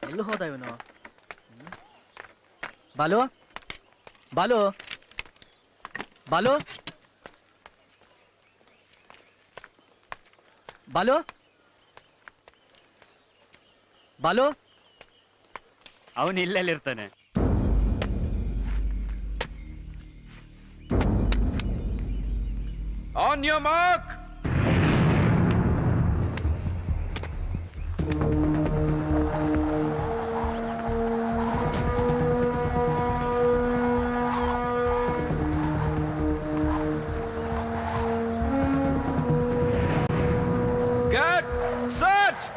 ಎಲ್ಲಿ ಹೋದ ಇವನು ಬಾಲು ಬಾಲು ಬಾಲು ಬಾಲು ಬಾಲು ಅವನು ಇಲ್ಲೆಲ್ಲಿರ್ತಾನೆ On your mark. Get set.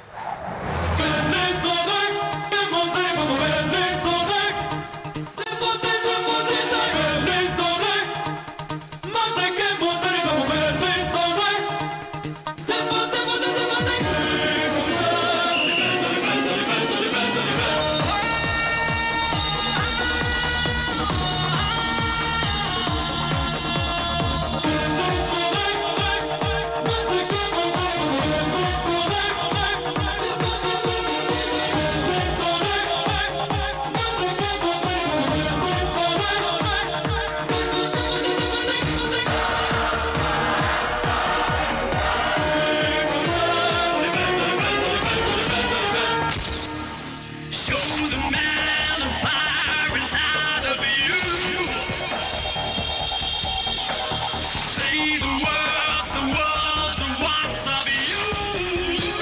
Show the man the fire inside of you. Say the words, the words, the wants of you.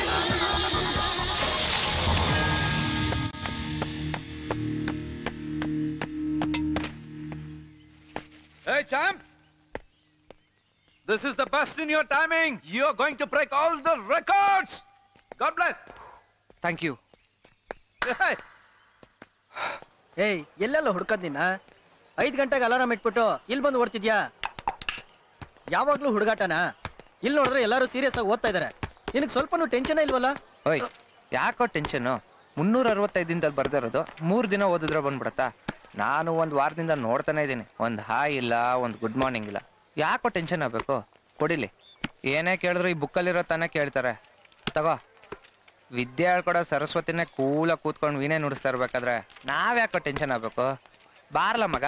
Hey, champ! This is the best in your timing. You're going to break all the records. God bless. Thank you Hey, ಏಯ್ ಎಲ್ಲೆಲ್ಲ ಹುಡ್ಕದ್ ನಿನ್ನ ಐದ್ ಗಂಟೆಗೆ alarm ಇಟ್ಬಿಟ್ಟು ಇಲ್ಲಿ ಬಂದು ಓಡ್ತಿದ್ಯಾ ಯಾವಾಗ್ಲೂ ಹುಡುಗಾಟನ ಇಲ್ಲಿ ನೋಡಿದ್ರೆ ಎಲ್ಲರೂ ಸೀರಿಯಸ್ ಆಗಿ ಓದ್ತಾ ಇದಾರೆ ನಿನಗೆ ಸ್ವಲ್ಪನೂ ಟೆನ್ಷನ್ ಇಲ್ವಲ್ಲ ಓಯ್ ಯಾಕೋ ಟೆನ್ಷನ್ನು ಮುನ್ನೂರ ಅರವತ್ತೈದು ದಿನದಲ್ಲಿ ಬರ್ದಿರೋದು ಮೂರು ದಿನ ಓದಿದ್ರೆ ಬಂದ್ಬಿಡತ್ತಾ ನಾನು ಒಂದು ವಾರದಿಂದ ನೋಡ್ತಾನೆ ಇದ್ದೀನಿ ಒಂದು ಹಾಯ್ ಇಲ್ಲ ಒಂದು ಗುಡ್ ಮಾರ್ನಿಂಗ್ ಇಲ್ಲ ಯಾಕೋ ಟೆನ್ಷನ್ ಆಗಬೇಕು ಕೊಡಿಲಿ ಏನೇ ಕೇಳಿದ್ರು ಈ ಬುಕ್ಕಲ್ಲಿರೋ ತಾನೇ ಕೇಳ್ತಾರೆ ತಗೋ ವಿದ್ಯೆ ಹೇಳ್ಕೊಡೋ ಸರಸ್ವತಿನೇ ಕೂಲಾಗಿ ಕೂತ್ಕೊಂಡು ವೀಣೆ ನುಡಿಸ್ತಾ ಇರ್ಬೇಕಾದ್ರೆ ನಾವ್ಯಾಕೋ ಟೆನ್ಷನ್ ಆಗಬೇಕು ಬಾರ್ಲ ಮಗ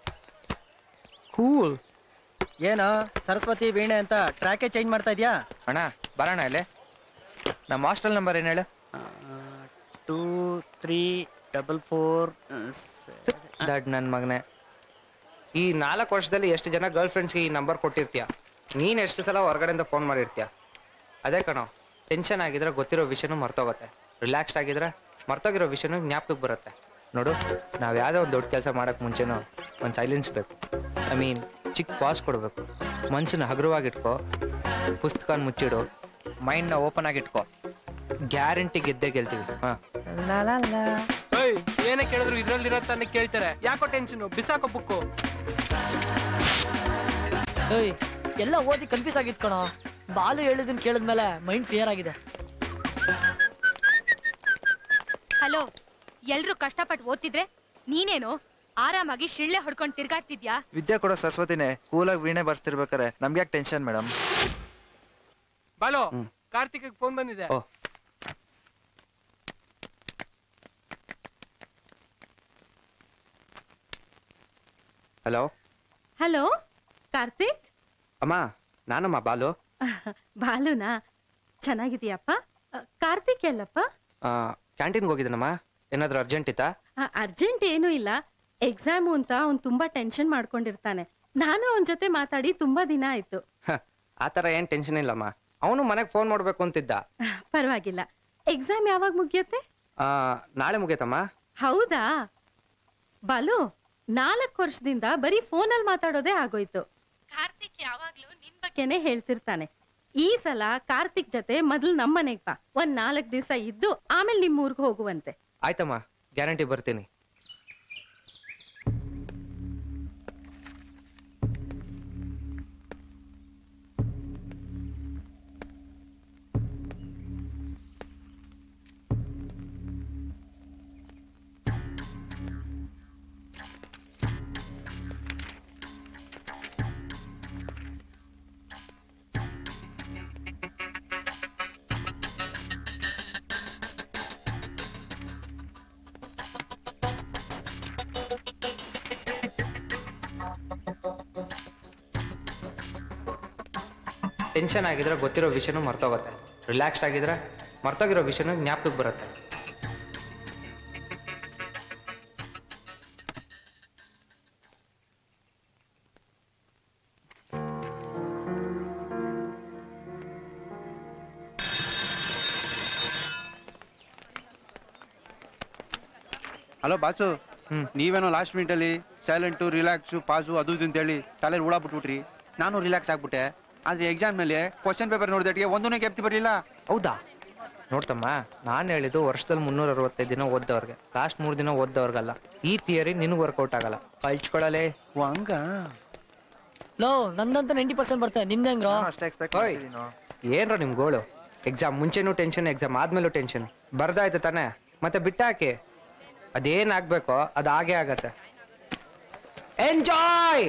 ಕೂಲ್ ಏನೋ ಸರಸ್ವತಿ ವೀಣೆ ಅಂತ ಟ್ರ್ಯಾಕೇ ಚೇಂಜ್ ಮಾಡ್ತಾ ಇದ್ಯಾ ಅಣ್ಣ ಬರೋಣ ಇಲ್ಲಿ ನಮ್ಮ ಹಾಸ್ಟೆಲ್ ನಂಬರ್ ಏನು ಹೇಳು ಟೂ ತ್ರೀ ಡಬಲ್ ಫೋರ್ ದಡ್ ನನ್ನ ಮಗನೇ ಈ ನಾಲ್ಕು ವರ್ಷದಲ್ಲಿ ಎಷ್ಟು ಜನ ಗರ್ಲ್ ಫ್ರೆಂಡ್ಸ್ಗೆ ಈ ನಂಬರ್ ಕೊಟ್ಟಿರ್ತೀಯ ನೀನ್ ಎಷ್ಟು ಸಲ ಹೊರಗಡೆಯಿಂದ ಫೋನ್ ಮಾಡಿರ್ತೀಯ ಅದೇ ಕಣೋ ಟೆನ್ಷನ್ ಆಗಿದ್ರೆ ಗೊತ್ತಿರೋ ವಿಷಯನೂ ಮರ್ತೋಗುತ್ತೆ ರಿಲ್ಯಾಕ್ಸ್ಡ್ ಆಗಿದ್ರೆ ಮರ್ತೋಗಿರೋ ವಿಷಯನೂ ಜ್ಞಾಪಕಕ್ಕೆ ಬರುತ್ತೆ ನೋಡು ನಾವು ಯಾವುದೋ ಒಂದು ದೊಡ್ಡ ಕೆಲಸ ಮಾಡೋಕೆ ಮುಂಚೆನೂ ಒಂದು ಸೈಲೆನ್ಸ್ ಬೇಕು ಐ ಮೀನ್ ಚಿಕ್ಕ ಪಾಸ್ ಕೊಡಬೇಕು ಮನ್ಸನ್ನ ಹಗುರವಾಗಿಟ್ಕೋ ಪುಸ್ತಕನ ಮುಚ್ಚಿಡು ಮೈಂಡ್ನ ಓಪನ್ ಆಗಿಟ್ಕೋ ಗ್ಯಾರಂಟಿ ಗೆದ್ದೇ ಗೆಲ್ತೀವಿ ಹಾಂ ಏನೇ ಕೇಳಿದ್ರು ಇದ್ರಲ್ಲಿರೋ ತಾನೇ ಕೇಳ್ತಾರೆ ಯಾಕೋ ಟೆನ್ಷನ್ ಬಿಸಾಕೋ ಬುಕ್ಕು ಏಯ್ ಎಲ್ಲ ಓದಿ ಕನ್ಫ್ಯೂಸ್ ಆಗಿತ್ ಕಣೋ ಬಾಲು ಹೇಳಿದನ್ ಕೇಳಿದ್ಮೇಲೆ ಮೈಂಡ್ ಕ್ಲಿಯರ್ ಆಗಿದೆ ಹಲೋ ಎಲ್ರು ಕಷ್ಟಪಟ್ಟು ಓದ್ತಿದ್ರೆ ನೀನೇನು ಆರಾಮಾಗಿ ಶಿಳ್ಳೆ ಹೊಡ್ಕೊಂಡು ತಿರ್ಗಾಡ್ತಿದ್ಯಾ ವಿದ್ಯೆ ಕೊಡೋ ಸರಸ್ವತಿನೇ ಕೂಲಾಗಿ ವೀಣೆ ಬರ್ಸ್ತಿರ್ಬೇಕಾರೆ ನಮ್ಗೆ ಯಾಕೆ tension madam Balu Karthik phone ಬಂದಿದೆ ಓ ಹಲೋ ಹಲೋ ಕಾರ್ತಿಕ್ ಅಮ್ಮ ನಾನಮ್ಮ ಬಾಲು ಬಾಲುನಾ ಚೆನ್ನಾಗಿದೀಯಪ್ಪ ಅ, ಕಾರ್ತಿಕ್ ಎಲ್ಲಪ್ಪ ಕ್ಯಾಂಟೀನ್ಗೆ ಹೋಗಿದ್ದೀನಮ್ಮ ಏನಾದರೂ ಅರ್ಜೆಂಟ್ ಇತ್ತಾ ಅರ್ಜೆಂಟ್ ಏನೂ ಇಲ್ಲ ಎಕ್ಸಾಮು ಅಂತ ಅವ್ನು ತುಂಬಾ ಟೆನ್ಷನ್ ಮಾಡ್ಕೊಂಡಿರ್ತಾನೆ ನಾನು ಅವನ ಜೊತೆ ಮಾತಾಡಿ ತುಂಬಾ ದಿನ ಆಯ್ತು ಹ, ಆ ಥರ ಏನು ಟೆನ್ಷನ್ ಇಲ್ಲಮ್ಮ ಅವನು ಮನೆಗೆ ಫೋನ್ ಮಾಡಬೇಕು ಅಂತಿದ್ದ ಪರವಾಗಿಲ್ಲ ಎಕ್ಸಾಮ್ ಯಾವಾಗ ಮುಗಿಯುತ್ತೆ ಆ, ನಾಳೆ ಮುಗಿಯತ್ತಮ್ಮ ಹೌದಾ ಬಾಲು ನಾಲ್ಕು ವರ್ಷದಿಂದ ಬರೀ ಫೋನಲ್ಲಿ ಮಾತಾಡೋದೇ ಆಗೋಯ್ತು ಕಾರ್ತಿಕ್ ಯಾವಾಗ್ಲೂ ನಿನ್ ಬಗ್ಗೆನೇ ಹೇಳ್ತಿರ್ತಾನೆ ಈ ಸಲ ಕಾರ್ತಿಕ್ ಜೊತೆ ಮೊದಲು ನಮ್ಮ ಮನೆಗ್ ಬಾ ಒಂದ್ ನಾಲ್ಕ್ ದಿವಸ ಇದ್ದು ಆಮೇಲೆ ನಿಮ್ ಊರ್ಗ್ ಹೋಗುವಂತೆ ಆಯ್ತಮ್ಮ ಗ್ಯಾರಂಟಿ ಬರ್ತೀನಿ ಟೆನ್ಷನ್ ಆಗಿದ್ರೆ ಗೊತ್ತಿರೋ ವಿಷಯನೂ ಮರ್ತೋಗುತ್ತೆ ರಿಲ್ಯಾಕ್ಸ್ಡ್ ಆಗಿದ್ರೆ ಮರ್ತೋಗಿರೋ ವಿಷಯನೂ ಜ್ಞಾಪಕಕ್ಕೆ ಬರುತ್ತೆ ಹಲೋ ಬಾಸು ಹ್ಮ್. ನೀವೇನೋ ಲಾಸ್ಟ್ ಮಿನಿಟಲ್ಲಿ ಸೈಲೆಂಟು ರಿಲ್ಯಾಕ್ಸು ಪಾಸು ಅದು ಇದು ಅಂತೇಳಿ ತಲೆಯಲ್ಲಿ ಹುಳ ಬಿಟ್ಬಿಟ್ರಿ ನಾನು ರಿಲ್ಯಾಕ್ಸ್ ಆಗ್ಬಿಟ್ಟೆ ಆದ್ರೆ ಎಕ್ಸಾಮ್ ಮೇಲೆ ಕ್ವಶನ್ ಪೇಪರ್ ನೋಡಿದಟ್ಟಿಗೆ ಒಂದೂ ಕೆಪ್ತಿ ಬರಲಿಲ್ಲ ಹೌದಾ ನೋಡ್ತಮ್ಮ ನಾನು ಹೇಳಿದ್ದು ವರ್ಷದಲ್ಲಿ ಮುನ್ನೂರ ಅರವತ್ತೈದು ದಿನ ಓದ್ದವ್ರಿಗೆ ಲಾಸ್ಟ್ ಮೂರು ದಿನ ಓದ್ದವ್ರಿಗಲ್ಲ ಈ ಥಿಯರಿ ನಿನಗೆ ವರ್ಕೌಟ್ ಆಗಲ್ಲ ಕಳ್ಚ್ಕೊಳ್ಳಲೇ ಹಂಗ ಲೋ ನಂದಂತೂ ನೈಂಟಿ ಪರ್ಸೆಂಟ್ ಬರ್ತದೆ ನಿಮ್ದು ಹೆಂಗ್ರೋ ಅಷ್ಟೇ ಎಕ್ಸ್ಪೆಕ್ಟ್ ಓಯ್ ಏನ್ರ ನಿಮ್ ಗೋಳು ಎಕ್ಸಾಮ್ ಮುಂಚೆನೂ ಟೆನ್ಷನ್ ಎಕ್ಸಾಮ್ ಆದ್ಮೇಲೂ ಟೆನ್ಷನ್ ಬರ್ದಾಯ್ತು ತಾನೆ ಮತ್ತೆ ಬಿಟ್ಟಾಕಿ ಅದೇನಾಗ್ಬೇಕೋ ಅದು ಹಾಗೆ ಆಗತ್ತೆ ಎಂಜಾಯ್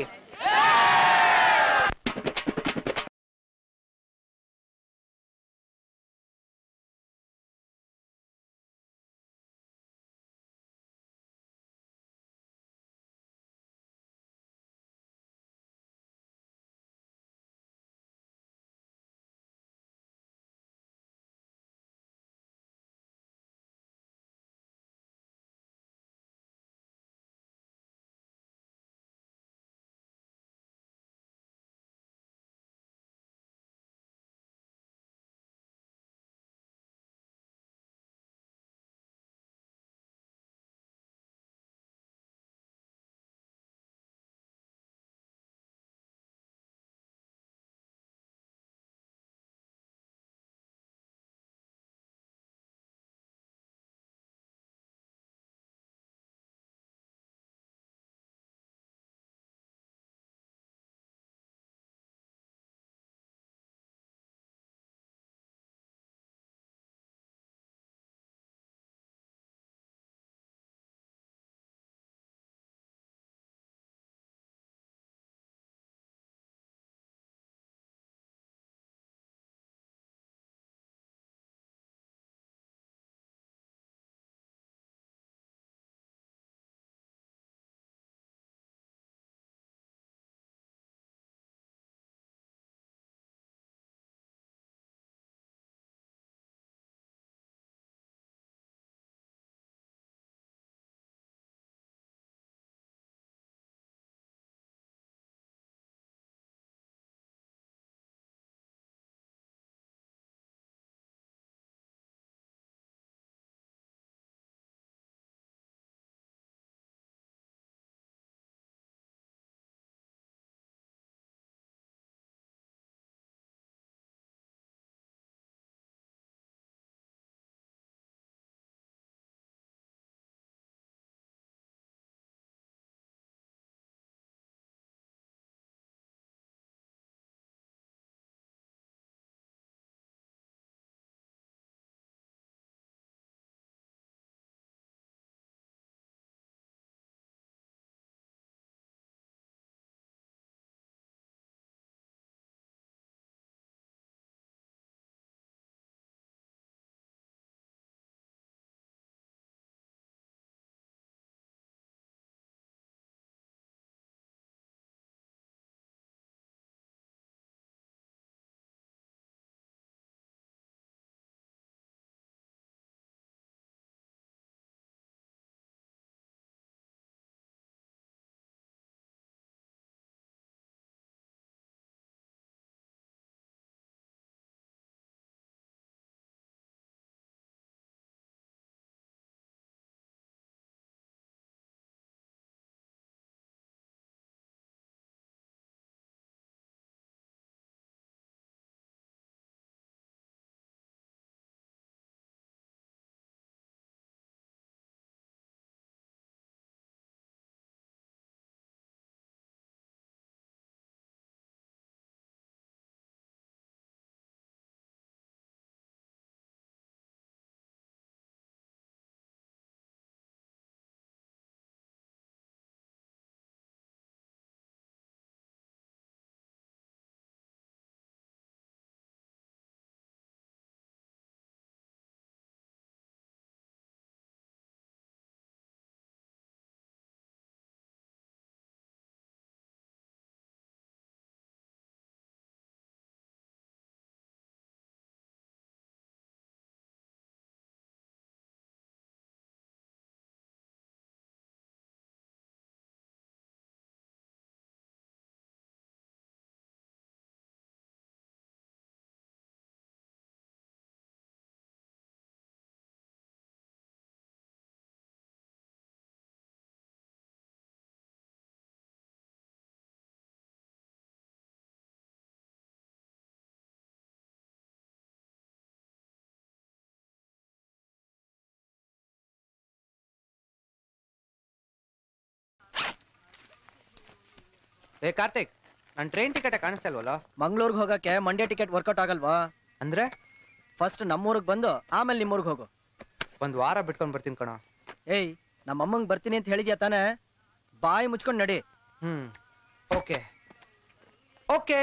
ಏ ಕಾರ್ತಿಕ್ ನನ್ ಟ್ರೈನ್ ಟಿಕೆಟ್ ಕಾಣಿಸ್ತಾ ಇಲ್ವಲ್ಲ ಮಂಗ್ಳೂರ್ಗ್ ಹೋಗಕ್ಕೆ ಮಂಡ್ಯ ಟಿಕೆಟ್ ವರ್ಕೌಟ್ ಆಗಲ್ವಾ ಅಂದ್ರೆ ಫಸ್ಟ್ ನಮ್ಮೂರಿಗೆ ಬಂದು ಆಮೇಲೆ ನಿಮ್ಮೂರ್ಗ್ ಹೋಗು ಒಂದ್ ವಾರ ಬಿಟ್ಕೊಂಡ್ ಬರ್ತೀನಿ ಕಣ ಏಯ್ ನಮ್ಮ ಅಮ್ಮಂಗ್ ಬರ್ತೀನಿ ಅಂತ ಹೇಳಿದ್ಯಾ ತಾನೇ ಬಾಯಿ ಮುಚ್ಕೊಂಡ್ ನಡಿ ಹ್ಮ್ ಓಕೆ ಓಕೆ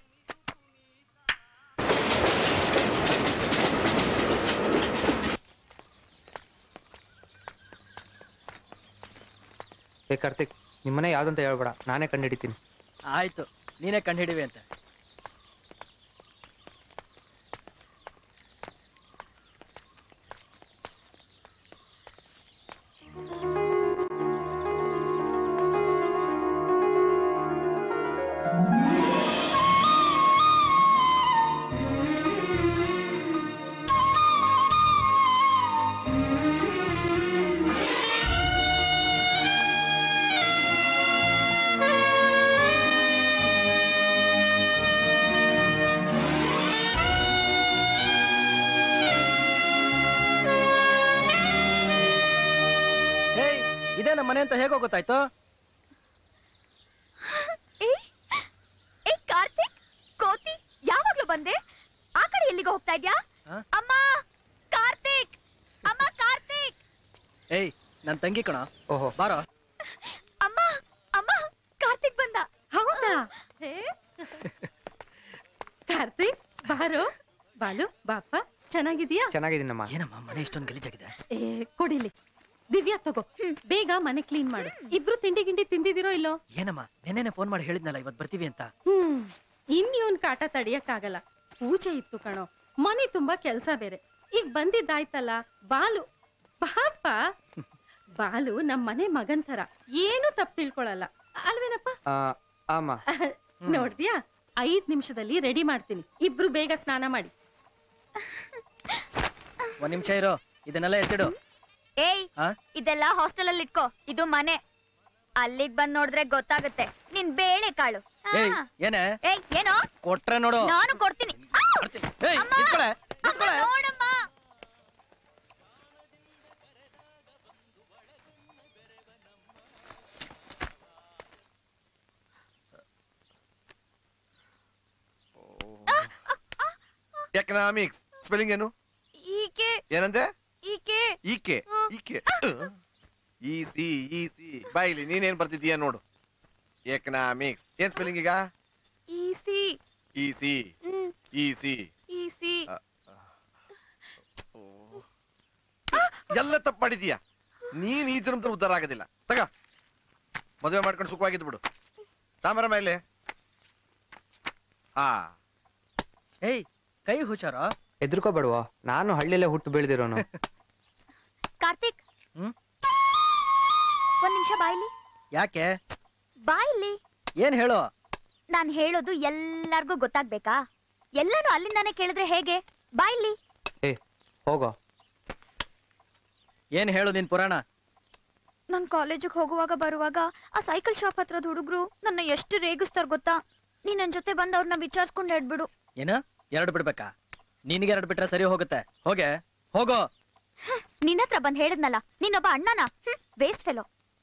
ಏ ಕಾರ್ತಿಕ್ ನಿಮ್ಮನೆ ಯಾವ್ದಂತ ಹೇಳ್ಬೇಡ ನಾನೇ ಕಂಡಿಡಿತೀನಿ ಆಯ್ತು ನೀನೇ ಕಂಡು ಅಂತ ಏಯ್ ಇದೇ ನಮ್ಮ ಮನೆ ಅಂತ ಹೇಗೋ ಗೊತ್ತಾಯ್ತು ಏ ಕಾರ್ತಿಕ್ ಕೋತಿ ಯಾವಾಗ್ಲೂ ಬಂದೆ ಆ ಕಡೆ ಎಲ್ಲಿಗೆ ಹೋಗ್ತಾ ಇದ್ಯಾ ಆ? ಅಮ್ಮ ಕಾರ್ತಿಕ್ ಅಮ್ಮ ಕಾರ್ತಿಕ್ ಏಯ್ ನನ್ ತಂಗಿ ಕಣ ಓಹೋ ಬಾರೋ ಅಮ್ಮ ಅಮ್ಮ ಕಾರ್ತಿಕ್ ಬಂದ ಹೌದಾ ಹೇ ಕಾರ್ತಿಕ್ ಬಾರೋ ಬಾಲು ಬಾಪ ಚೆನ್ನಾಗಿದ್ಯಾ ಚೆನ್ನಾಗಿದ್ದೀನಮ್ಮ ಏನಮ್ಮ ಮನೆ ಇಷ್ಟೊಂದು ಗಲೀಜಾಗಿದೆ ಏ ಕೊಡಿಲಿ ದಿವ್ಯಾ ತಗೋ ಬೇಗ ಮನೆ ಕ್ಲೀನ್ ಮಾಡು ಇಬ್ರು ತಿಂಡಿ ಗಿಂಡಿ ತಿಂದಿದಿರೋ ಇಲ್ಲೋ ಏನಮ್ಮ ನೆನ್ನೆನೆ ಫೋನ್ ಮಾಡಿ ಹೇಳಿದ್ನಲ್ಲ ಇವತ್ತು ಬರ್ತೀವಿ ಅಂತ ಹ್ಮ್ ಇನ್ ಇವನ್ ಕಾಟ ತಡಿಯಕ್ಕಾಗಲ್ಲ ಪೂಜೆ ಇತ್ತು ಕಣೋ ಮನೆ ತುಂಬಾ ಕೆಲ್ಸ ಬೇರೆ ಈಗ ಬಂದಿದ್ದಾಯ್ತಲ್ಲ ಬಾಲು ಪಾಪ ಬಾಲು ನಮ್ ಮನೆ ಮಗನ್ ತರ ಏನು ತಪ್ಪು ತಿಳ್ಕೊಳಲ್ಲ ಅಲ್ವೇನಪ್ಪ ಆ, ಆಮ ನೋಡ್ದ್ಯಾ ಐದ್ ನಿಮಿಷದಲ್ಲಿ ರೆಡಿ ಮಾಡ್ತೀನಿ ಇಬ್ರು ಬೇಗ ಸ್ನಾನ ಮಾಡಿ ಒಂದ್ ನಿಮಿಷ ಇರೋ ಇದನ್ನೆಲ್ಲ ಎತ್ತಿಡು ಏಯ್ ಆ? ಇದೆಲ್ಲ ಹಾಸ್ಟೆಲ್ ಅಲ್ಲಿ ಇಟ್ಕೋ ಇದು ಮನೆ ಅಲ್ಲಿಗ್ ಬಂದ್ ನೋಡಿದ್ರೆ ಗೊತ್ತಾಗುತ್ತೆ ನಿನ್ ಬೇಳೆ ಕಾಳು ಆ. ಏಯ್ ಏನೇ ಏಯ್ ಏನೋ ಕೊಟ್ರೆ ನೋಡು ನಾನು ಕೊಡ್ತೀನಿ ಆ! ಏಯ್ ಅಮ್ಮ! ನಿಂತ್ಕೊಳೆ, ಅಮ್ಮ, ನಿಂತ್ಕೊಳೆ. ನೋಡಮ್ಮ ಎಕನಾಮಿಕ್ಸ್ ಸ್ಪೆಲ್ಲಿಂಗ್ ಏನು ಈಕೆ ಏನಂದೆ ಈಕೆ ಈಕೆ ಈಕೆ ಈ ಸಿ ಈ ಸಿ ಬಾಯಿಲಿ ನೀನೇನ್ ಬರ್ತಿದೀಯ ನೋಡು ಎಕನಾಮಿಕ್ಸ್ ಏನ್ ಸ್ಪೆಲ್ಲಿಂಗ್ ಈಗ ಈಸಿ ಈ ಸಿ ಹ್ಮ್ ಈ ಸಿ ಈಸಿ ಎಲ್ಲ ತಪ್ಪು ಮಾಡಿದೀಯ ನೀನ್ ಈ ಜನ್ಮದಲ್ಲಿ ಉದ್ಧಾರ ಆಗೋದಿಲ್ಲ ತಗ ಮದುವೆ ಮಾಡ್ಕೊಂಡು ಸುಖವಾಗಿದ್ದು ಬಿಡು ತಾಮರ ಮೇಲೆ ಹಾ ಏಯ್ ಕೈ ಹುಷಾರ ಎದ್ರುಕೋಬೇಡವಾ ನಾನು ಹಳ್ಳಿಲೇ ಹುಟ್ಟು ಬೆಳೆದಿರೋನು ಕಾರ್ತಿಕ್ ಹ್ಮ್? ಒಂದ್ ನಿಮಿಷ ಬಾಯ್ಲಿ ಯಾಕೆ ಬಾಯ್ಲಿ ಏನ್ ಹೇಳು ನಾನ್ ಹೇಳೋದು ಎಲ್ಲಾರ್ಗೂ ಗೊತ್ತಾಗ್ಬೇಕಾ ಎಲ್ಲಾನು ಅಲ್ಲಿಂದಾನೆ ಕೇಳಿದ್ರೆ ಹೇಗೆ ಬಾಯ್ಲಿ ಏ ಹೋಗೋ ಏನ್ ಹೇಳು ನಿನ್ ಪುರಾಣ ನಾನ್ ಕಾಲೇಜಿಗೆ ಹೋಗುವಾಗ ಬರುವಾಗ ಆ ಸೈಕಲ್ ಶಾಪ್ ಹತ್ರದ ಹುಡುಗರು ನನ್ನ ಎಷ್ಟು ರೇಗಿಸ್ತಾರ ಗೊತ್ತಾ ನೀ ನನ್ ಜೊತೆ ಬಂದ್ ಅವ್ರನ್ನ ವಿಚಾರಿಸ್ಕೊಂಡು ಹೇಳ್ಬಿಡು ಏನ ಎರಡು ಬಿಡ್ಬೇಕಾ ನಿನ್ಗೆ ಎರಡು ಬಿಟ್ರೆ ಸರಿ ಹೋಗುತ್ತೆ ಹೋಗೆ ಹೋಗೋ ನಿನ್ನ ಹತ್ರ ಬಂದ್ ಹೇಳಿದ್ನಲ್ಲ ನೀನೊಬ್ಬ ಅಣ್ಣನ ವೇಸ್ಟ್ ಫೆಲೋ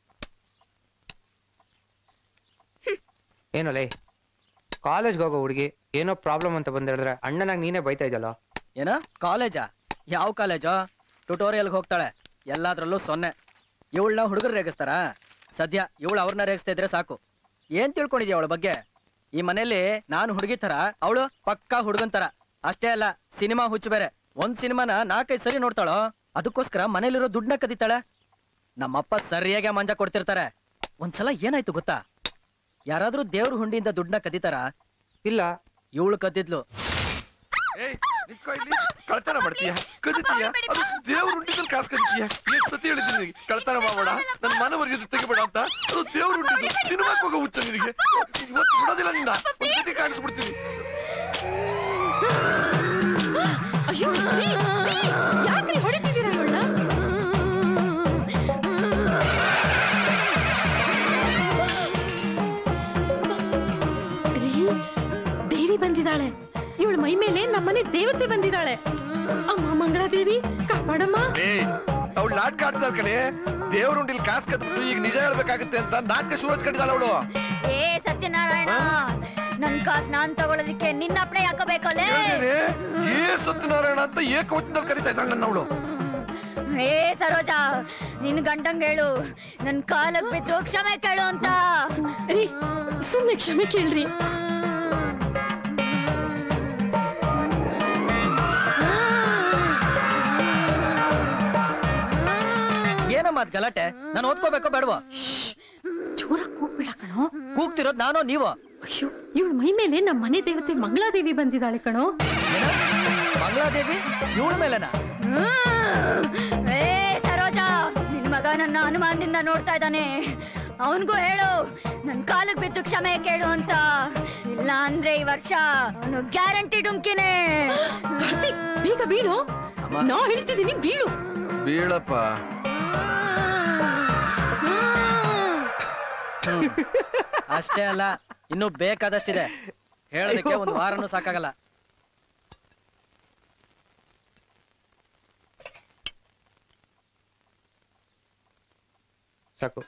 ಏನೋ ಲೇ ಕಾಲೇಜ್ಗೆ ಹೋಗೋ ಹುಡುಗಿ ಏನೋ ಪ್ರಾಬ್ಲಮ್ ಅಂತ ಬಂದ್ ಹೇಳಿದ್ರೆ ಅಣ್ಣನಾಗ ನೀನೇ ಬೈತಾ ಇದ್ದಲ್ಲ ಏನ ಕಾಲೇಜಾ ಯಾವ ಕಾಲೇಜಾ ಟ್ಯುಟೋರಿಯಲ್ಗೆ ಹೋಗ್ತಾಳೆ ಎಲ್ಲಾದ್ರಲ್ಲೂ ಸೊನ್ನೆ ಇವಳನ್ನ ಹುಡುಗರು ರೇಗಿಸ್ತಾರ ಸದ್ಯ ಇವಳು ಅವ್ರನ್ನ ರೇಗಿಸ್ತಾ ಇದ್ರೆ ಸಾಕು ಏನ್ ತಿಳ್ಕೊಂಡಿದ್ಯ ಅವಳ ಬಗ್ಗೆ ಈ ಮನೇಲಿ ನಾನು ಹುಡುಗಿ ತರ ಅವಳು ಪಕ್ಕಾ ಹುಡುಗನ್ ತರ ಅಷ್ಟೇ ಅಲ್ಲ ಸಿನಿಮಾ ಹುಚ್ಚು ಬೇರೆ ಒಂದ್ ಸಿನಿಮಾನ ನಾಲ್ಕೈದು ಸರಿ ನೋಡ್ತಾಳೋ ಅದಕ್ಕೋಸ್ಕರ ಮನೇಲಿರೋ ದುಡ್ಡನ್ನ ಕದೀತಾಳೆ ನಮ್ಮಪ್ಪ ಸರಿಯಾಗಿ ಮಂಜ ಕೊಡ್ತಿರ್ತಾರೆ ಒಂದ್ಸಲ ಏನಾಯ್ತು ಗೊತ್ತಾ ಯಾರಾದ್ರೂ ದೇವ್ರ ಹುಂಡಿಯಿಂದ ದುಡ್ಡನ್ನ ಕದೀತಾರ ಇಲ್ಲ ಇವಳು ಕದ್ದಿದ್ಲು ಏಯ್ ನಿಂತ್ಕೋ ಇಲ್ಲಿ ಕಳ್ತನ ಮಾಡ್ತೀಯ ಕದಿತೀಯ ಅದು ದೇವ್ರ ಉಂಡಿದಲ್ಲಿ ಕಾಸು ಕದಿತೀಯ ಎಷ್ಟು ಸತಿ ಹೇಳಿದ್ದೀನಿ ನಿನಗೆ ಕಳ್ತನ ಮಾಡಬೇಡ ನನ್ನ ಮನವರಿಗೆ ತೆಗಿಬೇಡ ಅಂತ ಅದು ದೇವ್ರ ಉಂಡಿದ್ದು ಸಿನಿಮಾಕ್ಕೆ ಹೋಗೋ ಹುಚ್ಚ ನಿನಗೆ ಇವತ್ತು ಬಿಡೋದಿಲ್ಲ ನಿನ್ನ ಒಂದ್ ಗತಿ ಕಾಣಿಸ್ಬಿಡ್ತೀನಿ ಅಯ್ಯೋ ರೀ, ರೀ, ಯಾಕ್ರಿ ಹೊಡಿತಿದ್ದೀರಾ ಇವಳನ್ನ ರೀ, ದೇವಿ ಬಂದಿದ್ದಾಳೆ ಇವಳ ಮೈ ಮೇಲೆ ನಮ್ಮನೆ ದೇವತೆ ಬಂದಿದ್ದಾಳೆ ಅಮ್ಮ ಮಂಗಳಾದೇವಿ ಕಾಪಾಡಮ್ಮ ಏಯ್ ಅವಳು ನಾಟಕ ಆಡ್ತಾಳ ಕಡೆ ದೇವ್ರ ಉಂಡಿಲ್ ಕಾಸು ಕದ್ಬಿಟ್ಟು ಈಗ ನಿಜ ಹೇಳ್ಬೇಕಾಗುತ್ತೆ ಅಂತ ನಾಟಕ ಶುರು ಹಚ್ಕೊಂಡಿದ್ದಾಳ ಅವಳು ಏ ಸತ್ಯನಾರಾಯಣ ನಾರಾಯಣ ನನ್ ಕಾಸ್ ನಾನ್ ತಗೊಳೋದಿಕ್ಕೆ ನಿನ್ನ ಅಪ್ಪಣೆ ಯಾಕೋಬೇಕಲ್ಲೇ ಕೇಳ್ದೇನೆ? ಏ ಸತ್ಯನಾರಾಯಣ ಅಂತ ಏಕವಚನದಲ್ಲಿ ಕರಿತಾ ಇದ್ದಾಳೆ ನನ್ನ ಅವಳು ಏ ಸರೋಜಾ ನಿನ್ ಗಂಡಂಗ್ ಹೇಳು ನನ್ ಕಾಲಕ್ ಬಿದ್ದು ಕ್ಷಮೆ ಕೇಳು ಅಂತ ಸುಮ್ನೆ ಕ್ಷಮೆ ಕೇಳ್ರಿ ಏನಮ್ಮ ಅದ್ ಗಲಾಟೆ ನಾನು ಓದ್ಕೋಬೇಕೋ ಬೇಡವೋ ಜೋರಾಗಿ ಕೂಗ್ಬೇಡ ಕಣೋ ಕೂಗ್ತಿರೋದ್ ನಾನೋ ನೀವೋ ಅಯ್ಯೋ ಇವಳ ಮೈ ಮೇಲೆ ನಮ್ಮ ಮನೆ ದೇವತೆ ಮಂಗಳಾದೇವಿ ಬಂದಿದ್ದಾಳೆ ಕಣೋ ಏನ? ಮಂಗಳಾದೇವಿ ಇವಳ ಮೇಲೆನಾ ಏ ಸರೋಜಾ ನಿನ್ ಮಗ ನನ್ನ ಅನುಮಾನದಿಂದ ನೋಡ್ತಾ ಇದ್ದಾನೆ ಅವನ್ಗೂ ಹೇಳು ನನ್ ಕಾಲಕ್ ಬಿದ್ದು ಕ್ಷಮೆ ಕೇಳು ಅಂತ ಇಲ್ಲ ಅಂದ್ರೆ ಈ ವರ್ಷ ಅವನು ಗ್ಯಾರಂಟಿ ಡುಮ್ಕಿನೇ ಕಾರ್ತಿಕ್ ಬೇಗ ಬೀಳು ನಾ ಹೇಳ್ತಿದ್ದೀನಿ ಬೀಳು ಬೀಳಪ್ಪ ಅಷ್ಟೇ ಅಲ್ಲ ಇನ್ನು ಬೇಕಾದಷ್ಟಿದೆ ಹೇಳೋದಕ್ಕೆ ಒಂದು ವಾರನೂ ಸಾಕಾಗಲ್ಲ ಸಾಕು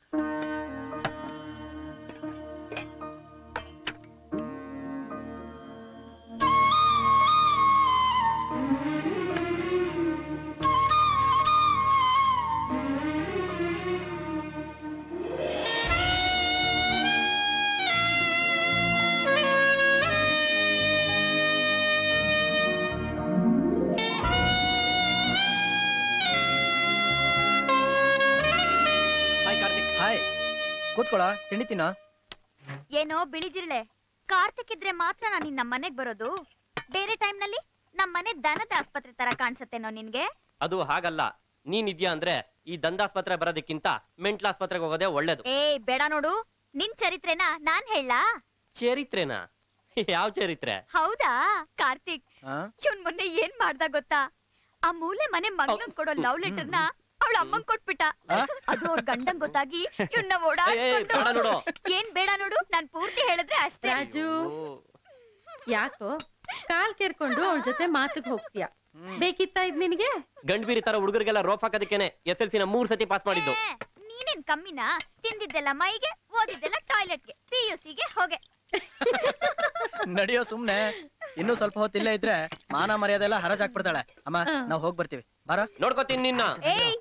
ಹಾಯ್ ಕಾರ್ತಿಕ್ ಹಾಯ್ ಕೂತ್ಕೊಳ ತಿಂಡಿ ತಿನ್ನೋ ಏನೋ ಬಿಳಿಜಿರ್ಳೆ ಕಾರ್ತಿಕ್ ಇದ್ರೆ ಮಾತ್ರ ನಾನು ನಿನ್ನ ಮನೆಗ್ ಬರೋದು ಬೇರೆ ಟೈಮ್ ನಲ್ಲಿ ನಮ್ ಮನೆ ದನದ ಆಸ್ಪತ್ರೆ ತರ ಕಾಣಿಸತ್ತೇನೋ ನಿನ್ಗೆ ಅದು ಹಾಗಲ್ಲ ನೀನಿದ್ಯಾ ಅಂದ್ರೆ ಈ ದಂದಾಸ್ಪತ್ರೆ ಬರೋದಕ್ಕಿಂತ ಮೆಂಟ್ಲ್ ಆಸ್ಪತ್ರೆಗೆ ಹೋಗೋದೇ ಒಳ್ಳೇದು ಏಯ್ ಬೇಡ ನೋಡು ನಿನ್ ಚರಿತ್ರೆನ ನಾನ್ ಹೇಳಾ ಚರಿತ್ರೆನಾ ಯಾವ ಚರಿತ್ರೆ ಹೌದಾ ಕಾರ್ತಿಕ್ ಆ? ಇವನ್ ಮೊನ್ನೆ ಏನ್ ಮಾಡ್ದ ಗೊತ್ತಾ ಆ ಮೂಲೆ ಮನೆ ಮಗನ್ ಕೊಡೋ ಲವ್ ಲೆಟರ್ ನ ಅವಳ ಅಮ್ಮಂಗ್ ಕೊಟ್ಬಿಟ್ಟ ಅದು ಅವ್ರ ಗಂಡಂಗ್ ಗೊತ್ತಾಗಿ ಇವನ್ನ ಓಡಾಡ್ಸ್ಕೊಂಡು ಬೇಡ ನೋಡು. ಏನ್ ಬೇಡ ನೋಡು ನಾನ್ ಪೂರ್ತಿ ಹೇಳಿದ್ರೆ ಅಷ್ಟೇ ರಾಜು ಯಾಕೋ ಕಾಲ್ ಕೇರ್ಕೊಂಡು ಅವಳ ಜೊತೆ ಮಾತಿಗೆ ಹೋಗ್ತೀಯ ಬೇಕಿತ್ತ ಇದ್ ನಿನಗೆ ಗಂಡ್ ಬೀರಿ ತರ ಹುಡುಗರಿಗೆಲ್ಲ ರೋಫ್ ಹಾಕೋದಕ್ಕೇನೆ ಎಸ್ ಎಲ್ ಸಿನ ಮೂರ್ ಸತಿ ಪಾಸ್ ಮಾಡಿದ್ದು ಏ, ನೀನೇನ್ ಕಮ್ಮಿನಾ ತಿಂದಿದ್ದೆಲ್ಲ ಮೈಗೆ ಓದಿದ್ದೆಲ್ಲ ಟಾಯ್ಲೆಟ್ಗೆ ಪಿ ಯು ಸಿಗೆ ಹೋಗೆ ನಡಿಯೋ ಸುಮ್ನೆ ಇನ್ನೂ ಸ್ವಲ್ಪ ಹೊತ್ತು ಇಲ್ಲೇ ಇದ್ರೆ ಮಾನ ಮರ್ಯಾದೆ ಎಲ್ಲ ಹರಾಜ್ ಹಾಕ್ಬಿಡ್ತಾಳೆ ಅಮ್ಮ ನಾವ್ ಹೋಗ್ ಬರ್ತೀವಿ ಬಾರ ನೋಡ್ಕೋತೀನಿ ನಿನ್ನ ಏಯ್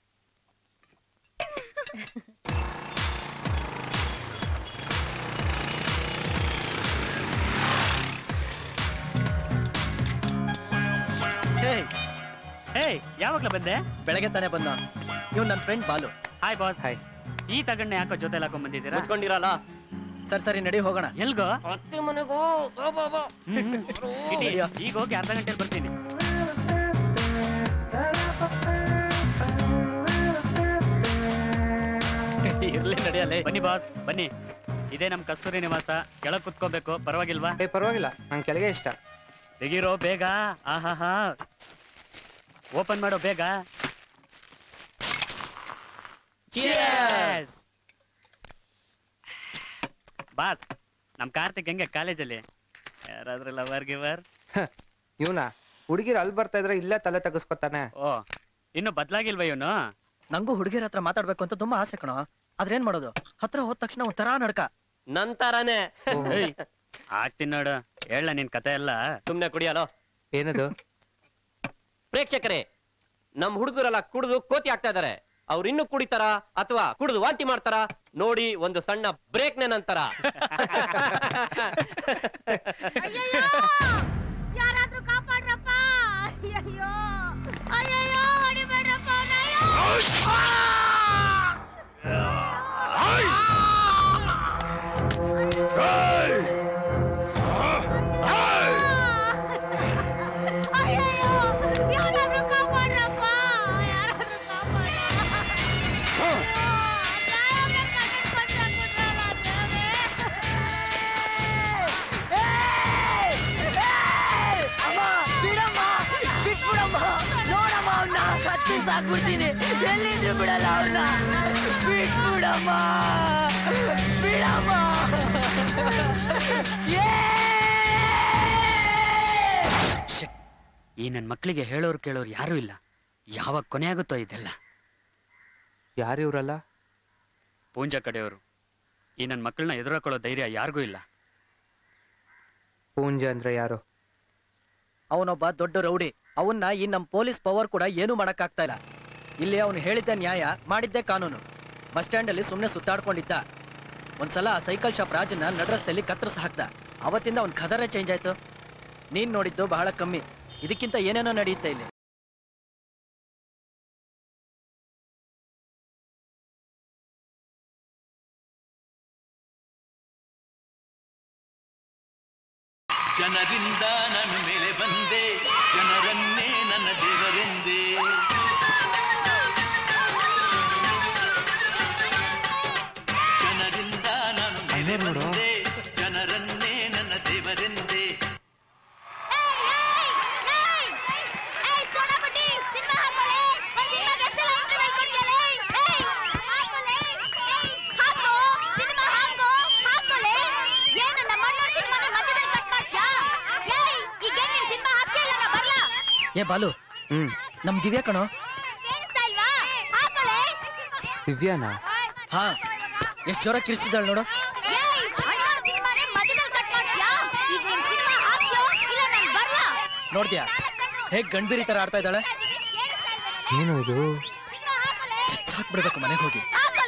ಹೇಯ್ ಹೇಯ್ ಯಾವಾಗ್ಲ ಬಂದೆ ಬೆಳಗ್ಗೆ ತಾನೇ ಬಂದ ಇವ್ ನನ್ friend Balu hi boss hi ಈ ತಗಣ್ಣ ಯಾಕೋ ಜೊತೆ ಹಾಕೊಂಡ್ ಬಂದಿದ್ದೀರಾ ಮುಚ್ಕೊಂಡಿರಲ್ಲ ಸರಿ ಸರಿ ನಡಿ ಹೋಗೋಣ ಎಲ್ಗೋ ಅತ್ತೆ ಮನೆಗೋ ಇಡಿ, ಈಗ ಹೋಗಿ ಅರ್ಧ ಗಂಟೆಲಿ ಬರ್ತೀನಿ ಇರ್ಲಿ ನಡಿಯಲ್ಲೇ ಬನ್ನಿ ಬಾಸ್ ಬನ್ನಿ ಇದೇ ನಮ್ ಕಸ್ತೂರಿ ನಿವಾಸ ಕೆಳಗ್ ಕುತ್ಕೋಬೇಕು ಪರವಾಗಿಲ್ವಾ ಏ ಪರವಾಗಿಲ್ಲ ನಂಗೆ ಕೆಳಗೆ ಇಷ್ಟ ತೆಗೀರೋ ಬೇಗ ಆಹಾಹಾ ಓಪನ್ ಮಾಡೋ ಬೇಗ Cheers! ಬಾಸ್ ನಮ್ ಕಾರ್ತಿಕ್ ಹೆಂಗೆ ಕಾಲೇಜಲ್ಲಿ ಯಾರಾದ್ರೂ ಲವರ್ ಗಿವರ್ ಇವನ ಹುಡುಗಿರು ಅಲ್ಲಿ ಬರ್ತಾ ಇದ್ರೆ ಇಲ್ಲೇ ತಲೆ ತೆಗೆಸ್ಕೊತಾನೆ ಓ ಇನ್ನು ಬದ್ಲಾಗಿಲ್ವ ಇವನು ನಂಗೂ ಹುಡುಗಿರ ಹತ್ರ ಮಾತಾಡ್ಬೇಕು ಅಂತ ತುಂಬಾ ಆಸೆ ಕಣೋ ಆದ್ರೆ ಏನ್ ಮಾಡೋದು ಹತ್ರ ಹೋದ ತಕ್ಷಣ ಒಂಥರಾ ನಡ್ಕ ನಂತರನೇ ಏಯ್, ಆಗ್ತೀನಿ ನೋಡು ಹೇಳ ನಿನ್ ಕತೆ ಎಲ್ಲ ಸುಮ್ನೆ ಕುಡಿಯಲೋ ಏನದು ಪ್ರೇಕ್ಷಕರೇ ನಮ್ ಹುಡುಗರೆಲ್ಲ ಕುಡಿದು ಕೋತಿ ಆಗ್ತಾ ಇದಾರೆ ಅವ್ರು ಇನ್ನು ಕುಡಿತಾರ ಅಥವಾ ಕುಡಿದು ವಾಂತಿ ಮಾಡ್ತಾರ ನೋಡಿ ಒಂದು ಸಣ್ಣ ಬ್ರೇಕ್ನೆ ನಂತರ ಯಾರಾದ್ರೂ ಕಾಪಾಡ್ರಪ್ಪ ಅಯ್ಯಯ್ಯೋ ಅಯ್ಯಯ್ಯೋ ಹೊಡಿಬೇಡ್ರಪ್ಪ ಅವ್ನ, ಅಯ್ಯಯ್ಯೋ ಯಾರಾದ್ರೂ ಕಾಪಾಡ್ರಪ್ಪ ಯಾರಾದ್ರೂ ಅಮ್ಮ ಬಿಡಮ್ಮ ಬಿಟ್ಬಿಡಮ್ಮ ನೋಡಮ್ಮ ಅವ್ನ ಕತ್ತಿ ಸಾಕ್ಬಿಡ್ತೀನಿ ಎಲ್ಲಿದ್ರು ಬಿಡಲ್ಲ ಅವ್ರನ್ನ ಬಿಟ್ಬಿಡಮ್ಮ ಬಿಡಮ್ಮ ಈ ನನ್ ಮಕ್ಳಿಗೆ ಹೇಳೋರು ಕೇಳೋರು ಯಾರು ಇಲ್ಲ ಯಾವಾಗ ಕೊನೆ ಆಗುತ್ತೋ ಇದೆಲ್ಲ ಯಾರು ಇವ್ರಲ್ಲ ಪೂಂಜ ಕಡೆಯವರು ಈ ನನ್ನ ಮಕ್ಕಳನ್ನ ಎದುರಾಕೊಳ್ಳೋ ಧೈರ್ಯ ಯಾರಿಗೂ ಇಲ್ಲ ಪೂಂಜ ಅಂದ್ರೆ ಯಾರು ಅವನೊಬ್ಬ ದೊಡ್ಡ ರೌಡಿ ಅವನ್ನ ಈ ನಮ್ ಪೊಲೀಸ್ ಪವರ್ ಕೂಡ ಏನೂ ಮಾಡಕ್ಕಾಗ್ತಾ ಇಲ್ಲ ಇಲ್ಲಿ ಅವನು ಹೇಳಿದ್ದೆ ನ್ಯಾಯ ಮಾಡಿದ್ದೆ ಕಾನೂನು ಬಸ್ ಸ್ಟ್ಯಾಂಡ್ ಅಲ್ಲಿ ಸುಮ್ನೆ ಸುತ್ತಾಡ್ಕೊಂಡಿದ್ದ ಒಂದ್ಸಲ ಆ ಸೈಕಲ್ ಶಾಪ್ ರಾಜನ್ನ ನಡ್ರಸ್ತೆಯಲ್ಲಿ ಕತ್ತರಿಸಿ ಹಾಕ್ದ ಅವತ್ತಿಂದ ಅವ್ನ ಖದರೇ ಚೇಂಜ್ ಆಯ್ತು ನೀನ್ ನೋಡಿದ್ದು ಬಹಳ ಕಮ್ಮಿ ಇದಕ್ಕಿಂತ ಏನೇನೋ ನಡೆಯುತ್ತೆ ಇಲ್ಲಿ ಜನರಿಂದ ನನ್ನ ಮೇಲೆ ಬಂದೆ ಜನರನ್ನೇ ನನ್ನ ದೇವರೆಂದೆ ಜನರಿಂದ ನಾನು ಮೇಲೆ ಬಂದೆ ಜನರನ್ನೇ ನನ್ನ ದೇವರೆಂದೆ ಏ ಬಾಲು ಹ್ಮ್ ನಮ್ ದಿವ್ಯಾ ಕಣೋ ದಿವ್ಯಾನಾ ಹಾ ಎಷ್ಟ್ ಜೋರ ಕಿರಿಸಿದಾಳ್ ನೋಡು ನೋಡ್ದ್ಯಾ ಹೇಗ್ ಗಂಡ್ಬಿರಿ ತರ ಆಡ್ತಾ ಇದ್ದಾಳೆ ಏನು ಇದು ಹಾಕ್ಬಿಡ್ಬೇಕು ಮನೆಗೆ ಹೋಗಿ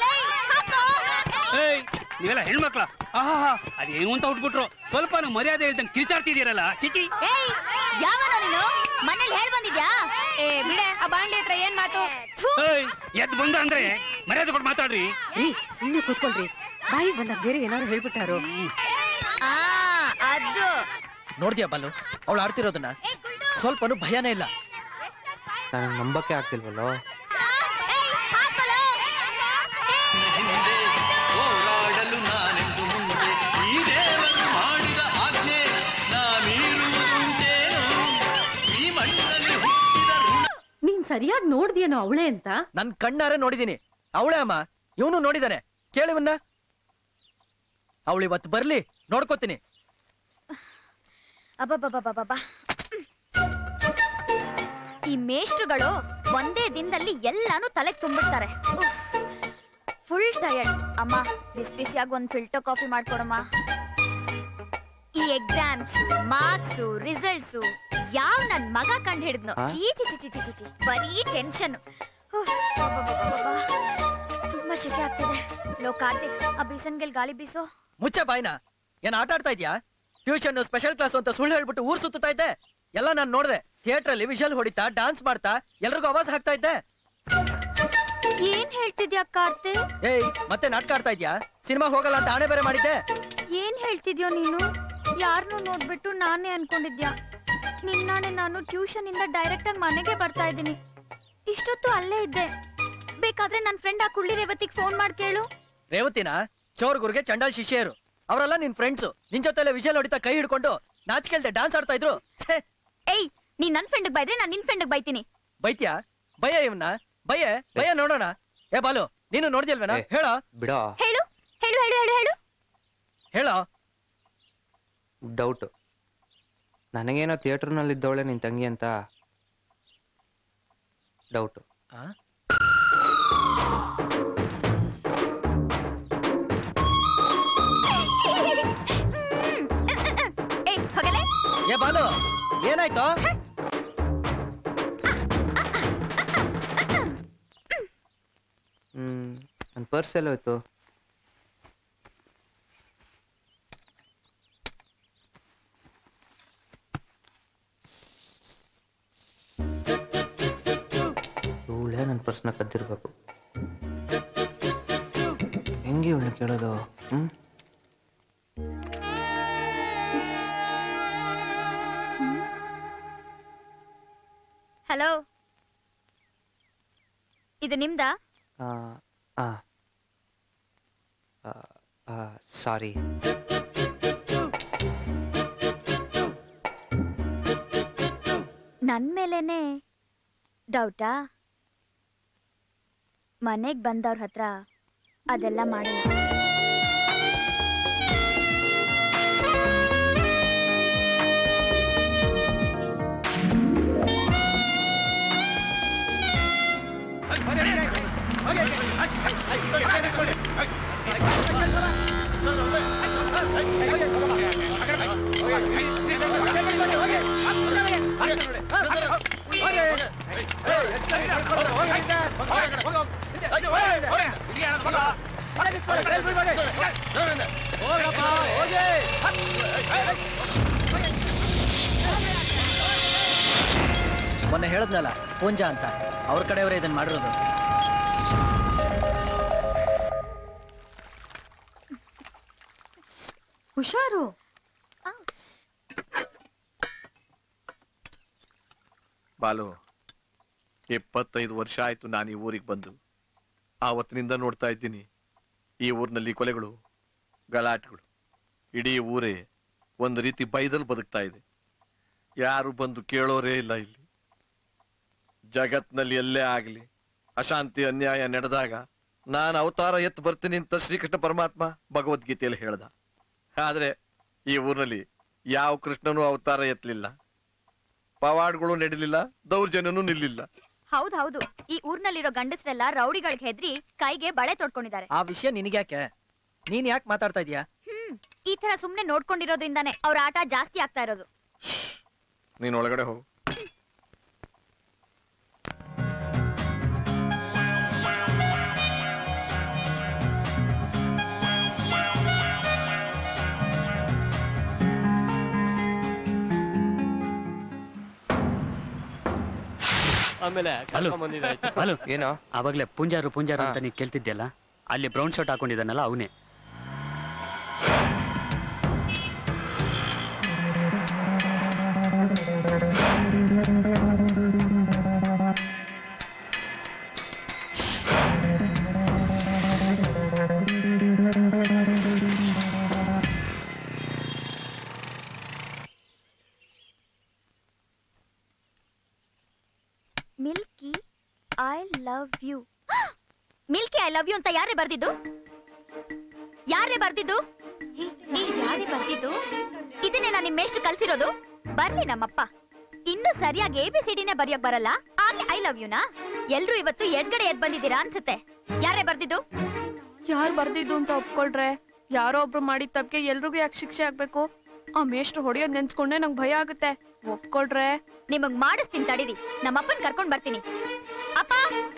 ಏಯ್ ನೀವೆಲ್ಲ ಹೆಣ್ಮಕ್ಳ ಆಹಾ ಅದೇನು ಅಂತ ಉಟ್ಬಿಟ್ರು ಸ್ವಲ್ಪ ಮರ್ಯಾದೆ ಇಲ್ದಂಗೆ ಕಿರ್ಚಾಡ್ತಿದ್ದೀರಲ್ಲ ಚಿಚಿ ಯಾವನ ನೀನು ಮನೇಲಿ ಹೇಳ್ ಬಂದಿದ್ಯಾ ಏ ಬಿಡೆ ಆ ಬಾಂಡ್ಲಿ ಹತ್ರ ಏನ್ ಮಾತು ಏಯ್ ಎದ್ದು ಬಂದ ಅಂದ್ರೆ ಮರ್ಯಾದೆ ಕೊಟ್ಟು ಮಾತಾಡ್ರಿ ಸುಮ್ಮನೆ ಕೂತ್ಕೊಳ್ರಿ ಬಾಯಿ ಬಂದಾಗ ಬೇರೆ ಏನಾದ್ರು ಹೇಳ್ಬಿಟ್ಟಾರು ಆ ಅದು ನೋಡ್ದ್ಯಾ ಬಾಲು ಅವಳು ಆಡ್ತಿರೋದನ್ನ ಸ್ವಲ್ಪನೂ ಭಯನೇ ಇಲ್ಲ ನನಗೆ ನಂಬಕ್ಕೆ ಆಗ್ತಿಲ್ವಲ್ಲೋ ಹಿಂದೆ ಹೋರಾಡಲು ನಾನೆಂದು ಮುಂದೆ ಈ ದೇವರು ಮಾಡಿದ ಆಜ್ಞೆ ನಾ ಮೀರುವುದುಂಟೇನು ಈ ಮಣ್ಣಲ್ಲಿ ಹುಟ್ಟಿದ ಋಣ ನೀನ್ ಸರಿಯಾಗಿ ನೋಡ್ದಿಯೇನೋ ಅವಳೆ ಅಂತ ನನ್ ಕಣ್ಣಾರೆ ನೋಡಿದೀನಿ ಅವಳೇ ಅಮ್ಮ ಇವನು ನೋಡಿದಾನೆ ಕೇಳಿವನ್ನ ಅವಳು ಇವತ್ತು ಬರ್ಲಿ ನೋಡ್ಕೋತೀನಿ ಅಬ್ಬಬ್ಬಬ್ಬಬ್ಬಬ್ಬ. ಈ ಮೇಷ್ಟ್ರುಗಳು ಒಂದೇ ದಿನದಲ್ಲಿ ಎಲ್ಲಾನು ತಲೆಗೆ ತುಂಬಿಡ್ತಾರೆ ಫುಲ್ ಟಯರ್ಡ್ ಅಮ್ಮ ಬಿಸಿ ಬಿಸಿಯಾಗಿ ಒಂದು ಫಿಲ್ಟರ್ ಕಾಫಿ ಮಾಡ್ಕೊಡಮ್ಮ ಈ ಎಕ್ಸಾಮ್ಸ್ ಮಾರ್ಕ್ಸು ರಿಸಲ್ಟ್ಸು ಯಾವ ನನ್ ಮಗ ಕಂಡು ಹಿಡಿದ್ನು ಹಾ? ಚೀ ಚಿ ಚಿ ಚಿ ಚಿ ಚಿ ಚಿ ಬರೀ ಟೆನ್ಷನ್ ತುಂಬಾ ಶೆಕೆ ಆಗ್ತಿದೆ ಲೋ ಕಾರ್ತಿಕ್ ಆ ಬೀಸನ್ಗೆಲ್ ಗಾಳಿ ಬೀಸೋ ಮುಚ್ಚೆ ಬಾಯ್ನ ಏನ್ ಆಟ ಆಡ್ತಾ ಇದ್ಯಾ ಟ್ಯೂಷನ್ ಸ್ಪೆಷಲ್ ಕ್ಲಾಸ್ ಅಂತ ಸುಳ್ಳು ಹೇಳ್ಬಿಟ್ಟು ಊರ್ ಸುತ್ತಾ ಇದ್ದೆ ಎಲ್ಲ ನಾನ್ ನೋಡ್ದೆ ಥಿಯೇಟರ್ ಅಲ್ಲಿ ವಿಷಲ್ ಹೊಡಿತಾ ಡಾನ್ಸ್ ಮಾಡ್ತಾ ಎಲ್ರಿಗೂ ಅವಾಜ್ ಹಾಕ್ತಾ ಇದ್ದೆ ಏನ್ ಹೇಳ್ತಿದ್ಯಾ ಕಾರ್ತಿಕ್ ಏಯ್ ಮತ್ತೆ ನಾಟಕ ಆಡ್ತಾ ಇದ್ಯಾ ಸಿನಿಮಾ ಹೋಗಲ್ಲ ಅಂತ ಆಣೆ ಬೇರೆ ಮಾಡಿದ್ದೆ ಏನ್ ಹೇಳ್ತಿದ್ಯೋ ನೀನು ಯಾರನ್ನೂ ನೋಡ್ಬಿಟ್ಟು ನಾನೇ ಅನ್ಕೊಂಡಿದ್ಯಾ ನಿನ್ನಾಣೆ ನಾನು ಟ್ಯೂಷನ್ ಇಂದ ಡೈರೆಕ್ಟ್ ಆಗಿ ಮನೆಗೆ ಬರ್ತಾ ಇದ್ದೀನಿ ಇಷ್ಟೊತ್ತು ಅಲ್ಲೇ ಇದ್ದೆ ಬೇಕಾದ್ರೆ ನನ್ನ ಫ್ರೆಂಡ್ ಆ ಕುಳ್ಳಿ ರೇವತಿಗೆ ಫೋನ್ ಮಾಡಿ ಕೇಳು ರೇವತಿನ ಚೋರ್ಗುರ್ಗೆ ಚಂಡಾಲ್ ಶಿಷ್ಯರು ಅವರೆಲ್ಲ ನಿನ್ ಫ್ರೆಂಡ್ಸ್ ನಿನ್ ಜೊತೆಲೆ ವಿಷಲ್ ಹೊಡಿತಾ ಕೈ ಹಿಡ್ಕೊಂಡು ನಾಚಿಕೆಲ್ದೆ ಡಾನ್ಸ್ ಆಡ್ತಾ ಇದ್ರು ಛೇ ಏಯ್ ನೀನ್ ನನ್ ಫ್ರೆಂಡ್ ಬೈದ್ರೆ ನಾನ್ ನಿನ್ ಫ್ರೆಂಡ್ ಬೈತೀನಿ ಬೈತ್ಯಾ ಭಯ ಇವನ್ನ ಭಯ ಭಯ ನೋಡೋಣ ಏ ಬಾಲು ನೀನು ನೋಡ್ದಿಲ್ವೇನ ಏ. ಹೇಳ ಬಿಡೋ ಹೇಳು ಹೇಳು ಹೇಳು ಹೇಳು ಹೇಳು ಹೇಳ ಡೌಟ್ ನನಗೇನೋ ಥಿಯೇಟರ್ನಲ್ಲಿ ಇದ್ದವಳೆ ನಿನ್ ತಂಗಿ ಅಂತ ಡೌಟ್ ಏಯ್ ಹೋಗಲೇ ಏ ಬಾಲು ಏನಾಯ್ತು ಹ್ಮ್ ನನ್ನ ಪರ್ಸ್ ಎಲ್ಲ ಹೋಯ್ತು ಇವಳೇ ನನ್ನ ಪರ್ಸ್ನ ಕದ್ದಿರ್ಬೇಕು ಹೆಂಗೆ ಇವಳನ್ನ ಕೇಳೋದು ಹ್ಮ್ ಹಲೋ ಇದು ನಿಮ್ದಾ ಆ ಆ ಸಾರಿ ನನ್ ಮೇಲೇನೆ ಡೌಟಾ ಮನೆಗ್ ಬಂದವ್ರ ಹತ್ರ ಅದೆಲ್ಲ ಮಾಡಲ್ಲ ಮೊನ್ನೆ ಹೇಳದ್ನಲ್ಲ ಪೂಂಜಾ ಅಂತ ಅವ್ರ ಕಡೆಯವರೇ ಇದನ್ನ ಮಾಡಿರೋದು ಹುಷಾರು ಬಾಲು ಇಪ್ಪತ್ತೈದು ವರ್ಷ ಆಯ್ತು ನಾನು ಈ ಊರಿಗೆ ಬಂದು ಆವತ್ತಿನಿಂದ ನೋಡ್ತಾ ಇದ್ದೀನಿ ಈ ಊರಿನಲ್ಲಿ ಕೊಲೆಗಳು ಗಲಾಟೆಗಳು ಇಡೀ ಊರೇ ಒಂದು ರೀತಿ ಬೈದಲ್ ಬದುಕ್ತಾ ಇದೆ ಯಾರು ಬಂದು ಕೇಳೋರೇ ಇಲ್ಲ ಇಲ್ಲಿ ಜಗತ್ನಲ್ಲಿ ಎಲ್ಲೇ ಆಗಲಿ ಅಶಾಂತಿ ಅನ್ಯಾಯ ನಡೆದಾಗ ನಾನು ಅವತಾರ ಎತ್ತು ಬರ್ತೀನಿ ಅಂತ ಶ್ರೀಕೃಷ್ಣ ಪರಮಾತ್ಮ ಭಗವದ್ಗೀತೆಯಲ್ಲಿ ಹೇಳ್ದ ಆದ್ರೆ ಈ ಊರಿನಲ್ಲಿ ಯಾವ ಕೃಷ್ಣನೂ ಅವತಾರ ಎತ್ತಲಿಲ್ಲ ಪವಾಡ್ಗಳು ನಡೀಲಿಲ್ಲ ದೌರ್ಜನ್ಯನೂ ನಿಲ್ಲಿಲ್ಲ ಹೌದ್ ಹೌದು ಈ ಊರ್ನಲ್ಲಿರೋ ಗಂಡಸ್ರೆಲ್ಲ ರೌಡಿಗಳಿಗೆ ಹೆದ್ರಿ ಕೈಗೆ ಬಳೆ ತೊಡ್ಕೊಂಡಿದ್ದಾರೆ ಆ ವಿಷಯ ನಿನಗ್ಯಾಕೆ ನೀನ್ ಯಾಕೆ ಮಾತಾಡ್ತಾ ಇದೀಯಾ ಹ್ಮ್ ಈ ತರ ಸುಮ್ನೆ ನೋಡ್ಕೊಂಡಿರೋದ್ರಿಂದಾನೆ ಅವ್ರ ಆಟ ಜಾಸ್ತಿ ಆಗ್ತಾ ಇರೋದು ನೀನ್ ಒಳಗಡೆ ಹೋಗು ಆಮೇಲೆ ಕರ್ಕೊಂಡ್ ಬಂದಿದ್ದಾಯ್ತು. ಬಾಲು ಏನೋ ಆವಾಗ್ಲೇ ಪುಂಜಾರು ಪುಂಜಾರು ಹಾ. ಅಂತ ನೀ ಕೇಳ್ತಿದ್ಯಲ್ಲ ಅಲ್ಲಿ ಬ್ರೌನ್ ಶರ್ಟ್ ಹಾಕೊಂಡಿದ್ದಾನಲ್ಲ ಅವನೇ milky I love you milky I love you ಅಂತ ಯಾರೇ ಬರ್ದಿದ್ದು ಯಾರೇ ಬರ್ದಿದ್ದು ಹೇ, ಹೇ, ಯಾರೇ ಬರ್ದಿದ್ದು ಇದನ್ನೇ ನಾನು ನಿಮ್ಮೆಷ್ಟು ಕಲ್ಸಿರೋದು ಬರ್ಲಿ ನಮ್ಮಪ್ಪ ಇನ್ನು ಸರಿಯಾಗಿ ಎ ಬಿ ಸಿ ಡಿನೇ ಬರೆಯೋಕ್ ಬರಲ್ಲ ಆಗ್ಲೇ ಐ ಲವ್ ಯುನಾ ಎಲ್ರು ಇವತ್ತು ಎಡ್ಗಡೆ ಎದ್ ಬಂದಿದ್ದೀರಾ ಅನ್ಸುತ್ತೆ ಯಾರೇ ಬರ್ದಿದ್ದು ಯಾರು ಬರ್ದಿದ್ದು ಅಂತ ಒಪ್ಕೊಳ್ರೆ ಯಾರೋ ಒಬ್ರು ಮಾಡಿದ ತಪ್ಪಿಗೆ ಎಲ್ರಿಗೂ ಯಾಕೆ ಶಿಕ್ಷೆ ಆಗ್ಬೇಕು ಆ ಮೇಷ್ಟ್ರು ಹೊಡೆಯೋದ್ ನೆನ್ಸ್ಕೊಂಡೆ ನಂಗೆ ಭಯ ಆಗುತ್ತೆ ಒಪ್ಕೊಳ್ರೆ ನಿಮಗ್ ಮಾಡಿಸ್ತೀನಿ ತಡೀರಿ ನಮ್ಮಪ್ಪನ್ ಕರ್ಕೊಂಡ್ ಬರ್ತೀನಿ ಅಪ್ಪ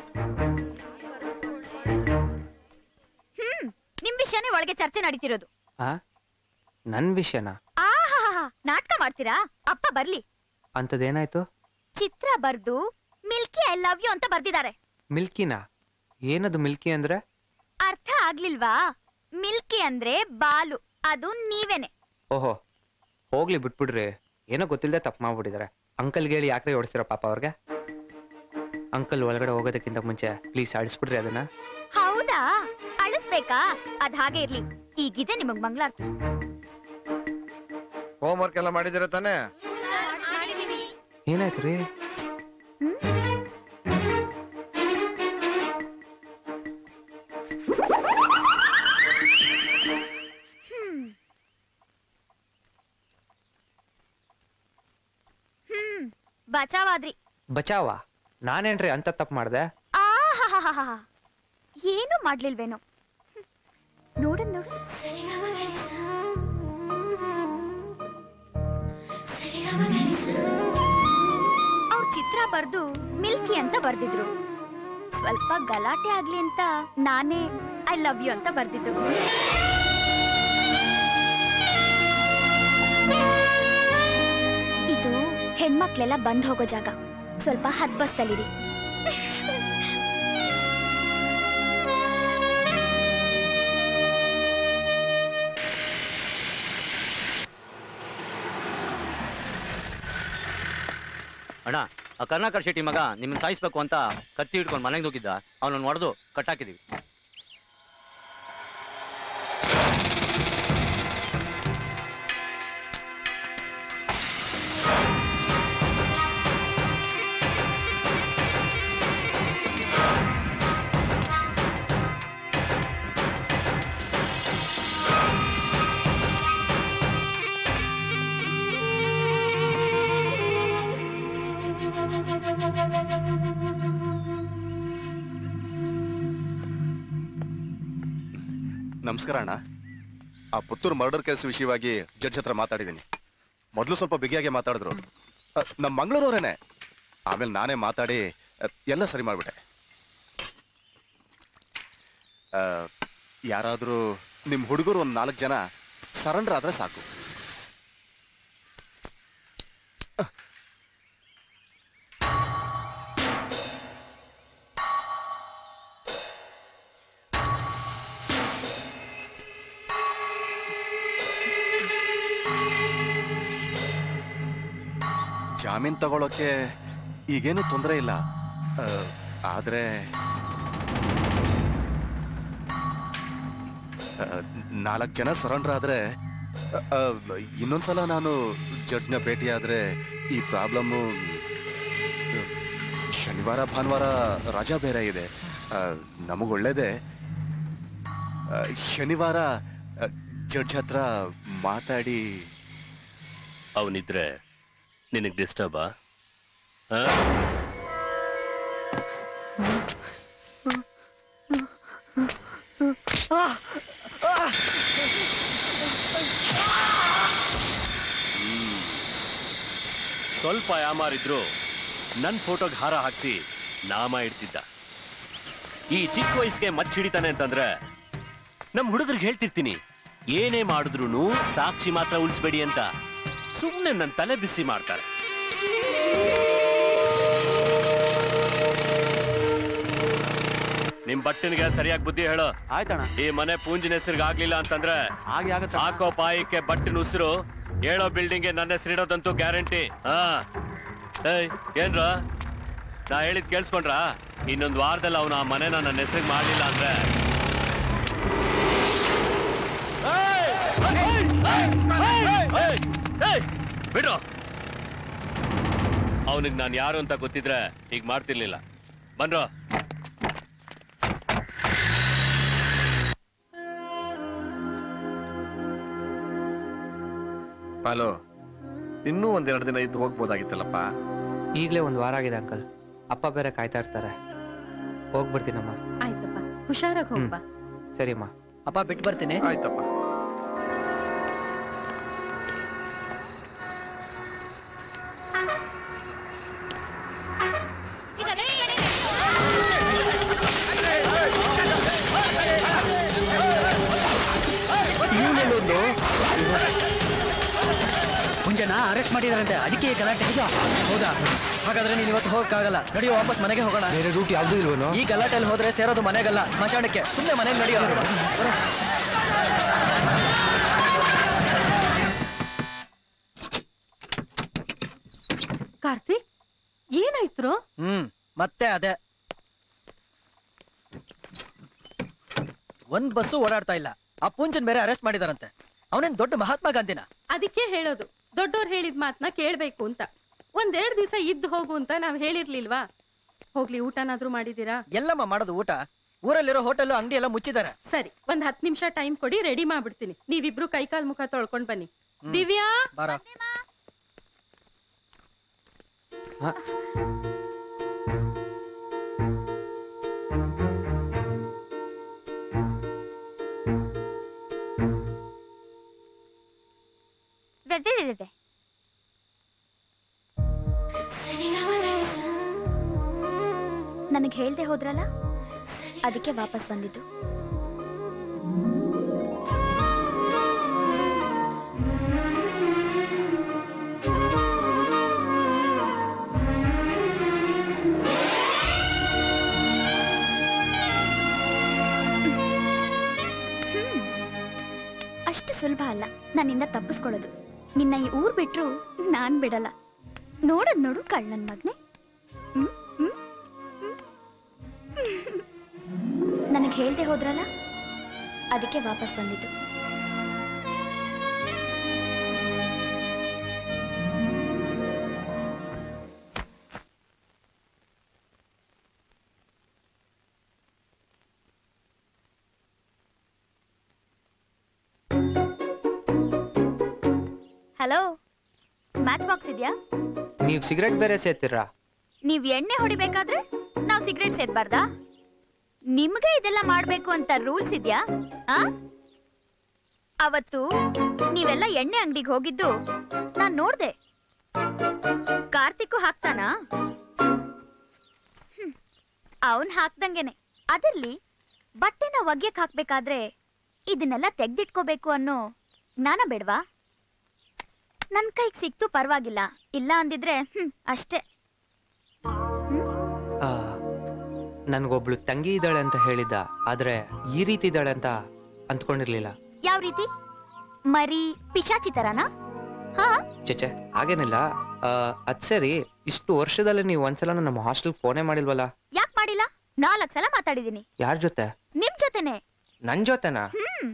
ಹ್ಮ್ ನಿಮ್ ವಿಷಯನೇ ಒಳಗೆ ಚರ್ಚೆ ನಡೀತಿರೋದು ಆ ನನ್ ವಿಷಯನಾ ಆಹಾಹಾ ನಾಟಕ ಮಾಡ್ತೀರಾ ಅಪ್ಪ ಬರ್ಲಿ ಅಂಥದ್ದೇನಾಯ್ತು ಚಿತ್ರ ಬರ್ದು ಮಿಲ್ಕಿ ಐ ಲವ್ ಯು ಅಂತ ಬರ್ದಿದ್ದಾರೆ ಮಿಲ್ಕಿನಾ ಏನದು ಮಿಲ್ಕಿ ಅಂದ್ರೆ ಅರ್ಥ ಆಗ್ಲಿಲ್ವಾ ಮಿಲ್ಕಿ ಅಂದ್ರೆ ಬಾಲು ಅದು ನೀವೇನೆ ಓಹೋ ಹೋಗ್ಲಿ ಬಿಟ್ಬಿಡ್ರಿ ಏನೋ ಗೊತ್ತಿಲ್ಲದೆ ತಪ್ಪು ಮಾಡ್ಬಿಟ್ಟಿದ್ದಾರೆ ಅಂಕಲ್ಗೆ ಹೇಳಿ ಯಾಕ್ರೆ ಓಡಿಸ್ತೀರ ಪಾಪ ಅವ್ರಿಗೆ ಅಂಕಲ್ ಒಳಗಡೆ ಹೋಗೋದಕ್ಕಿಂತ ಮುಂಚೆ ಪ್ಲೀಸ್ ಅಳಿಸ್ಬಿಡ್ರಿ ಅದನ್ನ ಹೌದಾ ಅಳಿಸ್ಬೇಕಾ ಅದ್ ಹಾಗೆ ಇರ್ಲಿ ಈಗಿದೆ ನಿಮಗ್ ಮಂಗ್ಲಾರ್ತಿ ಹೋಮ್ವರ್ಕ್ ಎಲ್ಲ ಮಾಡಿದಿರ ತಾನೇ ಏನಾಯ್ತು ರೀ ಹ್ಮ್ ಹ್ಮ್ ಬಚಾವಾದ್ರಿ ಬಚಾವ ನಾನೇನ್ರಿ ಅಂತ ತಪ್ಪು ಮಾಡ್ದೆ ಆಹಾಹಾಹಾಹಾ. ಏನು ಮಾಡ್ಲಿಲ್ವೇನೋ ಹ್ಮ್. ನೋಡು ನೋಡು ಅವ್ರ ಚಿತ್ರ ಬರ್ದು ಮಿಲ್ಕಿ ಅಂತ ಬರ್ದಿದ್ರು ಸ್ವಲ್ಪ ಗಲಾಟೆ ಆಗ್ಲಿ ಅಂತ ನಾನೇ ಐ ಲವ್ ಯು ಅಂತ ಬರ್ದಿದ್ದು ಇದು ಹೆಣ್ಮಕ್ಳೆಲ್ಲ ಬಂದ್ ಹೋಗೋ ಜಾಗ ಸ್ವಲ್ಪ ಹದ್ಬಸ್ತಲ್ಲಿರಿ ಅಣ್ಣ ಆ ಕರ್ನಾಕರ್ ಶೆಟ್ಟಿ ಮಗ ನಿಮ್ಮನ್ನ ಸಾಯಿಸ್ಬೇಕು ಅಂತ ಕತ್ತಿ ಹಿಡ್ಕೊಂಡು ಮನೆಗೆ ಹೋಗಿದ್ದ ಅವನನ್ನು ಹೊಡೆದು ಕಟ್ಟಾಕಿದೀವಿ ನಮಸ್ಕಾರ ಅಣ್ಣ ಆ ಪುತ್ತೂರು ಮರ್ಡರ್ ಕೇಸ್ ವಿಷಯವಾಗಿ ಜಡ್ಜ್ ಹತ್ರ ಮಾತಾಡಿದ್ದೀನಿ ಮೊದಲು ಸ್ವಲ್ಪ ಬಿಗಿಯಾಗಿ ಮಾತಾಡಿದ್ರು ಅ, ನಮ್ಮ ಮಂಗಳೂರವರೇನೆ ಆಮೇಲೆ ನಾನೇ ಮಾತಾಡಿ ಅ, ಎಲ್ಲ ಸರಿ ಮಾಡಿಬಿಟ್ಟೆ ಯಾರಾದರೂ ನಿಮ್ಮ ಹುಡುಗರು ಒಂದು ನಾಲ್ಕು ಜನ ಸರೆಂಡರ್ ಆದ್ರೆ ಸಾಕು ಜಾಮೀನ್ ತಗೊಳಕ್ಕೆ ಈಗೇನು ತೊಂದರೆ ಇಲ್ಲ ಆ, ಆದ್ರೆ ನಾಲ್ಕು ಜನ ಸರೆಂಡರ್ ಆದ್ರೆ ಆ, ಇನ್ನೊಂದ್ಸಲ ನಾನು ಜಡ್ಜ್ನ ಭೇಟಿಯಾದ್ರೆ ಈ ಪ್ರಾಬ್ಲಮ್ಮು ಶನಿವಾರ ಭಾನುವಾರ ರಜಾ ಬೇರೆ ಇದೆ ನಮಗೆ ಒಳ್ಳೇದೇ ಆ, ಶನಿವಾರ ಜಡ್ಜ್ ಹತ್ರ ಮಾತಾಡಿ ಅವನಿದ್ರೆ ನಿನಗೆ ಡಿಸ್ಟರ್ಬಾ ಸ್ವಲ್ಪ ಯಾಮಾರಿದ್ರು ನನ್ನ ಫೋಟೋಗೆ ಹಾರ ಹಾಕ್ಸಿ ನಾಮ ಇಡ್ತಿದ್ದ ಈ ಚಿಕ್ಕ ವಯಸ್ಸಿಗೆ ಮಚ್ಚ ಹಿಡಿತಾನೆ ಅಂತಂದ್ರೆ ನಮ್ ಹುಡುಗರಿಗೆ ಹೇಳ್ತಿರ್ತೀನಿ ಏನೇ ಮಾಡಿದ್ರು ಸಾಕ್ಷಿ ಮಾತ್ರ ಉಳಿಸ್ಬೇಡಿ ಅಂತ ಸುಮ್ಮನೆ ನನ್ನ ತಲೆ ಬಿಸಿ ಮಾಡ್ತಾರೆ ನಿಮ್ ಬಟ್ಟನಿಗೆ ಸರಿಯಾಗಿ ಬುದ್ಧಿ ಹೇಳು ಆಯ್ತಣ್ಣ ಈ ಮನೆ ಪೂಂಜಿನ ಹೆಸರಿಗೆ ಆಗ್ಲಿಲ್ಲ ಅಂತಂದ್ರೆ ಹಾಗೆ ಆಗತ್ತೆ ಹಾಕೋ ಪಾಯಕ್ಕೆ ಬಟ್ಟಿನ ಉಸಿರು ಹೇಳೋ ಬಿಲ್ಡಿಂಗ್ ನನ್ನ ಹೆಸರಿಡೋದಂತೂ ಗ್ಯಾರಂಟಿ ಹಾ ಏಯ್ ಏನ್ರ ನಾ ಹೇಳಿದ್ ಕೇಳಿಸ್ಕೊಂಡ್ರ ಇನ್ನೊಂದ್ ವಾರದಲ್ಲಿ ಅವನು ಆ ಮನೆನ ನನ್ನ ಹೆಸರಿಗೆ ಮಾಡ್ಲಿಲ್ಲ ಅಂದ್ರೆ ಏಯ್, ಬಿಡು ಅವನಿಗೆ ನಾನು ಯಾರು ಅಂತ ಗೊತ್ತಿದ್ರೆ ಈಗ ಮಾಡ್ತಿರ್ಲಿಲ್ಲ ಬನ್ರೋ ಪಾಲು ಇನ್ನೂ ಒಂದೆರಡು ದಿನ ಇದ್ದು ಹೋಗ್ಬೋದಾಗಿತ್ತಲ್ಲಪ್ಪ ಈಗಲೇ ಒಂದು ವಾರ ಆಗಿದೆ ಅಂಕಲ್ ಅಪ್ಪ ಬೇರೆ ಕಾಯ್ತಾ ಇರ್ತಾರೆ ಹೋಗ್ಬಿಡ್ತೀನಮ್ಮ ಆಯ್ತಪ್ಪ ಹುಷಾರಾಗಿ ಹೋಗ್ಬಾ ಸರಿಮ್ಮ ಅಪ್ಪ ಬಿಟ್ಟು ಬರ್ತೀನಿ ಆಯ್ತಪ್ಪ ಮುಂಜಾನ ಅರೆಸ್ಟ್ ಮಾಡಿದಾರಂತೆ ಅದಕ್ಕೆ ಈ ಗಲಾಟೆ ಹೌದಾ ಹೌದಾ ಹಾಗಾದ್ರೆ ನೀನ್ ಇವತ್ತು ಹೋಗಕ್ಕಾಗಲ್ಲ ನಡೆಯೋ ವಾಪಸ್ ಮನೆಗೆ ಹೋಗೋಣ ಬೇರೆ ರೂಟ್ ಯಾವ್ದು ಇಲ್ವೋ ಈ ಗಲಾಟೆಯಲ್ಲಿ ಹೋದ್ರೆ ಸೇರೋದು ಮನೆಗಲ್ಲ ಸ್ಮಶಾನಕ್ಕೆ ಸುಮ್ಮನೆ ಮನೆಗೆ ನಡೆಯೋ ಕಾರ್ತಿಕ್ ಏನಾಯ್ತು ಹ್ಮ್ ಮತ್ತೆ ಅದೇ ಒಂದ್ ಬಸ್ಸು ಓಡಾಡ್ತಾ ಇಲ್ಲ ಆ ಪೂಂಜನ್ ಬೇರೆ ಅರೆಸ್ಟ್ ಮಾಡಿದಾರಂತೆ ಅವನೇನ್ ದೊಡ್ಡ ಮಹಾತ್ಮ ಗಾಂಧಿನ ಅದಕ್ಕೆ ಹೇಳೋದು ದೊಡ್ಡೋರ್ ಹೇಳಿದ ಮಾತನ್ನ ಕೇಳ್ಬೇಕು ಅಂತ ಒಂದೆರಡ್ ದಿವಸ ಇದ್ದು ಹೋಗು ಅಂತ ನಾವ್ ಹೇಳಿರ್ಲಿಲ್ವಾ ಹೋಗ್ಲಿ ಊಟನಾದ್ರೂ ಮಾಡಿದೀರಾ ಎಲ್ಲಮ್ಮ ಮಾಡೋದು ಊಟ ಊರಲ್ಲಿರೋ ಹೋಟೆಲ್ ಅಂಗಡಿ ಎಲ್ಲ ಮುಚ್ಚಿದ್ದಾರೆ ಸರಿ ಒಂದ್ ಹತ್ ನಿಮಿಷ ಟೈಮ್ ಕೊಡಿ ರೆಡಿ ಮಾಡ್ಬಿಡ್ತೀನಿ ನೀವಿಬ್ರು ಕೈಕಾಲ್ ಮುಖ ತೊಳ್ಕೊಂಡ್ ಬನ್ನಿ ದಿವ್ಯಾ ಬಾರ ನನಗೆ ಹೇಳ್ದೆ ಹೋದ್ರಲ್ಲ ಅದಕ್ಕೆ ವಾಪಸ್ ಬಂದಿದ್ದು ಅಷ್ಟು ಸುಲಭ ಅಲ್ಲ ನನ್ನಿಂದ ತಪ್ಪಿಸ್ಕೊಳ್ಳೋದು ನಿನ್ನ ಈ ಊರ್ ಬಿಟ್ರು ನಾನ್ ಬಿಡಲ್ಲ ನೋಡದ್ ನೋಡು ಕಳ್ಳನ್ ಮಗ್ನೆ ನನಗೆ ಹೇಳ್ದೆ ಹೋದ್ರಲ್ಲ ಅದಕ್ಕೆ ವಾಪಸ್ ಬಂದಿದ್ದು ಹಲೋ ಮ್ಯಾಚ್ ಬಾಕ್ಸ್ ಇದೆಯಾ ನೀವು ಸಿಗರೆಟ್ ಬೇರೆ ಸೇರ್ತೀರಾ ನೀವ್ ಎಣ್ಣೆ ಹೊಡಿಬೇಕಾದ್ರೆ ನಾವ್ ಸಿಗರೇಟ್ ಸೇದ್ಬಾರ್ದಾ ನಿಮ್ಗೆ ಇದೆಲ್ಲ ಮಾಡ್ಬೇಕು ಅಂತ ರೂಲ್ಸ್ ಇದ್ಯಾ ಆ ಅವತ್ತು ನೀವೆಲ್ಲ ಎಣ್ಣೆ ಅಂಗಡಿಗೆ ಹೋಗಿದ್ದು ನಾನ್ ನೋಡ್ದೆ ಕಾರ್ತಿಕ್ಕು ಹಾಕ್ತಾನಾ ಅವನ್ ಹಾಕ್ದಂಗೆನೆ ಅದಿರ್ಲಿ ಬಟ್ಟೆನ ಒಗ್ಯಕ್ ಹಾಕ್ಬೇಕಾದ್ರೆ ಇದನ್ನೆಲ್ಲ ತೆಗ್ದಿಟ್ಕೋಬೇಕು ಅನ್ನೋ ಜ್ಞಾನ ಬೇಡ್ವಾ ನನ್ ಕೈಗ್ ಸಿಕ್ತು ಪರವಾಗಿಲ್ಲ ಇಲ್ಲ ಅಂದಿದ್ರೆ ಹ್ಮ್ ಅಷ್ಟೇ ಆ, ನನ್ಗೊಬ್ಳು ತಂಗಿ ಇದ್ದಾಳೆ ಅಂತ ಹೇಳಿದ್ದ ಆದ್ರೆ ಈ ರೀತಿ ಇದ್ದಾಳೆ ಅಂತ ಅಂದ್ಕೊಂಡಿರ್ಲಿಲ್ಲ ಯಾವ ರೀತಿ ಮರಿ ಪಿಶಾಚಿ ತರನಾ ಹಾ ಚೇಚೆ ಹಾಗೇನಿಲ್ಲ ಆ, ಅದ್ ಸರಿ ಇಷ್ಟು ವರ್ಷದಲ್ಲಿ ನೀವು ಒಂದ್ಸಲ ನಮ್ಮ ಹಾಸ್ಟೆಲ್ ಫೋನೇ ಮಾಡಿಲ್ವಲ್ಲ ಯಾಕ್ ಮಾಡಿಲ್ಲ ನಾಲ್ಕ್ ಸಲ ಮಾತಾಡಿದೀನಿ ಯಾರ ಜೊತೆ ನಿಮ್ ಜೊತೆನೆ ನನ್ ಜೊತೆನಾ ಹ್ಮ್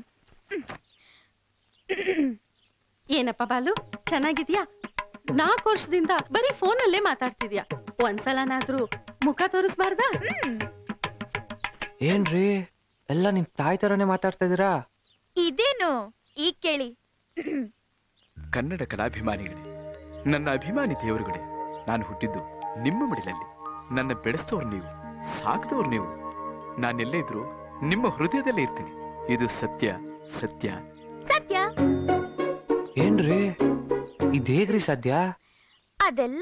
ಏನಪ್ಪ ಬಾಲು ಚೆನ್ನಾಗಿದ್ಯಾ ನಾಲ್ಕು ವರ್ಷದಿಂದ ಬರೀ ಫೋನಲ್ಲೇ ಮಾತಾಡ್ತಿದ್ಯಾ ಒಂದ್ಸಲನಾದ್ರೂ ಮುಖ ತೋರಿಸ್ಬಾರ್ದಾ ಏನ್ರಿ ಎಲ್ಲ ನಿಮ್ ತಾಯಿ ತರನೇ ಮಾತಾಡ್ತಾ ಇದೀರಾ ಇದೇನು ಈಗ ಕೇಳಿ ಕನ್ನಡ ಕಲಾಭಿಮಾನಿಗಳೇ ನನ್ನ ಅಭಿಮಾನಿ ದೇವರುಗಳೇ ನಾನು ಹುಟ್ಟಿದ್ದು ನಿಮ್ಮ ಮಡಿಲಲ್ಲಿ ನನ್ನ ಬೆಳೆಸ್ತವ್ರು ನೀವು ಸಾಕಿದವ್ರು ನೀವು ನಾನೆಲ್ಲೇ ಇದ್ರು ನಿಮ್ಮ ಹೃದಯದಲ್ಲೇ ಇರ್ತೀನಿ ಇದು ಸತ್ಯ ಸತ್ಯ ಸತ್ಯ ಏನ್ರಿ ಇದೇಗ್ರಿ ಸದ್ಯ ಅದೆಲ್ಲ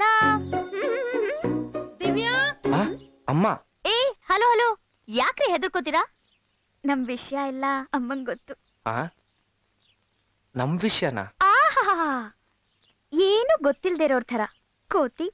ದಿವ್ಯಾ ಆ, ಅಮ್ಮ ಏ ಹಲೋ ಹಲೋ ಯಾಕ್ರಿ ಹೆದರ್ಕೋತೀರಾ ನಮ್ ವಿಷಯ ಎಲ್ಲ ಅಮ್ಮಂಗ್ ಗೊತ್ತು ಆ ನಮ್ ವಿಷಯನ ಆಹಾ ಏನು ಗೊತ್ತಿಲ್ದೇ ಇರೋರ್ ಥರ ಕೋತಿ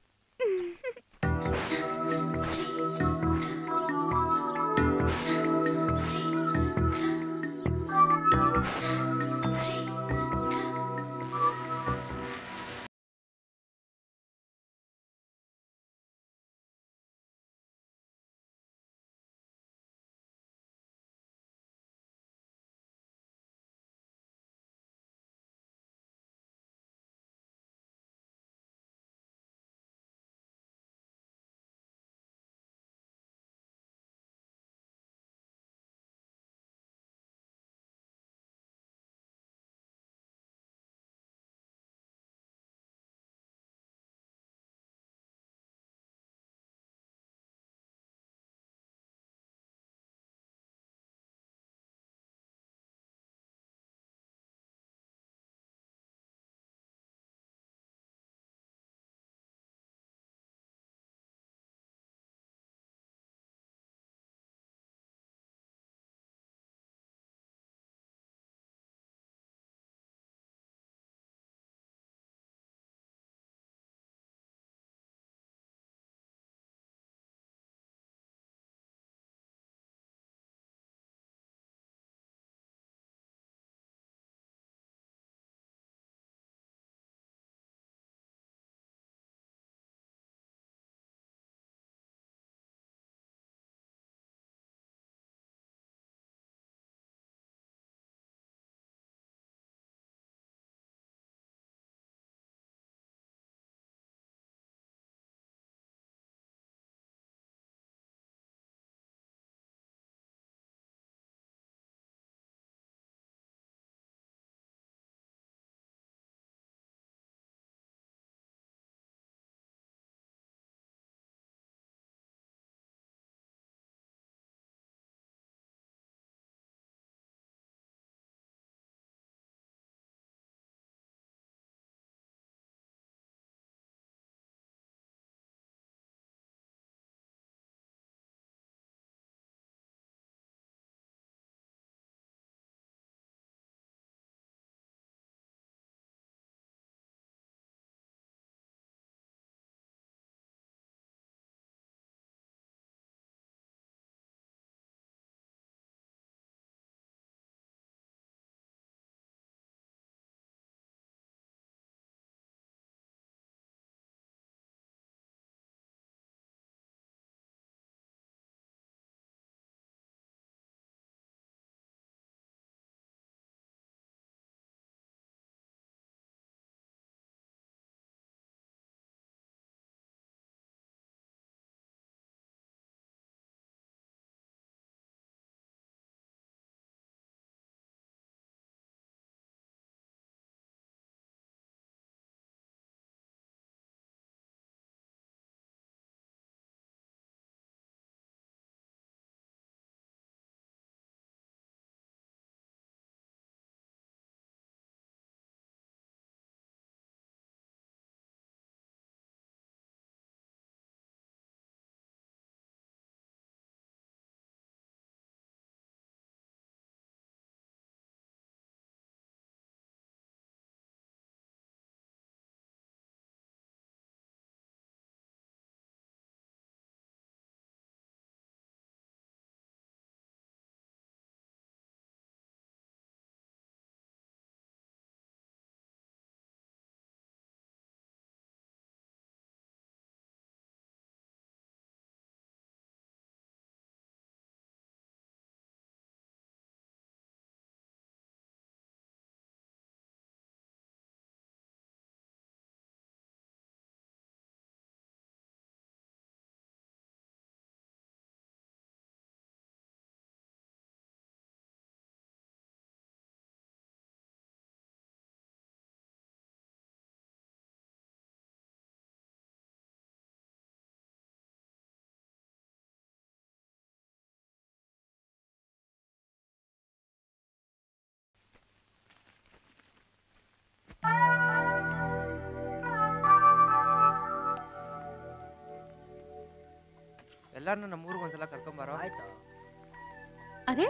ಎಲ್ಲಾರನ್ನೂ ನಮ್ಮ ಊರಿಗೆ ಒಂದ್ಸಲ ಕರ್ಕೊಂಬಾರೋ ಆಯ್ತು ಅರೆ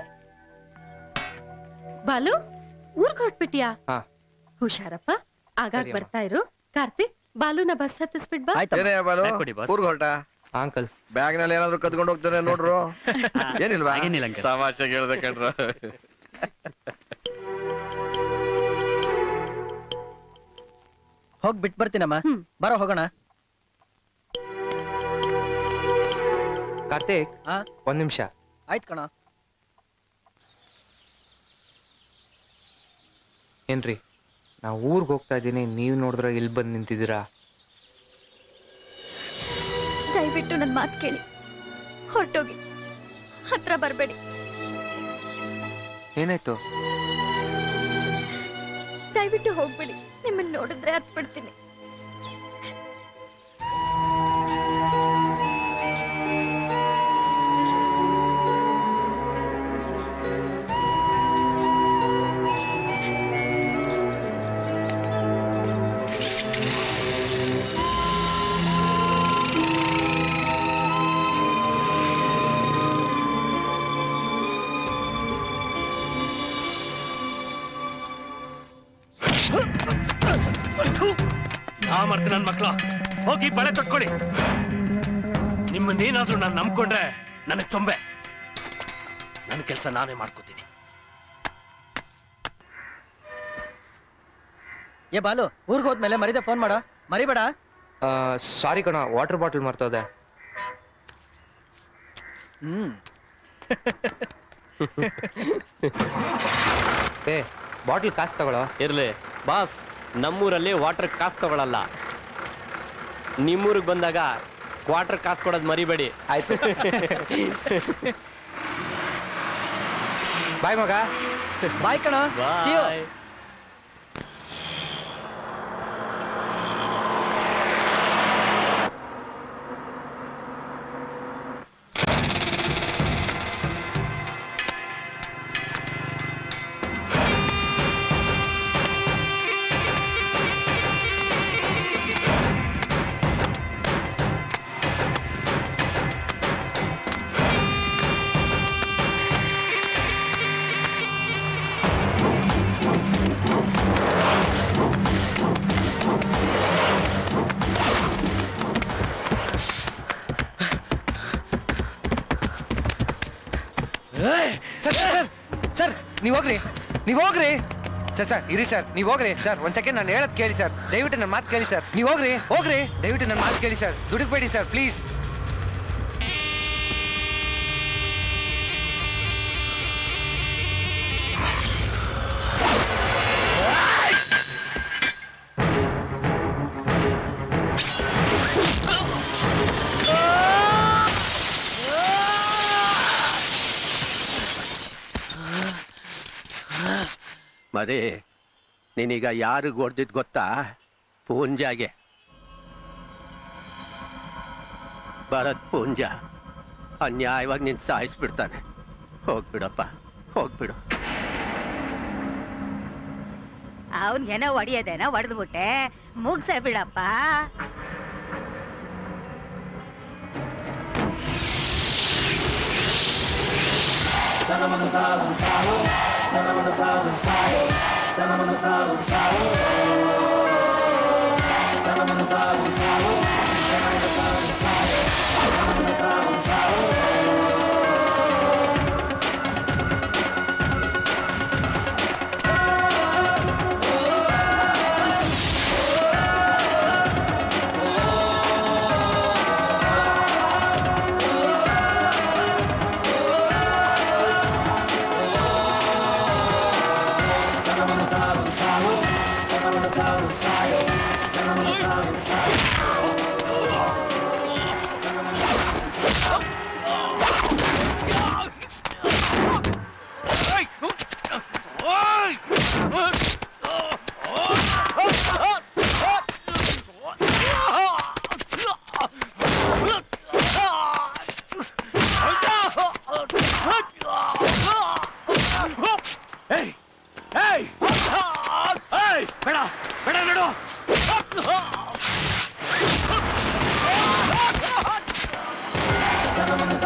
ಬಾಲು ಊರ್ಗ್ ಹೊರಟ್ಬಿಟ್ಯಾ ಹಾ. ಹುಷಾರಪ್ಪ ಆಗಾಗ ಸರಿ ಅಮ್ಮ. ಬರ್ತಾ ಇರು ಕಾರ್ತಿಕ್ ಬಾಲುನ ಬಸ್ ಹತ್ತಿಸ್ಬಿಟ್ ಬಾ ಏನೇ ಬಾಲು ಬ್ಯಾಗ್ ಕೊಡಿ, boss. ಊರ್ಗ್ ಹೊರಟ ಅಂಕಲ್ ಬ್ಯಾಗ್ ನಲ್ಲಿ ಏನಾದ್ರು ಕದ್ಕೊಂಡು ಹೋಗ್ತಾನೆ ನೋಡ್ರು ಏನಿಲ್ವಾ ಹಾಗೇನಿಲ್ಲ uncle. ತಮಾಷೆ ಹೇಳ್ದೆ ಕಣ್ರ ಹೋಗ್ ಬಿಟ್ ಬರ್ತೀನಮ್ಮ ಬರೋ ಹೋಗೋಣ ಕಾರ್ತಿಕ್ ಹಾ ಒಂದ್ ನಿಮಿಷ ಆಯ್ತು ಕಣ ಏನ್ರಿ ನಾ ಊರ್ಗ್ ಹೋಗ್ತಾ ಇದ್ದೀನಿ ನೀವ್ ನೋಡಿದ್ರೆ ಇಲ್ಲಿ ಬಂದ್ ನಿಂತಿದ್ದೀರಾ ದಯವಿಟ್ಟು ನನ್ನ ಮಾತು ಕೇಳಿ ಹೊರಟೋಗಿ ಹತ್ರ ಬರಬೇಡಿ ಏನಾಯ್ತು ದಯವಿಟ್ಟು ಹೋಗ್ಬೇಡಿ ನಿಮ್ಮನ್ನ ನೋಡಿದ್ರೆ ಹತ್ ಬಿಡ್ತೀನಿ ಆ ಮರ್ತ ನನ್ ಮಕ್ಳು ಹೋಗಿ ಬಳೆ ತೊಟ್ಕೊಳ್ಳಿ ನಿಮ್ಮನ್ನೇನಾದ್ರೂ ನಾನು ನಂಬ್ಕೊಂಡ್ರೆ ನನಗ್ ಚೊಂಬೆ ನನ್ನ ಕೆಲಸ ನಾನೇ ಮಾಡ್ಕೋತೀನಿ ಏ ಬಾಲು ಊರ್ಗ್ ಹೋದ್ಮೇಲೆ ಮರಿದೆ ಫೋನ್ ಮಾಡ ಮರಿಬೇಡ ಸಾರಿ ಕಣ ವಾಟರ್ ಬಾಟಲ್ ಮರ್ತೋದೆ ಹ್ಮ್ ಏ ಬಾಟಲ್ ಕಾಸು ತಗೊಳ್ಳೋ ಇರ್ಲಿ ಬಾಸ್ ನಮ್ಮೂರಲ್ಲಿ ವಾಟರ್ ಕಾಸು ತಗೊಳಲ್ಲ ನಿಮ್ಮೂರಿಗೆ ಬಂದಾಗ ಕ್ವಾರ್ಟರ್ ಕಾಸು ಕೊಡೋದು ಮರಿಬೇಡಿ ಆಯ್ತು ಬಾಯ್ ಮಗ ಬಾಯ್ ಕಣ See you. Bye sir sir sir ನೀವ್ ಹೋಗ್ರಿ ನೀವ್ ಹೋಗ್ರಿ ಸರ್ ಸರ್ ಇರಿ ಸರ್ ನೀವ್ ಹೋಗ್ರಿ ಸರ್ ಒಂದ್ ಸೆಕೆಂಡ್ ನಾನು ಹೇಳದ್ ಕೇಳಿ ಸರ್ ದಯವಿಟ್ಟು ನನ್ನ ಮಾತು ಕೇಳಿ ಸರ್ ನೀವ್ ಹೋಗ್ರಿ ಹೋಗ್ರಿ ದಯವಿಟ್ಟು ನನ್ನ ಮಾತು ಕೇಳಿ ಸರ್ ದುಡುಕ್ಬೇಡಿ ಸರ್ ಪ್ಲೀಸ್ ಮರಿ ನೀನೀಗ ಯಾರಿಗ್ ಹೊಡ್ದಿದ್ ಗೊತ್ತಾ ಪೂಂಜಾಗೆ ಭರತ್ ಪೂಂಜ ಅನ್ಯಾಯವಾಗಿ ನಿನ್ ಸಾಯಿಸ್ಬಿಡ್ತಾನೆ ಹೋಗ್ಬಿಡಪ್ಪ ಹೋಗ್ಬಿಡು ಅವನ್ಗೇನೋ ಹೊಡಿಯೋದೇನೋ ಹೊಡೆದ್ಬಿಟ್ಟೆ ಮುಗ್ಸೇ ಬಿಡಪ್ಪ Sana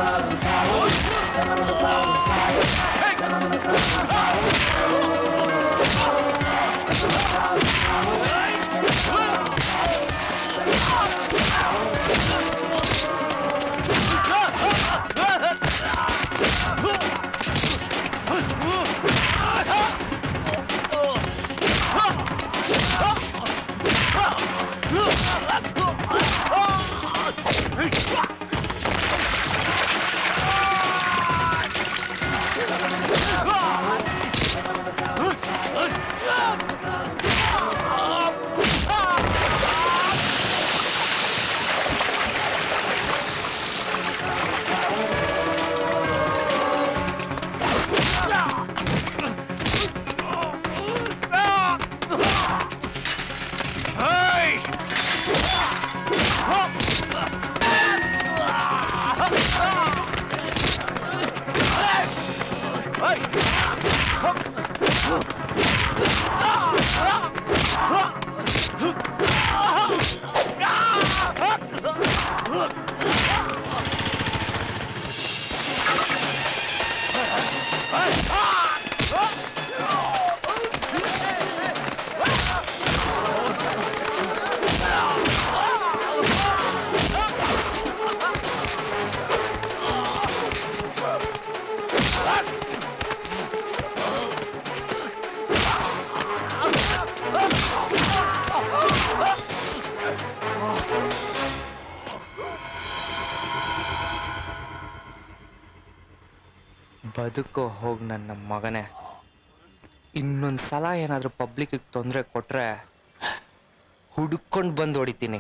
ಬದುಕೋ ಹೋಗ್ ನನ್ನ ಮಗನೇ ಇನ್ನೊಂದ್ ಸಲ ಏನಾದ್ರೂ ಪಬ್ಲಿಕ್ಕಿಗೆ ತೊಂದರೆ ಕೊಟ್ರೆ ಹುಡುಕೊಂಡು ಬಂದು ಹೊಡಿತೀನಿ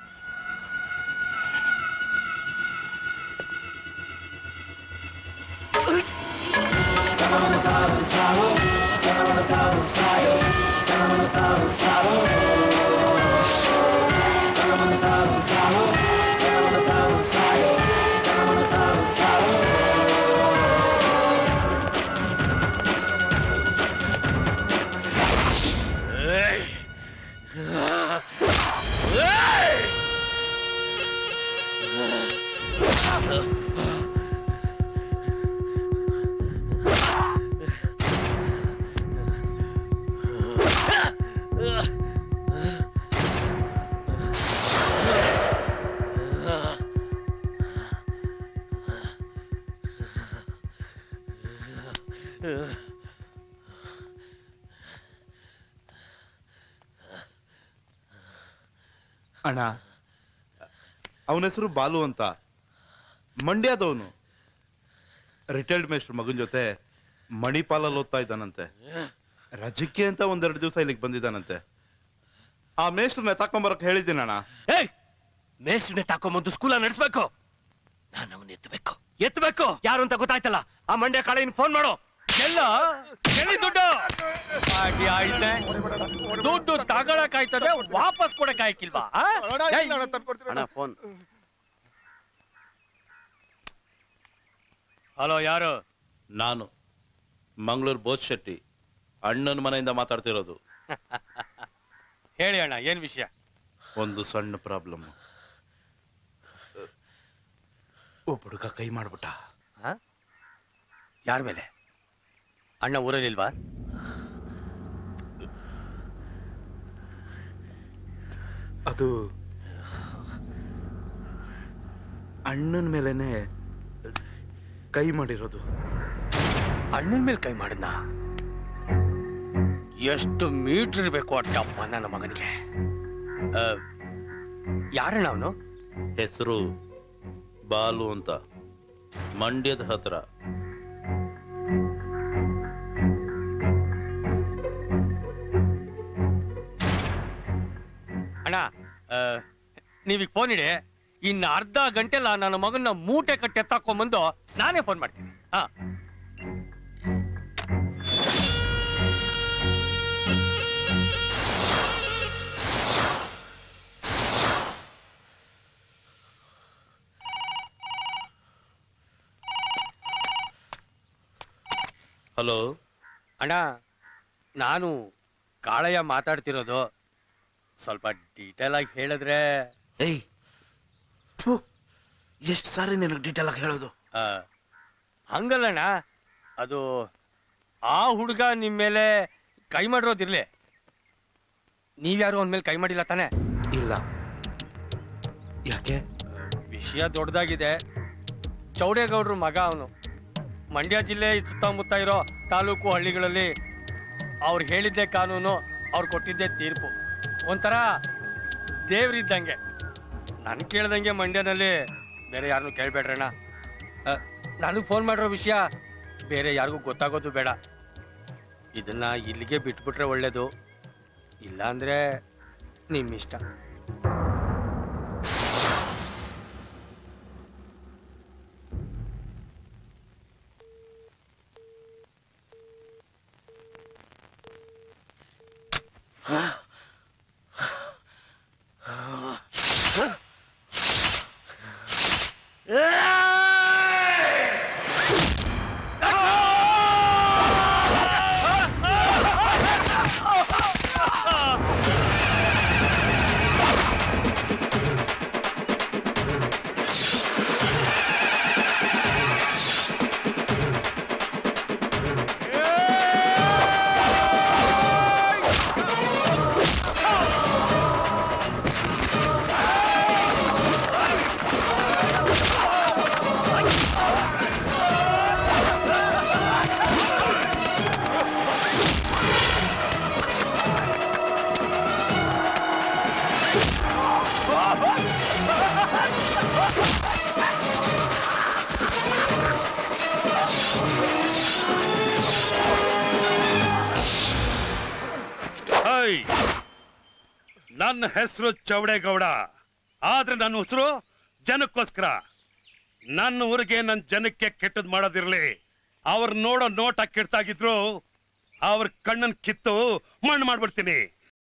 ಅಣ್ಣ ಅವನ ಹೆಸರು ಬಾಲು ಅಂತ ಮಂಡ್ಯದವನು ರಿಟೈರ್ಡ್ ಮೇಸ್ಟ್ರ್ ಮಗನ ಜೊತೆ ಮಣಿಪಾಲಲ್ಲಿ ಓದ್ತಾ ಇದ್ದಾನಂತೆ ರಜಕ್ಕೆ ಅಂತ ಒಂದೆರಡು ದಿವಸ ಇಲ್ಲಿಗೆ ಬಂದಿದ್ದಾನಂತೆ ಆ ಮೇಸ್ಟ್ರನ್ನ ತಕೊಂಬರಕ್ ಹೇಳಿದ್ದೀನಣ್ಣ ಏಯ್ ಮೇಸ್ಟ್ರನ್ನೇ ತಾಕೊಂಬಂದು ಸ್ಕೂಲ ನಡೆಸ್ಬೇಕು ನಾನು ಅವನ್ನ ಎತ್ತಬೇಕು ಎತ್ತಬೇಕು ಯಾರು ಅಂತ ಗೊತ್ತಾಯ್ತಲ್ಲ ಆ ಮಂಡ್ಯ ಕಾಳಿನ ಫೋನ್ ಮಾಡು ಎಲ್ಲ ಎಲ್ಲಿ ದುಡ್ಡು ಹಾಗೆ ಆಯ್ತೆ ದುಡ್ಡು ತಗೊಳಕಾಯ್ತದೆ ವಾಪಸ್ ಕೊಡಕ್ಕಾಯ್ಕಿಲ್ವಾ ಆ? ಏಯ್, ಅಣ್ಣ ಫೋನ್ ಹಲೋ ಯಾರು ನಾನು ಮಂಗಳೂರು ಬೋತ್ ಶೆಟ್ಟಿ ಅಣ್ಣನ ಮನೆಯಿಂದ ಮಾತಾಡ್ತಿರೋದು ಹೇಳಿ ಅಣ್ಣ ಏನ್ ವಿಷಯ ಒಂದು ಸಣ್ಣ ಪ್ರಾಬ್ಲಮ್ ಒಬ್ಬ ಹುಡುಗ ಕೈ ಮಾಡ್ಬಿಟ್ಟ ಯಾರ ಮೇಲೆ ಅಣ್ಣ ಊರಲ್ಲಿಲ್ವಾ ಅದು ಅಣ್ಣನ ಮೇಲೆನೆ ಕೈ ಮಾಡಿರೋದು ಅಣ್ಣನ ಮೇಲೆ ಕೈ ಮಾಡಿದ್ನ ಎಷ್ಟು ಮೀಟರ್ ಇರ್ಬೇಕು ಅಟ್ಟಪ್ಪ ನನ್ನ ಮಗನಿಗೆ ಆ, ಯಾರಣ್ಣ ಅವನು ಹೆಸರು ಬಾಲು ಅಂತ ಮಂಡ್ಯದ ಹತ್ರ ಅಣ್ಣ ಆ, ನೀವೀಗ ಫೋನ್ ಇಡಿ ಇನ್ನು ಅರ್ಧ ಗಂಟೆಲ್ಲ ನನ್ನ ಮಗನ ಮೂಟೆ ಕಟ್ಟಿ ಎತ್ತಾಕೊಂಬಂದು ನಾನೇ ಫೋನ್ ಮಾಡ್ತೀನಿ ಹಾ ಹಲೋ ಅಣ್ಣ ನಾನು ಕಾಳಯ್ಯ ಮಾತಾಡ್ತಿರೋದು ಸ್ವಲ್ಪ ಡೀಟೇಲ್ ಆಗಿ ಹೇಳಿದ್ರೆ ಏಯ್ ಎಷ್ಟು ಸಾರಿ ನಿನಗೆ ಡೀಟೇಲ್ ಆಗಿ ಹೇಳೋದು ಹಂಗಲ್ಲಣ್ಣ ಅದು ಆ ಹುಡುಗ ನಿಮ್ ಮೇಲೆ ಕೈ ಮಾಡಿರೋದಿರ್ಲಿ ನೀವ್ಯಾರು ಅವನ ಮೇಲೆ ಕೈ ಮಾಡಿಲ್ಲ ತಾನೆ ಇಲ್ಲ ಯಾಕೆ ವಿಷಯ ದೊಡ್ಡದಾಗಿದೆ ಚೌಡೇಗೌಡ್ರ ಮಗ ಅವನು ಮಂಡ್ಯ ಜಿಲ್ಲೆ ಸುತ್ತಮುತ್ತ ಇರೋ ತಾಲೂಕು ಹಳ್ಳಿಗಳಲ್ಲಿ ಅವ್ರು ಹೇಳಿದ್ದೇ ಕಾನೂನು ಅವ್ರು ಕೊಟ್ಟಿದ್ದೇ ತೀರ್ಪು ಒಂಥರ ದೇವ್ರಿದ್ದಂಗೆ ನನ್ ಕೇಳ್ದಂಗೆ ಮಂಡ್ಯನಲ್ಲಿ ಬೇರೆ ಯಾರನ್ನೂ ಕೇಳ್ಬೇಡ್ರಣ್ಣ ನನಗೆ ಫೋನ್ ಮಾಡಿರೋ ವಿಷಯ ಬೇರೆ ಯಾರಿಗೂ ಗೊತ್ತಾಗೋದು ಬೇಡ ಇದನ್ನ ಇಲ್ಲಿಗೆ ಬಿಟ್ಬಿಟ್ರೆ ಒಳ್ಳೇದು ಇಲ್ಲಾಂದ್ರೆ ನಿಮ್ಮಿಷ್ಟ ಹೈ ನನ್ನ ಹೆಸರು ಚೌಡೇಗೌಡ ಆದ್ರೆ ನನ್ನ ಹೆಸರು ಜನಕ್ಕೋಸ್ಕರ ನನ್ನ ಊರಿಗೆ ನನ್ನ ಜನಕ್ಕೆ ಕೆಟ್ಟದ್ ಮಾಡೋದಿರ್ಲಿ ಅವ್ರ ನೋಡೋ ನೋಟ ಕೆಟ್ಟಾಗಿದ್ರು ಅವ್ರ ಕಣ್ಣನ್ ಕಿತ್ತು ಮಣ್ಣು ಮಾಡ್ಬಿಡ್ತೀನಿ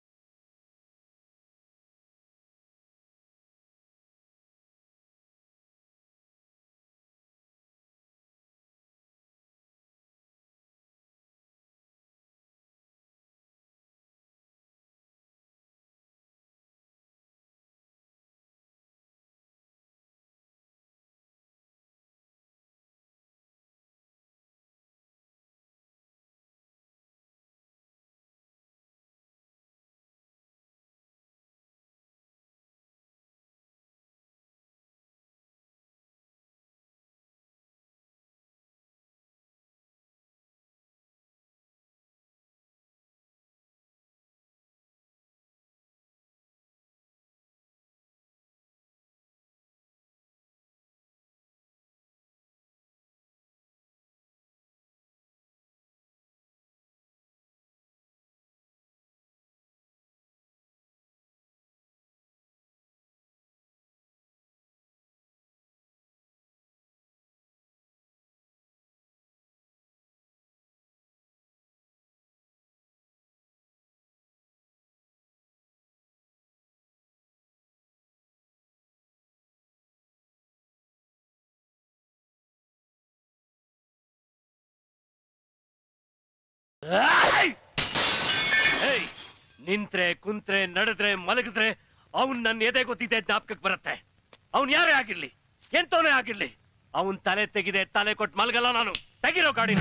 ಏಯ್ ನಿಂತ್ರೆ ಕುಂತ್ರೆ ನಡೆದ್ರೆ ಮಲಗಿದ್ರೆ ಅವನ್ ನನ್ನ ಎದೆ ಗೊತ್ತಿದೆ ಜ್ಞಾಪಕಕ್ಕೆ ಬರುತ್ತೆ ಅವನ್ ಯಾರೇ ಆಗಿರ್ಲಿ ಎಂತವನೇ ಆಗಿರ್ಲಿ ಅವನ್ ತಲೆ ತೆಗಿದೆ ತಲೆ ಕೊಟ್ಟು ಮಲಗಲ್ಲ ನಾನು ತೆಗಿರೋ ಗಾಡಿನ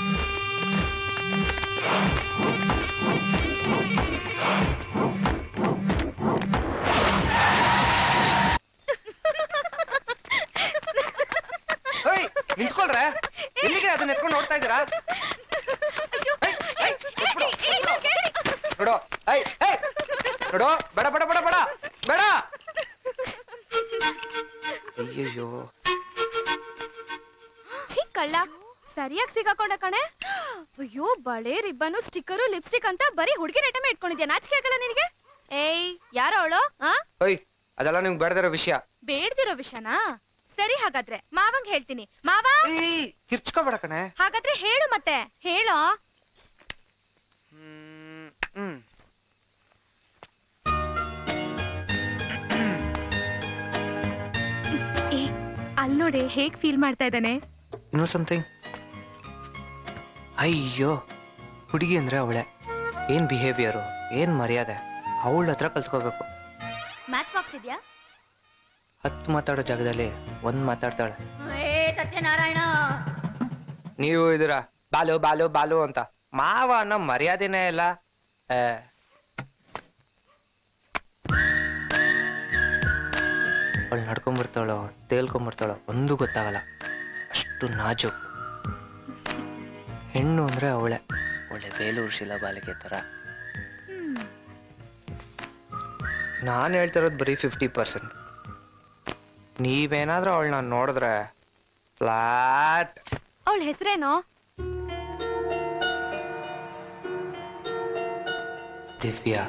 ಏಯ್ ನಿಂತ್ಕೊಳ್ರೆ ಎಲ್ಲಿಗೆ ಅದನ್ನ ಎತ್ಕೊಂಡು ನೋಡ್ತಾ ಇದ್ದೀರಾ ಏಯ್, ಏಯ್, ಎತ್ಬಿಡು, ಎತ್ಬಿಡು. ನೋಡು ಏಯ್ ಏಯ್ ನೋಡು ಬೇಡ ಬೇಡ ಬೇಡ ಬೇಡ ಬೇಡ ಅಯ್ಯಯ್ಯೋ ಛೀ ಕಳ್ಳ ಸರಿಯಾಗಿ ಸಿಗಾಕೊಂಡ ಕಣೆ ಅಯ್ಯೋ ಬಳೆ ರಿಬ್ಬನು ಸ್ಟಿಕ್ಕರು ಲಿಪ್ಸ್ಟಿಕ್ ಅಂತ ಬರೀ ಹುಡುಗಿನ ಐಟಮ್ ಇಟ್ಕೊಂಡಿದ್ಯಾ ನಾಚಿಕೆ ಆಗಲ್ಲ ನಿನಗೆ ಏಯ್ ಯಾರೋ ಅವಳು ಆ ಓಯ್ ಅದೆಲ್ಲ ನಿಮ್ಗೆ ಬೇಡದಿರೋ ವಿಷಯ ಬೇಡ್ದಿರೋ ವಿಷಯನಾ ಸರಿ ಹಾಗಾದ್ರೆ ಮಾವಂಗ್ ಹೇಳ್ತೀನಿ ಮಾವ ಕಿರ್ಚ್ಕೋಬೇಡ ಕಣೆ ಹಾಗಾದ್ರೆ ಹೇಳು ಮತ್ತೆ ಹೇಳೋ ಹ್ಮ್ ಏ ಅಲ್ ನೋಡಿ ಹೇಗ್ ಫೀಲ್ ಮಾಡ್ತಾ ಇದ್ದಾನೆ ನೋ ಸಮಥಿಂಗ್ ಅಯ್ಯೋ ಹುಡುಗಿ ಅಂದ್ರೆ ಅವಳೆ ಏನ್ ಬಿಹೇವಿಯರು ಏನ್ ಮರ್ಯಾದೆ ಅವಳ ಹತ್ರ ಕಲ್ತ್ಕೋಬೇಕು ಮ್ಯಾಚ್ ಬಾಕ್ಸ್ ಇದೆಯಾ ಹತ್ತು ಮಾತಾಡೋ ಜಾಗದಲ್ಲಿ ಒಂದ್ ಮಾತಾಡ್ತಾಳೆ ಏ ಸತ್ಯನಾರಾಯಣ ನೀವು ಇದೀರ ಬಾಲು ಬಾಲು ಬಾಲು ಅಂತ ಮಾವ ಅನ್ನೋ ಮರ್ಯಾದೆನೇ ಇಲ್ಲ ಏ. ಅವಳು ನಡ್ಕೊಂಬರ್ತಾಳೋ ತೇಲ್ಕೊಂಬರ್ತಾಳೋ ಒಂದು ಗೊತ್ತಾಗಲ್ಲ ಅಷ್ಟು ನಾಜು ಹೆಣ್ಣು ಅಂದ್ರೆ ಅವಳೆ ಒಳ್ಳೆ ಬೇಲೂರು ಶಿಲಾ ಬಾಲಿಕೆ ತರ ನಾನು ಹೇಳ್ತಿರೋದು ಬರೀ ಫಿಫ್ಟಿ ಪರ್ಸೆಂಟ್ ನೀವೇನಾದ್ರೂ ಅವಳನ್ನ ನೋಡಿದ್ರೆ ಫ್ಲಾಟ್ ಅವಳ ಹೆಸರೇನೋ ದಿವ್ಯಾ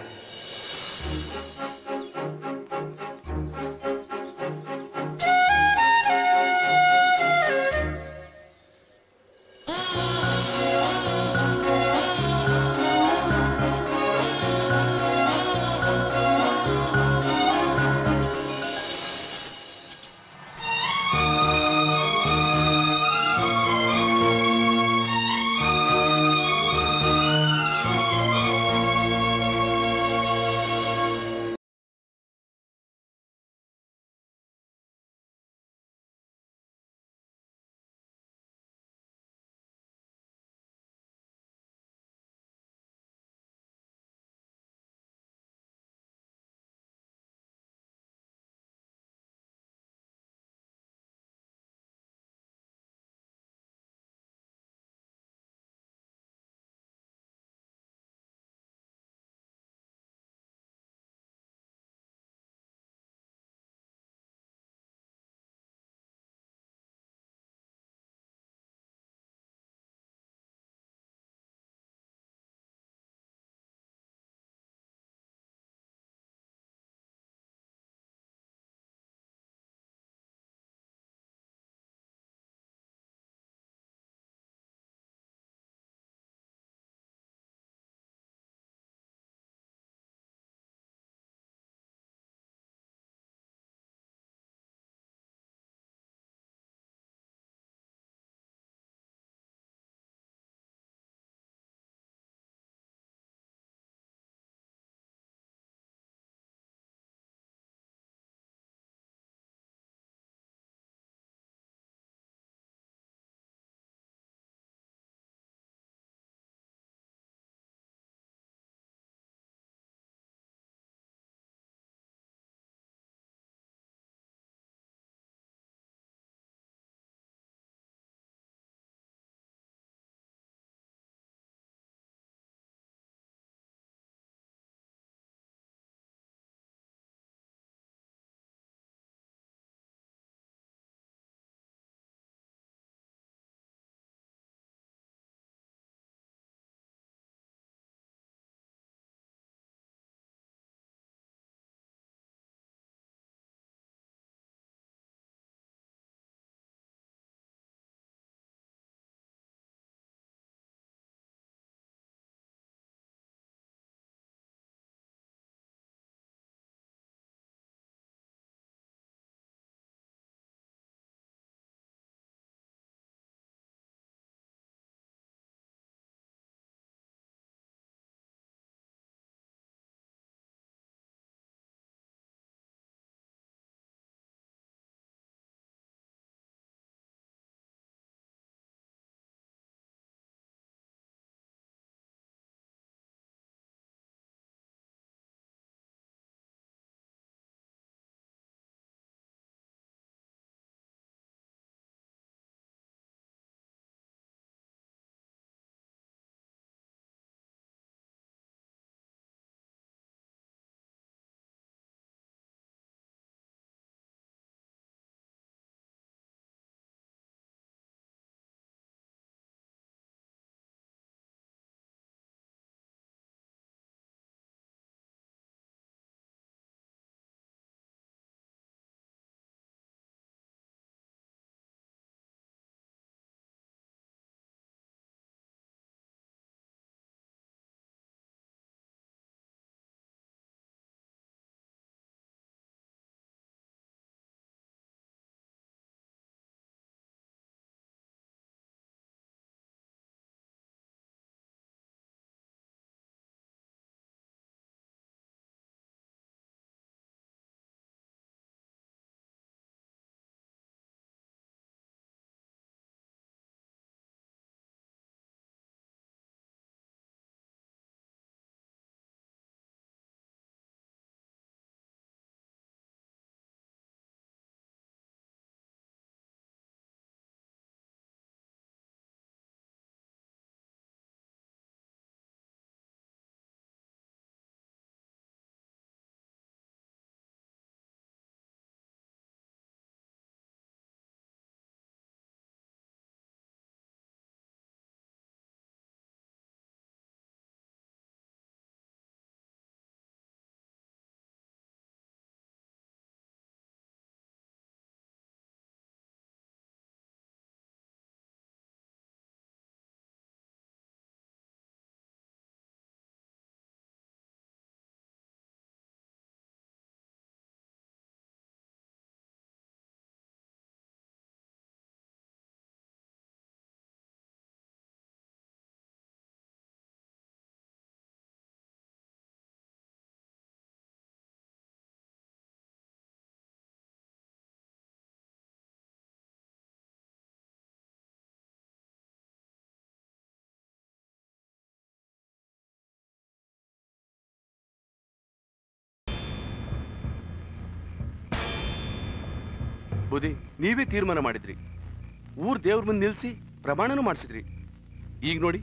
ಬುದಿ ನೀವೇ ತೀರ್ಮಾನ ಮಾಡಿದ್ರಿ ಊರ್ ದೇವ್ರ ಮುಂದೆ ನಿಲ್ಸಿ ಪ್ರಮಾಣನೂ ಮಾಡಿಸಿದ್ರಿ ಈಗ ನೋಡಿ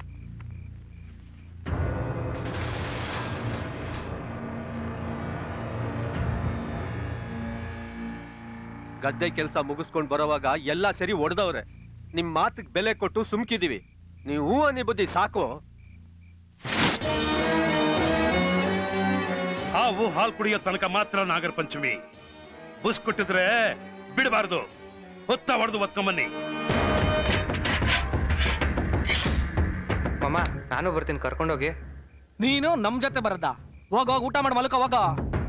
ಗದ್ದೆ ಕೆಲಸ ಮುಗಿಸ್ಕೊಂಡು ಬರೋವಾಗ ಎಲ್ಲ ಸರಿ ಒಡೆದವ್ರೆ ನಿಮ್ ಮಾತಿಗೆ ಬೆಲೆ ಕೊಟ್ಟು ಸುಮ್ಕಿದೀವಿ ನೀವು ಹೂ ಅನ್ನಿ ಬುದ್ಧಿ ಸಾಕು ಹಾವು ಹಾಲು ಕುಡಿಯೋ ತನಕ ಮಾತ್ರ ನಾಗರ ಪಂಚಮಿ ಬುಸ್ ಕೊಟ್ಟಿದ್ರೆ ಬಿಡಬಾರ್ದು ಹೊತ್ತ ಹೊಡೆದು ಒತ್ಕೊಂಬನ್ನಿ ಮಾಮ ನಾನು ಬರ್ತೀನಿ ಕರ್ಕೊಂಡೋಗಿ ನೀನು ನಮ್ ಜೊತೆ ಬರದ ಹೋಗ ಹೋಗ ಊಟ ಮಾಡಿ ಮಲ್ಕ ಹೋಗ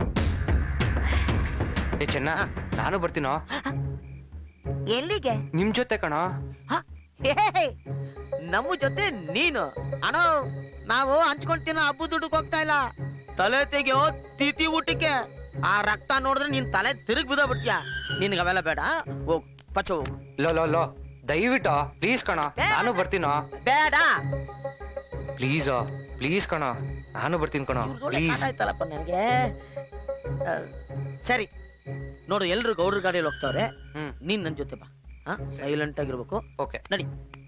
ಏ ಚೆನ್ನ ನಾನು ಬರ್ತೀನೋ ಎಲ್ಲಿಗೆ ನಿಮ್ ಜೊತೆ ಕಣೋ ಹೇ, ನಮ್ಮ ಜೊತೆ ನೀನು ಅಣ್ಣ ನಾವು ಹಂಚ್ಕೊಂಡ್ ತಿನ್ನೋ ಹಬ್ಬ ದುಡ್ಡಕ್ಕೆ ಹೋಗ್ತಾ ಇಲ್ಲ ತಲೆ ತೆಗೆಯೋ ತಿಥಿ ಊಟಕ್ಕೆ ಆ ರಕ್ತ ನೋಡಿದ್ರೆ ನಿನ್ ತಲೆ ತಿರುಗ್ ಬಿದ್ದೋ ಬಿಡ್ತೀಯ ನಿನ್ಗೆ ಅವೆಲ್ಲ ಬೇಡ ಹೋಗ್ ಪಚ್ಚ ಹೋಗು ಲೋ ಲೋ ಲೋ ದಯವಿಟ್ಟು ಪ್ಲೀಸ್ ಕಣೋ ನಾನು ಬರ್ತೀನೋ ಬೇಡ ಪ್ಲೀಸ್ ಪ್ಲೀಸ್ ಕಣೋ ನಾನು ಬರ್ತೀನಿ ಕಣೋ ಪ್ಲೀಸ್ ಆಯ್ತಲ್ಲಪ್ಪ ನನಗೆ ಆ, ಸರಿ ನೋಡು ಎಲ್ರು ಗೌಡ್ರ ಗಾಡಿಯಲ್ಲಿ ಹೋಗ್ತಾವ್ರೆ ನೀನ್ ನನ್ ಜೊತೆ ಬಾ ಸೈಲೆಂಟ್ ಆಗಿರ್ಬೇಕು ಓಕೆ ನಡಿ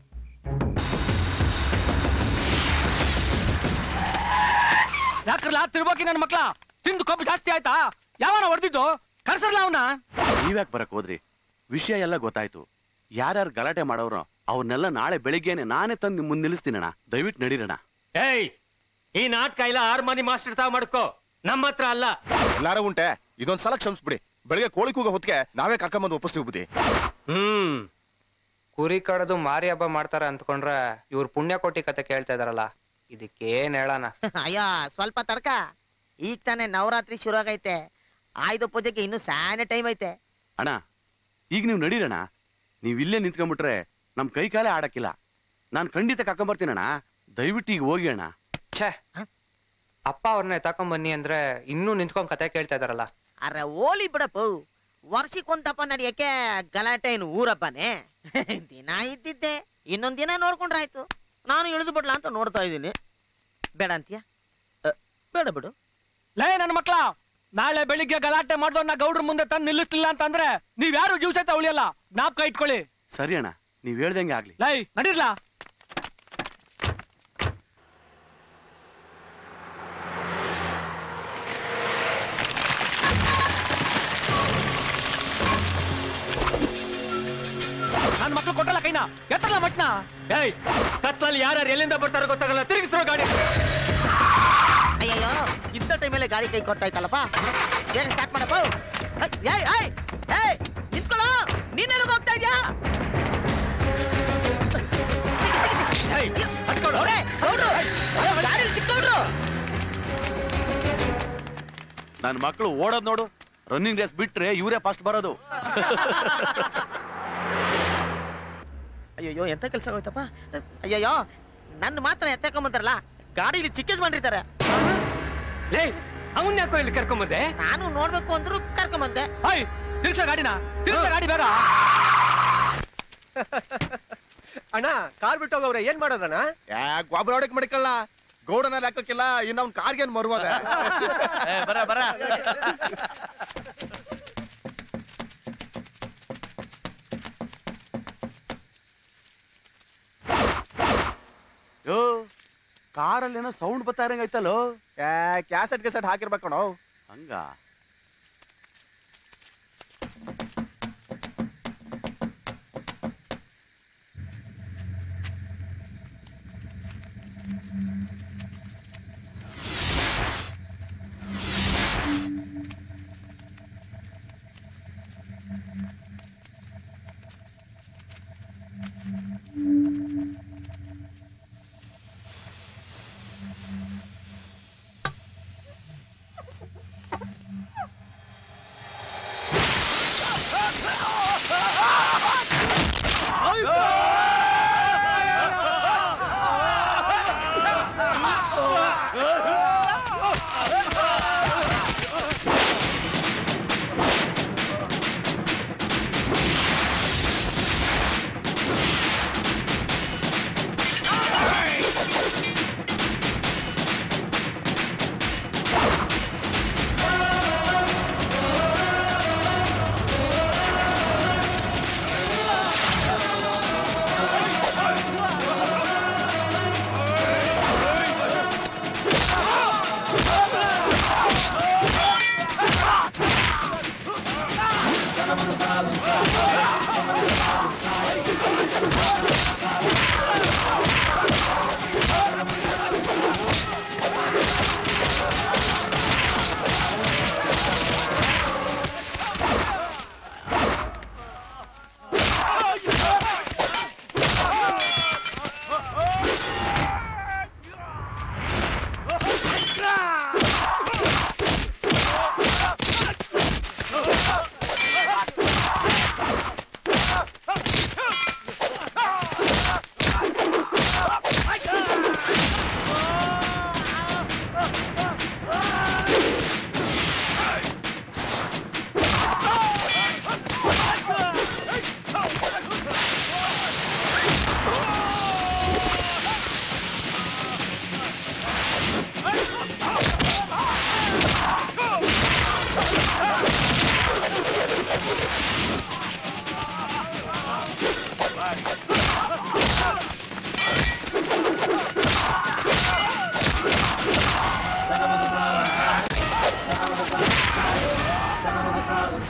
ಯಾಕ್ರಲ್ಲ ತಿರ್ಬೋಕಿ ನನ್ನ ಮಕ್ಳ ತಿಂದು ಕೊಬ್ಬು ಜಾಸ್ತಿ ಆಯ್ತಾ ಯಾವನ ಹೊಡೆದಿದ್ದು ಕರ್ಸರ್ಲ ಅವನ ನೀವ್ಯಾಕೆ ಬರಕ್ ಹೋದ್ರಿ ವಿಷಯ ಎಲ್ಲ ಗೊತ್ತಾಯ್ತು ಯಾರ್ಯಾರು ಗಲಾಟೆ ಮಾಡೋರು ಅವ್ರನ್ನೆಲ್ಲ ನಾಳೆ ಬೆಳಿಗ್ಗೆನೆ ನಾನೇ ತಂದು ನಿಮ್ ಮುಂದೆ ನಿಲ್ಲಿಸ್ತೀನಣ್ಣ ದಯವಿಟ್ಟು ನಡೀರಣ ಏಯ್ ಈ ನಾಟಕ ಇಲ್ಲ ಆರ್ಮನಿ ಮಾಸ್ಟರ್ ತಾವ್ ಮಾಡ್ಕೋ ನಮ್ಮ ಹತ್ರ ಅಲ್ಲ ಎಲ್ಲಾರ ಉಂಟೆ ಇದೊಂದ್ ಸಲ ಕ್ಷಮಿಸ್ಬಿಡಿ ಬೆಳಿಗ್ಗೆ ಕೋಳಿ ಕೂಗ ಹೊತ್ತಿಗೆ ನಾವೇ ಕರ್ಕೊಂಬಂದು ಒಪ್ಪಿಸ್ತೀವಿ ಬುದ್ಧಿ ಹ್ಮ್ ಕುರಿ ಕಡದು ಮಾರಿ ಹಬ್ಬ ಮಾಡ್ತಾರೆ ಅಂದ್ಕೊಂಡ್ರೆ ಇವ್ರು ಪುಣ್ಯ ಕೋಟಿ ಕತೆ ಕೇಳ್ತಾ ಇದಾರಲ್ಲ ಇದಕ್ಕೇನ್ ಹೇಳಣ ಅಯ್ಯ ಸ್ವಲ್ಪ ತಡ್ಕ ಈಗ ತಾನೇ ನವರಾತ್ರಿ ಶುರು ಆಗೈತೆ ಆಯ್ದು ಪೂಜೆಗೆ ಇನ್ನು ಸಾನೆ ಟೈಮ್ ಐತೆ ಅಣ್ಣ ಈಗ ನೀವು ನಡೀರಣ್ಣ ನೀವು ಇಲ್ಲೇ ನಿಂತ್ಕೊಂಡ್ಬಿಟ್ರೆ ನಮ್ ಕೈ ಕಾಲೇ ಆಡಕ್ಕಿಲ್ಲ ನಾನು ಖಂಡಿತ ಕರ್ಕೊಂಬರ್ತೀನಣ್ಣ ದಯವಿಟ್ಟು ಈಗ ಹೋಗಿ ಅಣ್ಣ ಛೇ ಅಪ್ಪ ಅವ್ರನ್ನ ತಕೊಂಬನ್ನಿ ಅಂದ್ರೆ ಇನ್ನೂ ನಿಂತ್ಕೊಂಡ್ ಕತೆ ಕೇಳ್ತಾ ಇದಾರಲ್ಲ ಅರೆ ಓಲಿ ಬಿಡಪ್ಪ ವರ್ಷಕ್ಕೊಂದಪ್ಪ ನಡಿಯಕ್ಕೆ ಗಲಾಟೆ ಏನು ಊರಪ್ಪನೇ ದಿನ ಇದ್ದಿದ್ದೆ ಇನ್ನೊಂದ್ ದಿನ ನೋಡ್ಕೊಂಡ್ರಾಯ್ತು ನಾನು ಇಳಿದು ಬಿಡ್ಲಾ ಅಂತ ನೋಡ್ತಾ ಇದ್ದೀನಿ ಬೇಡ ಅಂತೀಯ ಅ, ಬೇಡ ಬಿಡು ಲೇ ನನ್ನ ಮಕ್ಳ ನಾಳೆ ಬೆಳಿಗ್ಗೆ ಗಲಾಟೆ ಮಾಡೋನ್ನ ಗೌಡ್ರ ಮುಂದೆ ತಂದು ನಿಲ್ಲಿಸ್ಲಿಲ್ಲ ಅಂತಂದ್ರೆ ನೀವ್ ಯಾರು ಜೀವ ಸಹಿತ ಉಳಿಯಲ್ಲ ಜ್ಞಾಪಕ ಇಟ್ಕೊಳ್ಳಿ ಸರಿ ಅಣ್ಣ ನೀವ್ ಹೇಳ್ದಂಗೆ ಆಗ್ಲಿ ಲೈ ನಡೀರ್ಲಾ ನನ್ ಮಕ್ಳು ಕೊಟ್ಟಲ್ಲ ಕೈನ ಎತ್ತಲ್ಲ ಮಟ್ನ ಏಯ್ ಕತ್ಲಲ್ಲಿ ಯಾರ್ಯಾರು ಎಲ್ಲಿಂದ ಬರ್ತಾರೋ ಗೊತ್ತಾಗಲ್ಲ ತಿರುಗಿಸ್ರೋ ಗಾಡಿ ಅಯ್ಯಯ್ಯೋ ಇಂಥ ಟೈಮಲ್ಲಿ ಗಾಡಿ ಕೈ ಕೊಟ್ಟಾಯ್ತಲ್ಲಪ್ಪ ಬೇಗ ಸ್ಟಾರ್ಟ್ ಮಾಡಪ್ಪ ಏಯ್ ಏಯ್ ಏಯ್ ನಿಂತ್ಕೊಳ್ಳೋ ನೀನೆಲ್ಲಿಗೆ ಹೋಗ್ತಾ ಇದ್ಯಾ ಗೌಡ್ರೆ, ಗೌಡ್ರು, ಗಾಡಿಲಿ ಸಿಕ್ಕೌಡ್ರು ನನ್ನ ಮಕ್ಕಳು ಓಡೋದ್ ನೋಡು ರನ್ನಿಂಗ್ ರೇಸ್ ಬಿಟ್ರೆ ಇವರೇ ಫಸ್ಟ್ ಬರೋದು ಅಯ್ಯಯ್ಯೋ ಎಂತ ಕೆಲಸ ಆಗೋಯ್ತಪ್ಪ ಅಯ್ಯಯ್ಯೋ ನನ್ನ ಮಾತ್ರ ಎತ್ತಕೊಂಬಂತಾರಲ್ಲ ಗಾಡಿಲಿ ಚಿಕ್ಕೇಜ್ ಮಾಡಿರ್ತಾರೆ ಲೇ ಅವನ್ ಯಾಕೋ ಇಲ್ಲಿ ಕರ್ಕೊಂಬಂದೆ ನಾನು ನೋಡ್ಬೇಕು ಅಂದ್ರು ಕರ್ಕೊಂಬಂದೆ ಹಾಯ್ ತಿರ್ಗ್ಸ ಗಾಡಿನ ತಿರ್ಗ್ಸ ಗಾಡಿ ಬೇಗ ಅಣ್ಣ ಕಾರ್ ಬಿಟ್ಟು ಹೋಗವ್ರೆ ಏನ್ ಮಾಡೋದಣ್ಣ ಗೊಬ್ಬರ ಹೊಡಕ್ ಮಡಿಕಲ್ಲ ಗೌಡನಲ್ಲಿ ಹಾಕಕ್ಕಿಲ್ಲ ಇನ್ನ ಅವ್ನ ಕಾರ್ಗೇನ್ ಮರುವಾದ ಬರ ಬರ ಯೋ ಕಾರಲ್ಲಿ ಏನೋ ಸೌಂಡ್ ಬರ್ತಾ ಇರಂಗೈತಲ್ಲೋ ಕ್ಯಾಸೆಟ್ ಗಿಸೆಟ್ ಹಾಕಿರ್ಬೇಕಣ ಹಂಗ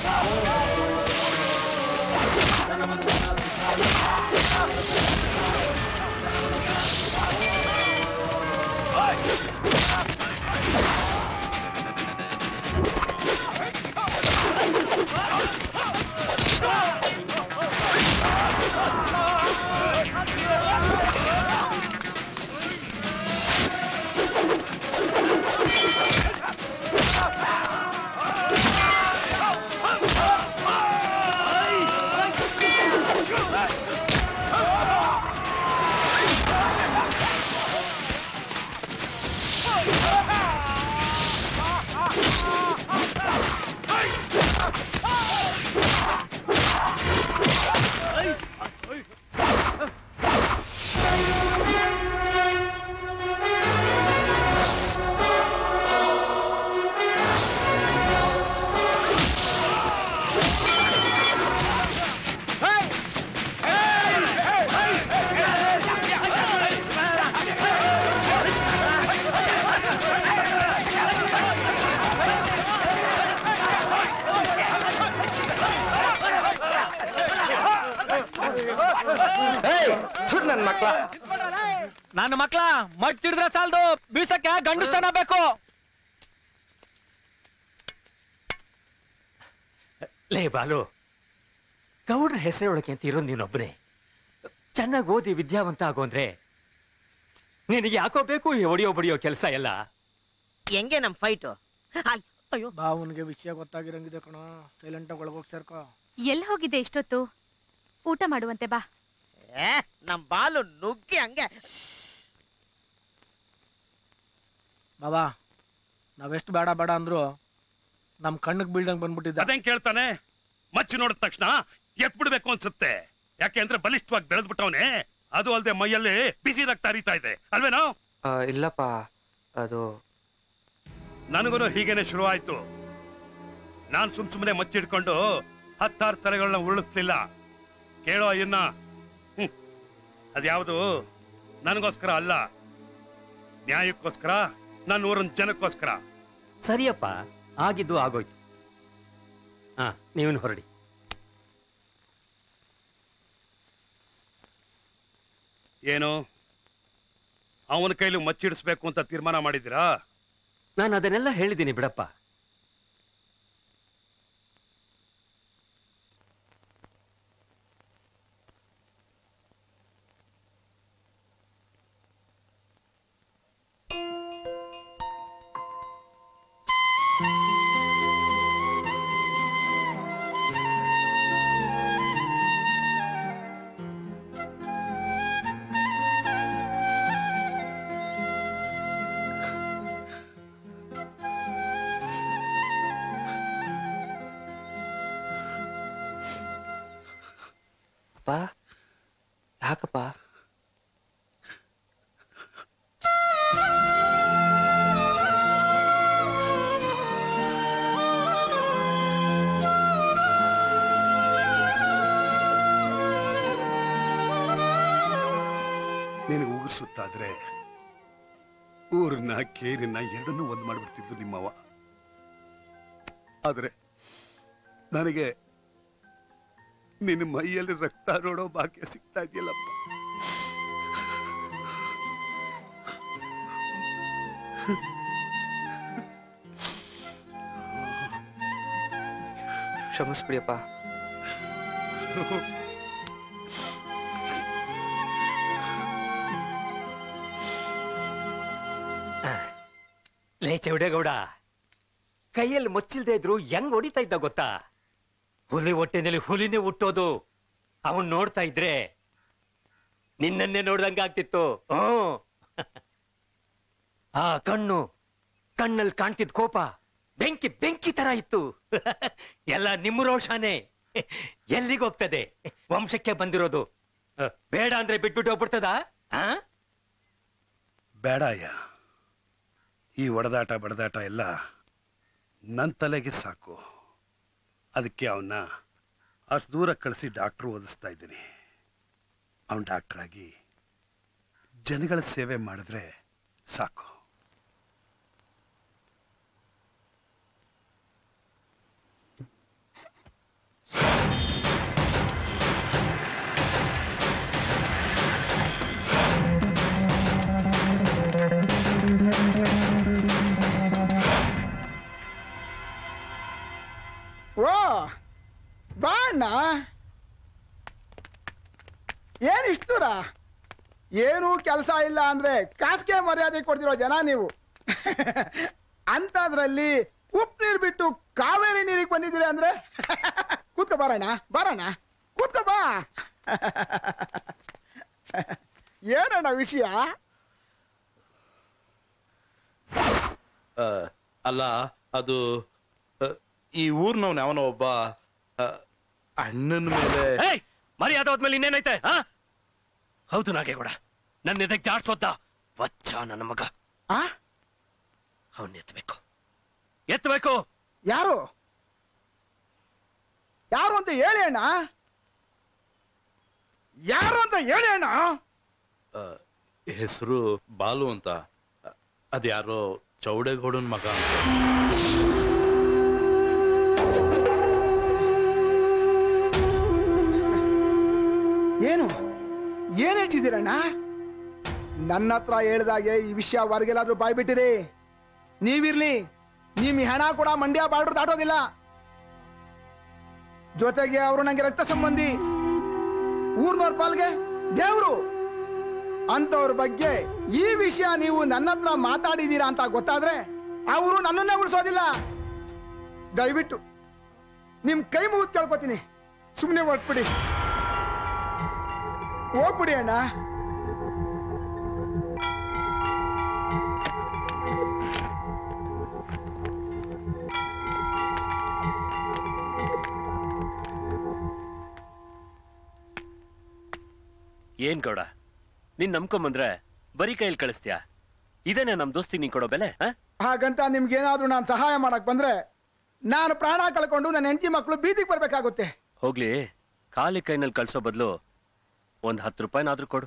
ನನ್ ಮಕ್ಳ ನನ್ನ ಮಕ್ಳ ಮಡ್ಚಿಡಿದ್ರೆ ಸಾಲದು ಬೀಸಕ್ಕೆ ಗಂಡು ಜನ ಬೇಕು ಲೇ ಬಾಲು ಗೌಡ್ರ ಹೆಸರೊಳಗೆ ಅಂತ ಇರೋದು ನೀನೊಬ್ಬನೇ ಚೆನ್ನಾಗಿ ಓದಿ ವಿದ್ಯಾವಂತ ಆಗೋ ಅಂದ್ರೆ ನಿನಗೆ ಯಾಕೋ ಬೇಕು ಈ ಹೊಡಿಯೋ ಬಡಿಯೋ ಕೆಲಸ ಎಲ್ಲ ಹೆಂಗೆ ನಮ್ ಫೈಟು ಅಯ್ಯೋ ಬಾವನ್ಗೆ ವಿಷಯ ಗೊತ್ತಾಗಿರಂಗಿದೆ ಕಣ ಸೈಲೆಂಟ್ ಆಗಿ ಒಳಗೋಗಿ ಸೇರ್ಕೋ ಎಲ್ಲಿ ಹೋಗಿದ್ದೆ ಇಷ್ಟೊತ್ತು ಊಟ ಮಾಡುವಂತೆ ಬಾ ಏ ನಮ್ ಬಾಲು ನುಗ್ಗಿ ಹಂಗೆ ಬಾಬಾ ನಾವೆಷ್ಟು ಬೇಡ ಬೇಡ ಅಂದ್ರು ನಮ್ ಕಣ್ಣಿಗೆ ಬೀಳ್ದಂಗ್ ಬಂದ್ಬಿಟ್ಟಿದ್ದ ಅದೇನ್ ಕೇಳ್ತಾನೆ ಮಚ್ಚಿ ನೋಡಿದ ತಕ್ಷಣ ಎತ್ ಬಿಡ್ಬೇಕು ಅನ್ಸುತ್ತೆ ಯಾಕೆ ಅಂದ್ರೆ ಬಲಿಷ್ಠವಾಗಿ ಬೆಳೆದ್ಬಿಟ್ಟವನೆ ಅದು ಅಲ್ಲದೆ ಮೈಯಲ್ಲಿ ಬಿಸಿ ರಕ್ತ ಹರಿತಾ ಇದೆ ಅಲ್ವೇನೋ ಆ, ಇಲ್ಲಪ್ಪ ಅದು ನನಗೂ ಹೀಗೇನೆ ಶುರು ಆಯ್ತು ನಾನ್ ಸುಮ್ ಸುಮ್ಮನೆ ಮಚ್ಚಿಡ್ಕೊಂಡು ಹತ್ತಾರು ತಲೆಗಳನ್ನ ಉರುಳಿಸ್ಲಿಲ್ಲ ಕೇಳೋ ಇನ್ನ ಹ್ಮ್ ಅದ್ಯಾವುದು ನನಗೋಸ್ಕರ ಅಲ್ಲ ನ್ಯಾಯಕ್ಕೋಸ್ಕರ ನನ್ನ ಊರಿನ ಜನಕ್ಕೋಸ್ಕರ ಸರಿಯಪ್ಪ ಆಗಿದ್ದು ಆಗೋಯ್ತು ಹಾ ನೀವನ್ ಹೊರಡಿ ಏನು ಅವನ ಕೈಲಿ ಮಚ್ಚಿಡಿಸ್ಬೇಕು ಅಂತ ತೀರ್ಮಾನ ಮಾಡಿದ್ದೀರಾ ನಾನು ಅದನ್ನೆಲ್ಲ ಹೇಳಿದ್ದೀನಿ ಬಿಡಪ್ಪ ಅಪ್ಪ ಯಾಕಪ್ಪ ನಿನಗೆ ಉಗುರ್ಸುತ್ತಾದ್ರೆ ಊರನ್ನ ಕೇರಿನ ಎರಡನ್ನೂ ಒಂದ್ ಮಾಡ್ಬಿಡ್ತಿದ್ದು ನಿಮ್ಮವ್ವ ಆದ್ರೆ ನನಗೆ ನಿನ್ನ ಮೈಯಲ್ಲಿ ರಕ್ತ ನೋಡೋ ಭಾಗ್ಯ ಸಿಗ್ತಾ ಇದೆಯಲ್ಲಪ್ಪ ಕ್ಷಮಿಸ್ಬಿಡಿಯಪ್ಪ ಲೇ ಚೌಡೇಗೌಡ ಕೈಯಲ್ಲಿ ಮುಚ್ಚಿಲ್ದೇ ಇದ್ರು ಹೆಂಗ್ ಹೊಡಿತಾ ಇದ್ದ ಗೊತ್ತಾ ಹುಲಿ ಹೊಟ್ಟೆನಲ್ಲಿ ಹುಲಿನೇ ಹುಟ್ಟೋದು ಅವನ್ ನೋಡ್ತಾ ಇದ್ರೆ ನಿನ್ನನ್ನೇ ನೋಡ್ದಂಗ ಆಗ್ತಿತ್ತು ಹ್ಮ್ ಆ ಕಣ್ಣು ಕಣ್ಣಲ್ಲಿ ಕಾಣ್ತಿದ್ ಕೋಪ ಬೆಂಕಿ ಬೆಂಕಿ ತರ ಇತ್ತು ಎಲ್ಲ ನಿಮ್ಮ ರೋಷಾನೇ ಎಲ್ಲಿಗೆ ಹೋಗ್ತದೆ ವಂಶಕ್ಕೆ ಬಂದಿರೋದು ಅಹ್, ಬೇಡ ಅಂದ್ರೆ ಬಿಟ್ಬಿಟ್ಟು ಹೋಗ್ಬಿಡ್ತದ ಆ ಬೇಡಯ್ಯ ಈ ಒಡೆದಾಟ ಬಡದಾಟ ಎಲ್ಲ ನನ್ನ ತಲೆಗೆ ಸಾಕು ಅದಕ್ಕೆ ಅವನ್ನ ಅಷ್ಟು ದೂರ ಕಳಿಸಿ ಡಾಕ್ಟ್ರು ಓದಿಸ್ತಾ ಇದ್ದೀನಿ ಅವನ್ ಡಾಕ್ಟರ್ ಆಗಿ ಜನಗಳ ಸೇವೆ ಮಾಡಿದ್ರೆ ಸಾಕು ಏನಣ್ಣ ಏನ್ ಇಷ್ಟು ದೂರ ಏನೂ ಕೆಲಸ ಇಲ್ಲ ಅಂದ್ರೆ ಕಾಸಿಗೆ ಮರ್ಯಾದೆ ಕೊಡ್ತಿರೋ ಜನ ನೀವು ಅಂಥದ್ರಲ್ಲಿ ಉಪ್ಪು ನೀರು ಬಿಟ್ಟು ಕಾವೇರಿ ನೀರಿಗೆ ಬಂದಿದ್ದೀರಿ ಅಂದ್ರೆ ಕೂತ್ಕೋ ಬಾರಣ್ಣ ಬಾರಣ್ಣ ಕೂತ್ಕೋ ಬಾ ಏನಣ್ಣ ವಿಷಯ ಆ, ಅಲ್ಲ ಅದು ಆ, ಈ ಊರ್ನವ್ನ ಯಾವನೋ ಒಬ್ಬ ಆ, ಅಣ್ಣನ ಮೇಲೆ ಏಯ್ ಮರ್ಯಾದೆ ಹೋದ್ಮೇಲೆ ಇನ್ನೇನೈತೆ ಆ ಹೌದು ನಾಗೇಗೌಡ ನನ್ನ ಎದೆಗೆ ಜಾಡ್ಸೋದ್ದ ವಚ್ಚ ನನ್ನ ಮಗ ಅವನ್ ಎತ್ತಬೇಕು ಎತ್ತಬೇಕು ಯಾರು ಯಾರು ಅಂತ ಹೇಳಿ ಅಣ್ಣ ಯಾರು ಅಂತ ಹೇಳಿ ಅಣ್ಣ ಹೆಸರು ಬಾಲು ಅಂತ ಅ- ಅದ್ಯಾರೋ ಚೌಡೇಗೌಡನ್ ಮಗ ಅಂತ ಏನು ಏನ್ ಹೇಳ್ತಿದ್ದೀರಣ್ಣ ನನ್ನ ಹತ್ರ ಹೇಳ್ದಾಗೆ ಈ ವಿಷಯ ಹೊರಗೆಲ್ಲಾದ್ರೂ ಬಾಯ್ ಬಿಟ್ಟಿರಿ ನೀವಿರ್ಲಿ ನಿಮ್ ಈ ಹಣ ಕೂಡ ಮಂಡ್ಯ ಬಾರ್ಡರ್ ದಾಟೋದಿಲ್ಲ ಜೊತೆಗೆ ಅವರು ನಂಗೆ ರಕ್ತ ಸಂಬಂಧಿ ಊರ್ನವ್ರ ಪಾಲ್ಗೆ ದೇವ್ರು ಅಂತವ್ರ ಬಗ್ಗೆ ಈ ವಿಷಯ ನೀವು ನನ್ನ ಹತ್ರ ಮಾತಾಡಿದೀರಾ ಅಂತ ಗೊತ್ತಾದ್ರೆ ಅವರು ನನ್ನನ್ನೇ ಉಳಿಸೋದಿಲ್ಲ ದಯವಿಟ್ಟು ನಿಮ್ ಕೈ ಮುಗಿದು ಕೇಳ್ಕೊತೀನಿ ಸುಮ್ಮನೆ ಹೊಟ್ಬಿಡಿ ಹೋಗ್ಬಿಡಿ ಅಣ್ಣ ಏನ್ ಗೌಡ ನೀನ್ ನಂಬ್ಕೊಂಬಂದ್ರೆ ಬರೀ ಕೈಯಲ್ಲಿ ಕಳಿಸ್ತೀಯಾ ಇದೇನೆ ನಮ್ ದೋಸ್ತಿ ನೀನ್ ಕೊಡೋ ಬೆಲೆ ಆ? ಹಾಗಂತ ನಿಮ್ಗೇನಾದ್ರೂ ನಾನು ಸಹಾಯ ಮಾಡಕ್ ಬಂದ್ರೆ ನಾನು ಪ್ರಾಣ ಕಳ್ಕೊಂಡು ನನ್ನ ಹೆಂಡತಿ ಮಕ್ಕಳು ಬೀದಿಗೆ ಬರ್ಬೇಕಾಗುತ್ತೆ ಹೋಗ್ಲಿ ಖಾಲಿ ಕೈನಲ್ಲಿ ಕಳ್ಸೋ ಬದಲು ಒಂದ್ ಹತ್ತು ರೂಪಾಯಿನಾದ್ರೂ ಕೊಡು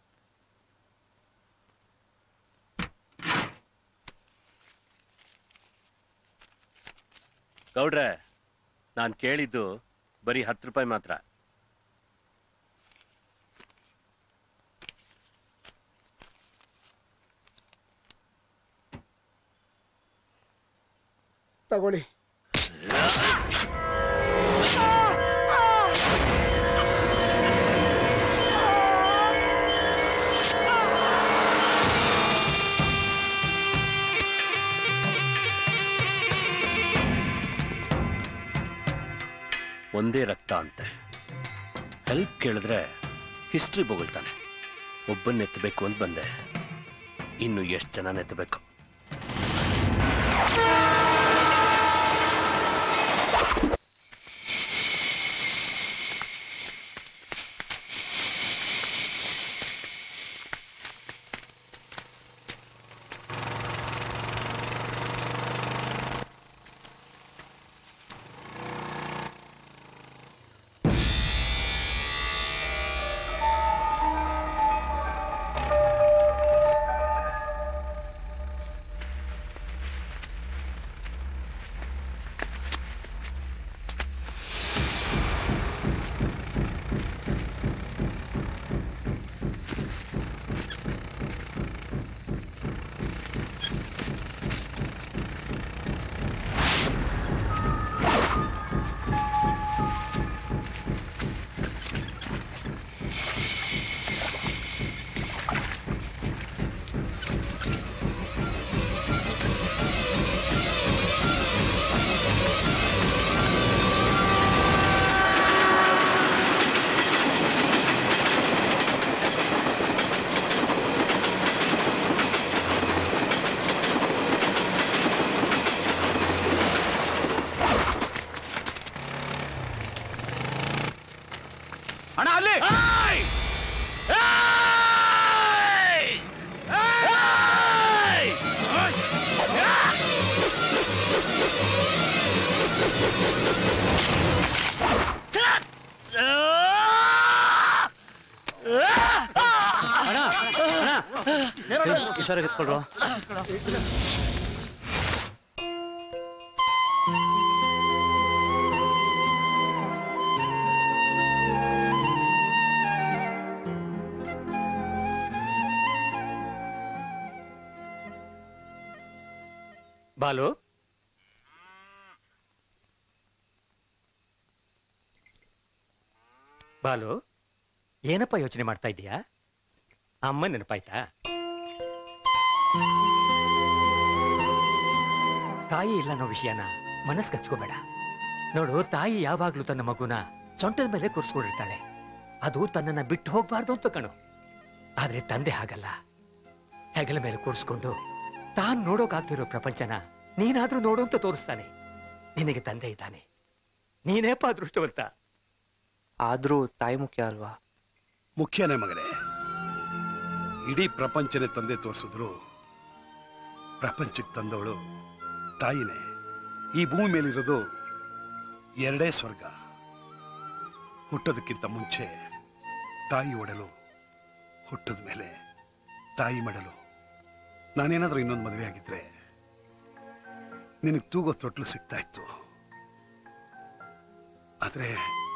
ಗೌಡ್ರೆ ನಾನ್ ಕೇಳಿದ್ದು ಬರೀ ಹತ್ತು ರೂಪಾಯಿ ಮಾತ್ರ ತಗೊಳ್ಳಿ ಒಂದೇ ರಕ್ತ ಅಂತೆ ಹೆಲ್ಪ್ ಕೇಳಿದ್ರೆ ಹಿಸ್ಟ್ರಿ ಬೊಗಳ್ತಾನೆ ಒಬ್ಬನ್ನ ಎತ್ತಬೇಕು ಅಂತ ಬಂದೆ ಇನ್ನು ಎಷ್ಟು ಜನ ಎತ್ತಬೇಕು ಅಣ್ಣ ಅಲ್ಲಿ ಹುಷಾರಾಗಿ ಎತ್ಕೊಳ್ರು ಬಾಲು ಬಾಲು ಏನಪ್ಪ ಯೋಚನೆ ಮಾಡ್ತಾ ಇದೀಯಾ ಅಮ್ಮ ನೆನಪಾಯ್ತಾ ತಾಯಿ ಇಲ್ಲ ಅನ್ನೋ ವಿಷಯನ ಮನಸ್ಸು ಕಚ್ಕೋಬೇಡ ನೋಡು ತಾಯಿ ಯಾವಾಗ್ಲೂ ತನ್ನ ಮಗುನ ಸೊಂಟದ ಮೇಲೆ ಕೂರಿಸ್ಕೊಂಡಿರ್ತಾಳೆ ಅದು ತನ್ನನ್ನ ಬಿಟ್ಟು ಹೋಗ್ಬಾರ್ದು ಅಂತ ಕಣು ಆದ್ರೆ ತಂದೆ ಹಾಗಲ್ಲ ಹೆಗಲ ಮೇಲೆ ಕೂರಿಸ್ಕೊಂಡು ತಾನು ನೋಡೋಕಾಗ್ತಿರೋ ಪ್ರಪಂಚನ ನೀನಾದ್ರೂ ನೋಡು ಅಂತ ತೋರಿಸ್ತಾನೆ ನಿನಗೆ ತಂದೆ ಇದ್ದಾನೆ ನೀನೇಪ್ಪ ಅದೃಷ್ಟವಂತ ಆದ್ರೂ ತಾಯಿ ಮುಖ್ಯ ಅಲ್ವಾ ಮುಖ್ಯನೇ ಮಗನೇ ಇಡೀ ಪ್ರಪಂಚನೇ ತಂದೆ ತೋರಿಸಿದ್ರು ಪ್ರಪಂಚಕ್ಕೆ ತಂದವಳು ತಾಯಿನೇ ಈ ಭೂಮಿ ಮೇಲಿರೋದು ಎರಡೇ ಸ್ವರ್ಗ ಹುಟ್ಟೋದಕ್ಕಿಂತ ಮುಂಚೆ ತಾಯಿ ಒಡಲು ಹುಟ್ಟದ ಮೇಲೆ ತಾಯಿ ಮಡಲು ನಾನೇನಾದ್ರೂ ಇನ್ನೊಂದು ಮದುವೆ ಆಗಿದ್ರೆ ನಿನಗೆ ತೂಗೋ ತೊಟ್ಲು ಸಿಗ್ತಾ ಇತ್ತು ಆದ್ರೆ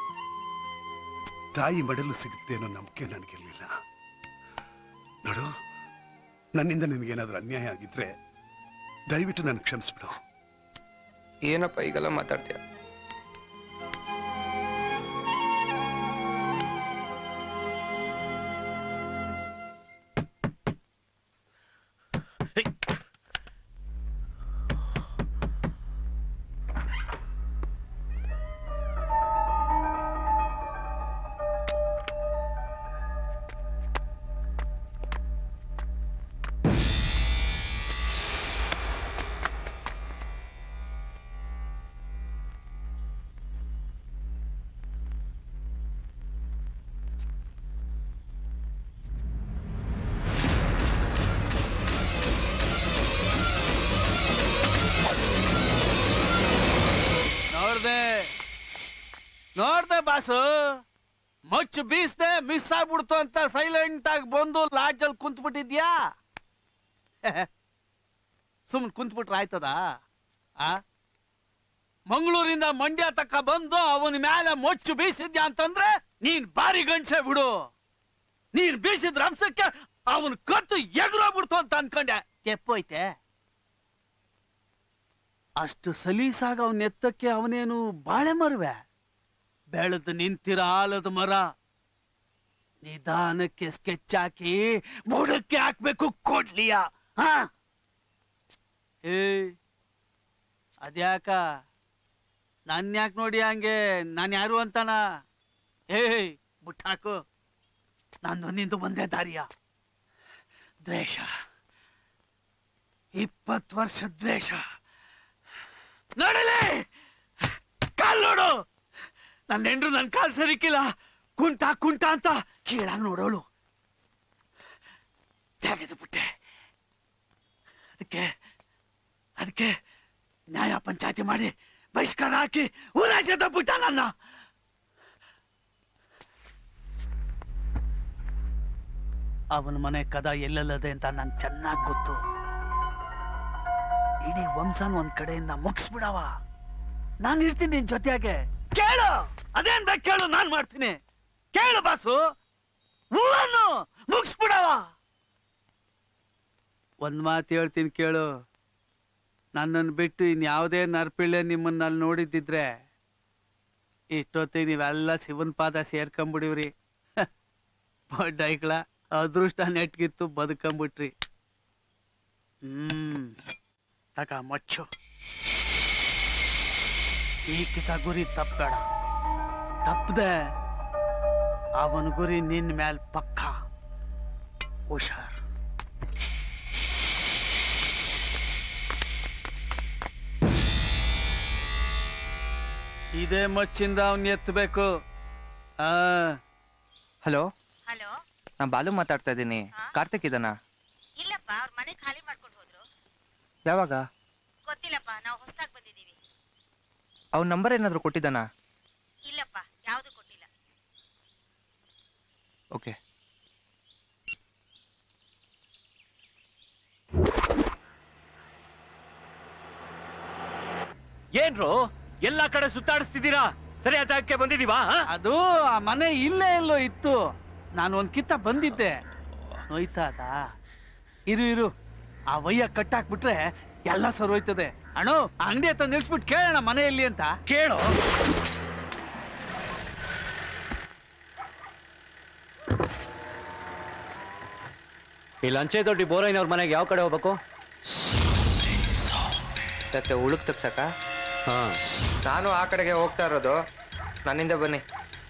ತಾಯಿ ಮಡಲು ಸಿಗುತ್ತೆ ಅನ್ನೋ ನಂಬಿಕೆ ನನಗಿರ್ಲಿಲ್ಲ ನೋಡು ನನ್ನಿಂದ ನಿನಗೇನಾದ್ರೂ ಅನ್ಯಾಯ ಆಗಿದ್ರೆ ದಯವಿಟ್ಟು ನನಗೆ ಕ್ಷಮಿಸ್ಬಿಡು ಏನಪ್ಪ ಈಗೆಲ್ಲ ಮಾತಾಡ್ತೀಯ ನೋಡ್ದೆ ನೋಡ್ದೆ ಬಾಸು ಮಚ್ಚು ಬೀಸ್ದೆ ಮಿಸ್ ಆಗ್ಬಿಡ್ತು ಅಂತ ಸೈಲೆಂಟ್ ಆಗಿ ಬಂದು ಲಾಡ್ಜಲ್ಲಿ ಕುಂತ್ಬಿಟ್ಟಿದ್ಯಾ ಸುಮ್ಮನೆ ಕುಂತ್ಬಿಟ್ರೆ ಆಯ್ತದ ಆ ಮಂಗಳೂರಿಂದ ಮಂಡ್ಯ ತಕ್ಕ ಬಂದು ಅವನ ಮೇಲೆ ಮೊಚ್ಚು ಬೀಸಿದ್ಯಾ ಅಂತಂದ್ರೆ ನೀನ್ ಬಾರಿ ಗಂಡ್ಸೆ ಬಿಡು ನೀನ್ ಬೀಸಿದ್ರ ಅಂಶಕ್ಕೆ ಅವನ್ ಕತ್ತು ಎದುರೋಗ್ಬಿಡ್ತು ಅಂತ ಅನ್ಕೊಂಡೆ ತೆಪ್ಪೋಯ್ತೆ ಅಷ್ಟು ಸಲೀಸಾಗ ಅವನ ಎತ್ತಕ್ಕೆ ಅವನೇನು ಬಾಳೆ ಮರವೆ ಬೆಳೆದು ನಿಂತಿರ ಆಲದ ಮರ ನಿಧಾನಕ್ಕೆ ಸ್ಕೆಚ್ ಹಾಕಿ ಬುಡಕ್ಕೆ ಹಾಕ್ಬೇಕು ಕೊಡ್ಲಿಯ ಹಾ ಏ ಅದ್ಯಾಕ ನನ್ ಯಾಕೆ ನೋಡಿ ಹಂಗೆ ನಾನು ಯಾರು ಅಂತಾನ ಏಯ್ ಬುಟ್ಟ ಹಾಕು ನಾನು ನಿಂದು ಒಂದೇ ದಾರಿಯ ದ್ವೇಷ ಇಪ್ಪತ್ತು ವರ್ಷ ದ್ವೇಷ ನೋಡಲಿ ಕಾಲ್ ನೋಡು ನನ್ನ ಹೆಂಡ್ರು ನನ್ನ ಕಾಲ್ ಸರಿಕಿಲ್ಲ ಕುಂಟ ಕುಂಟ ಅಂತ ಕೀಳಾಗಿ ನೋಡೋಳು ತೆಗೆದು ಬಿಟ್ಟೆ ಅದಕ್ಕೆ ಅದಕ್ಕೆ ನ್ಯಾಯ ಪಂಚಾಯತಿ ಮಾಡಿ ಬಹಿಷ್ಕಾರ ಹಾಕಿ ಊರಾಜದ ಬಿಟ್ಟ ನನ್ನ ಅವನ ಮನೆ ಕದ ಎಲ್ಲೆಲ್ಲದೆ ಅಂತ ನನ್ಗೆ ಚೆನ್ನಾಗಿ ಗೊತ್ತು ಇಡೀ ವಂಶನ್ ಒಂದ್ ಕಡೆಯಿಂದ ಮುಗಿಸ್ಬಿಡವ ನಾನು ಇರ್ತೀನಿ ನಿನ್ ಜೊತೆಯಾಗೆ ಕೇಳು ಅದೇನ್ ಬೇಕು ಕೇಳು ನಾನ್ ಮಾಡ್ತೀನಿ ಕೇಳು ಬಾಸು ಹೂವನ್ನು ಮುಗಿಸ್ಬಿಡವ ಒಂದ್ ಮಾತು ಹೇಳ್ತೀನಿ ಕೇಳು ನನ್ನನ್ನು ಬಿಟ್ಟು ಇನ್ಯಾವುದೇ ನರ್ಪಿಳ್ಳೆ ನಿಮ್ಮನ್ನ ಅಲ್ಲಿ ನೋಡಿದ್ದಿದ್ರೆ ಇಷ್ಟೊತ್ತಿಗೆ ನೀವೆಲ್ಲ ಶಿವನ್ ಪಾದ ಸೇರ್ಕೊಂಬಿಡಿವ್ರಿ ಬಡ್ಡೈಕ್ಳ ಅದೃಷ್ಟ ನೆಟ್ಗಿತ್ತು ಬದುಕೊಂಬಿಟ್ರಿ ಹ್ಮ್ ತಗ ಮಚ್ಚು ಈ ಕಿತ ಗುರಿ ತಪ್ಪಬೇಡ ತಪ್ಪದೆ ಅವನ ಗುರಿ ನಿನ್ ಮ್ಯಾಲ್ ಪಕ್ಕ ಹುಷಾರ್ ಇದೇ ಮಚ್ಚಿಂದ ಅವನ್ ಎತ್ತಬೇಕು ಆ ಹಲೋ ಹಲೋ ನಾನು ಬಾಲು ಮಾತಾಡ್ತಾ ಇದ್ದೀನಿ ಕಾರ್ತಿಕ್ ಇದನಾ ಇಲ್ಲಪ್ಪ ಅವ್ರ ಮನೆ ಖಾಲಿ ಮಾಡ್ಕೊಂಡು ಹೋದ್ರು ಯಾವಾಗ ಗೊತ್ತಿಲ್ಲಪ್ಪ ನಾವು ಹೊಸದಾಗಿ ಬಂದಿದ್ದೀವಿ ಅವ್ನ ನಂಬರ್ ಏನಾದರೂ ಕೊಟ್ಟಿದ್ದಾನಾ ಇಲ್ಲಪ್ಪ ಯಾವುದು ಕೊಟ್ಟಿಲ್ಲ ಓಕೆ ಏನ್ರು ಎಲ್ಲಾ ಕಡೆ ಸುತ್ತಾಡಿಸ್ತಿದ್ದೀರಾ ಸರಿಯಾದ ಜಾಗಕ್ಕೆ ಬಂದಿದೀವಾ ಆ? ಅದು ಆ ಮನೆ ಇಲ್ಲೇ ಎಲ್ಲೋ ಇತ್ತು ನಾನು ಒಂದ್ ಕಿತ್ತ ಬಂದಿದ್ದೆ ನೋಯ್ತಾದ ಇರು ಇರು ಆ ವಯ್ಯ ಕಟ್ಟಾಕ್ಬಿಟ್ರೆ ಎಲ್ಲ ಸರೋಯ್ತದೆ ಅಣ್ಣು ಅಂಗಡಿ ಹತ್ರ ನಿಲ್ಸ್ಬಿಟ್ಟು ಕೇಳೋಣ ಮನೆ ಎಲ್ಲಿ ಅಂತ ಕೇಳು ಈ ಲಂಚೆ ದೊಡ್ಡಿ ಬೋರೈನವ್ರ ಮನೆಗೆ ಯಾವ ಕಡೆ ಹೋಗ್ಬೇಕು ಮತ್ತೆ ಉಳುಕ್ ತಗ್ಸಕ ಹಾ ನಾನು ಆ ಕಡೆಗೆ ಹೋಗ್ತಾ ಇರೋದು ನನ್ನಿಂದ ಬನ್ನಿ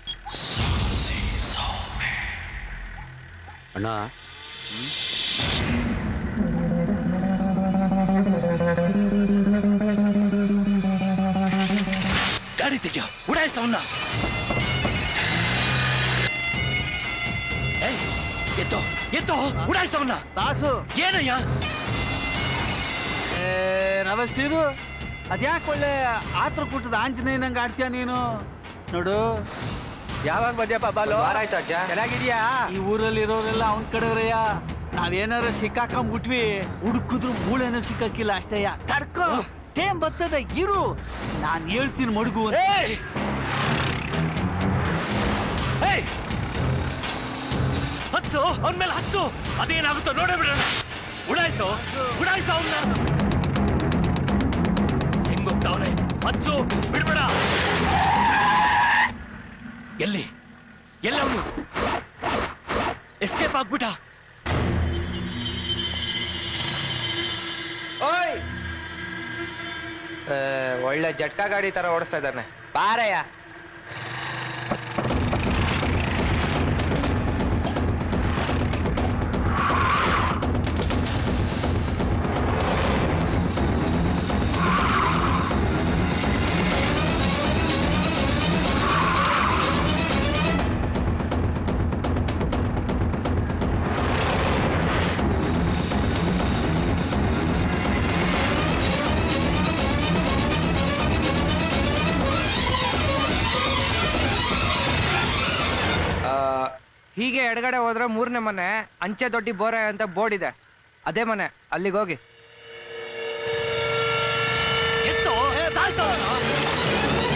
ಅಣ್ಣ ಗಾಡಿ ತೆಗಿಯೋ ಉಡಾಯಿಸವನ್ನ ಎತ್ತೋ ಎತ್ತೋ ಉಡಾಯಿಸವನ್ನ ದಾಸು ಏನಯ್ಯ ರವಷ್ಟಿದು ಅದ್ಯಾಕೆ ಒಳ್ಳೆ ಆತ್ರ ಕುಟ್ಟದ ಆಂಜನೇಯನಂಗ ಆಡ್ತೀಯ ನೀನು ನೋಡು ಯಾವಾಗ ಬಂದ್ಯಪ್ಪ ಬಾಲು ಒಂದ್ ವಾರ ಆಯ್ತು ಅಜ್ಜ. ಚೆನ್ನಾಗಿದ್ಯಾ ಈ ಊರಲ್ಲಿ ಇರೋರೆಲ್ಲ ಅವನ್ ಕಡೆವ್ರಯ್ಯ ನಾವೇನಾರ ಸಿಕ್ಕಾಕೊಂಡ್ಬಿಟ್ವಿ ಹುಡುಕಿದ್ರು ಮೂಳೆನೂ ಸಿಕ್ಕಕ್ಕಿಲ್ಲ ಅಷ್ಟೇಯ ತಡ್ಕೋ ಟೇಮ್ ಬರ್ತದೆ ಇರು ನಾನ್ ಹೇಳ್ತೀನಿ ಮಡುಗು ಅಂತ. ಏಯ್! ಹಚ್ಚು ಅವನ ಮೇಲೆ ಹಚ್ಚು ಅದೇನಾಗುತ್ತೋ ನೋಡೇ ಬಿಡೋಣ ಉಡಾಯ್ತು ಉಡಾಯ್ತು ಅವನ್ನ ಹೆಂಗೋಗ್ತಾವನೆ ಹಚ್ಚು ಬಿಡ್ಬೇಡ ಎಲ್ಲಿ ಎಲ್ಲವನು ಎಸ್ಕೇಪ್ ಆಗ್ಬಿಟ್ಟ ಓಯ್ ಏ, ಒಳ್ಳೆ ಜಟ್ಕಾ ಗಾಡಿ ತರ ಓಡಿಸ್ತಾ ಇದ್ದಾನೆ ಬಾರಯ್ಯ ಆ, ಹೀಗೆ ಎಡಗಡೆ ಹೋದ್ರೆ ಮೂರನೇ ಮನೆ ಅಂಚೆ ದೊಡ್ಡಿ ಬೋರೆ ಅಂತ ಬೋರ್ಡ್ ಇದೆ ಅದೇ ಮನೆ ಅಲ್ಲಿಗೆ ಹೋಗಿ ಎತ್ತು ಸಾಯ್ಸು ಅವ್ನ.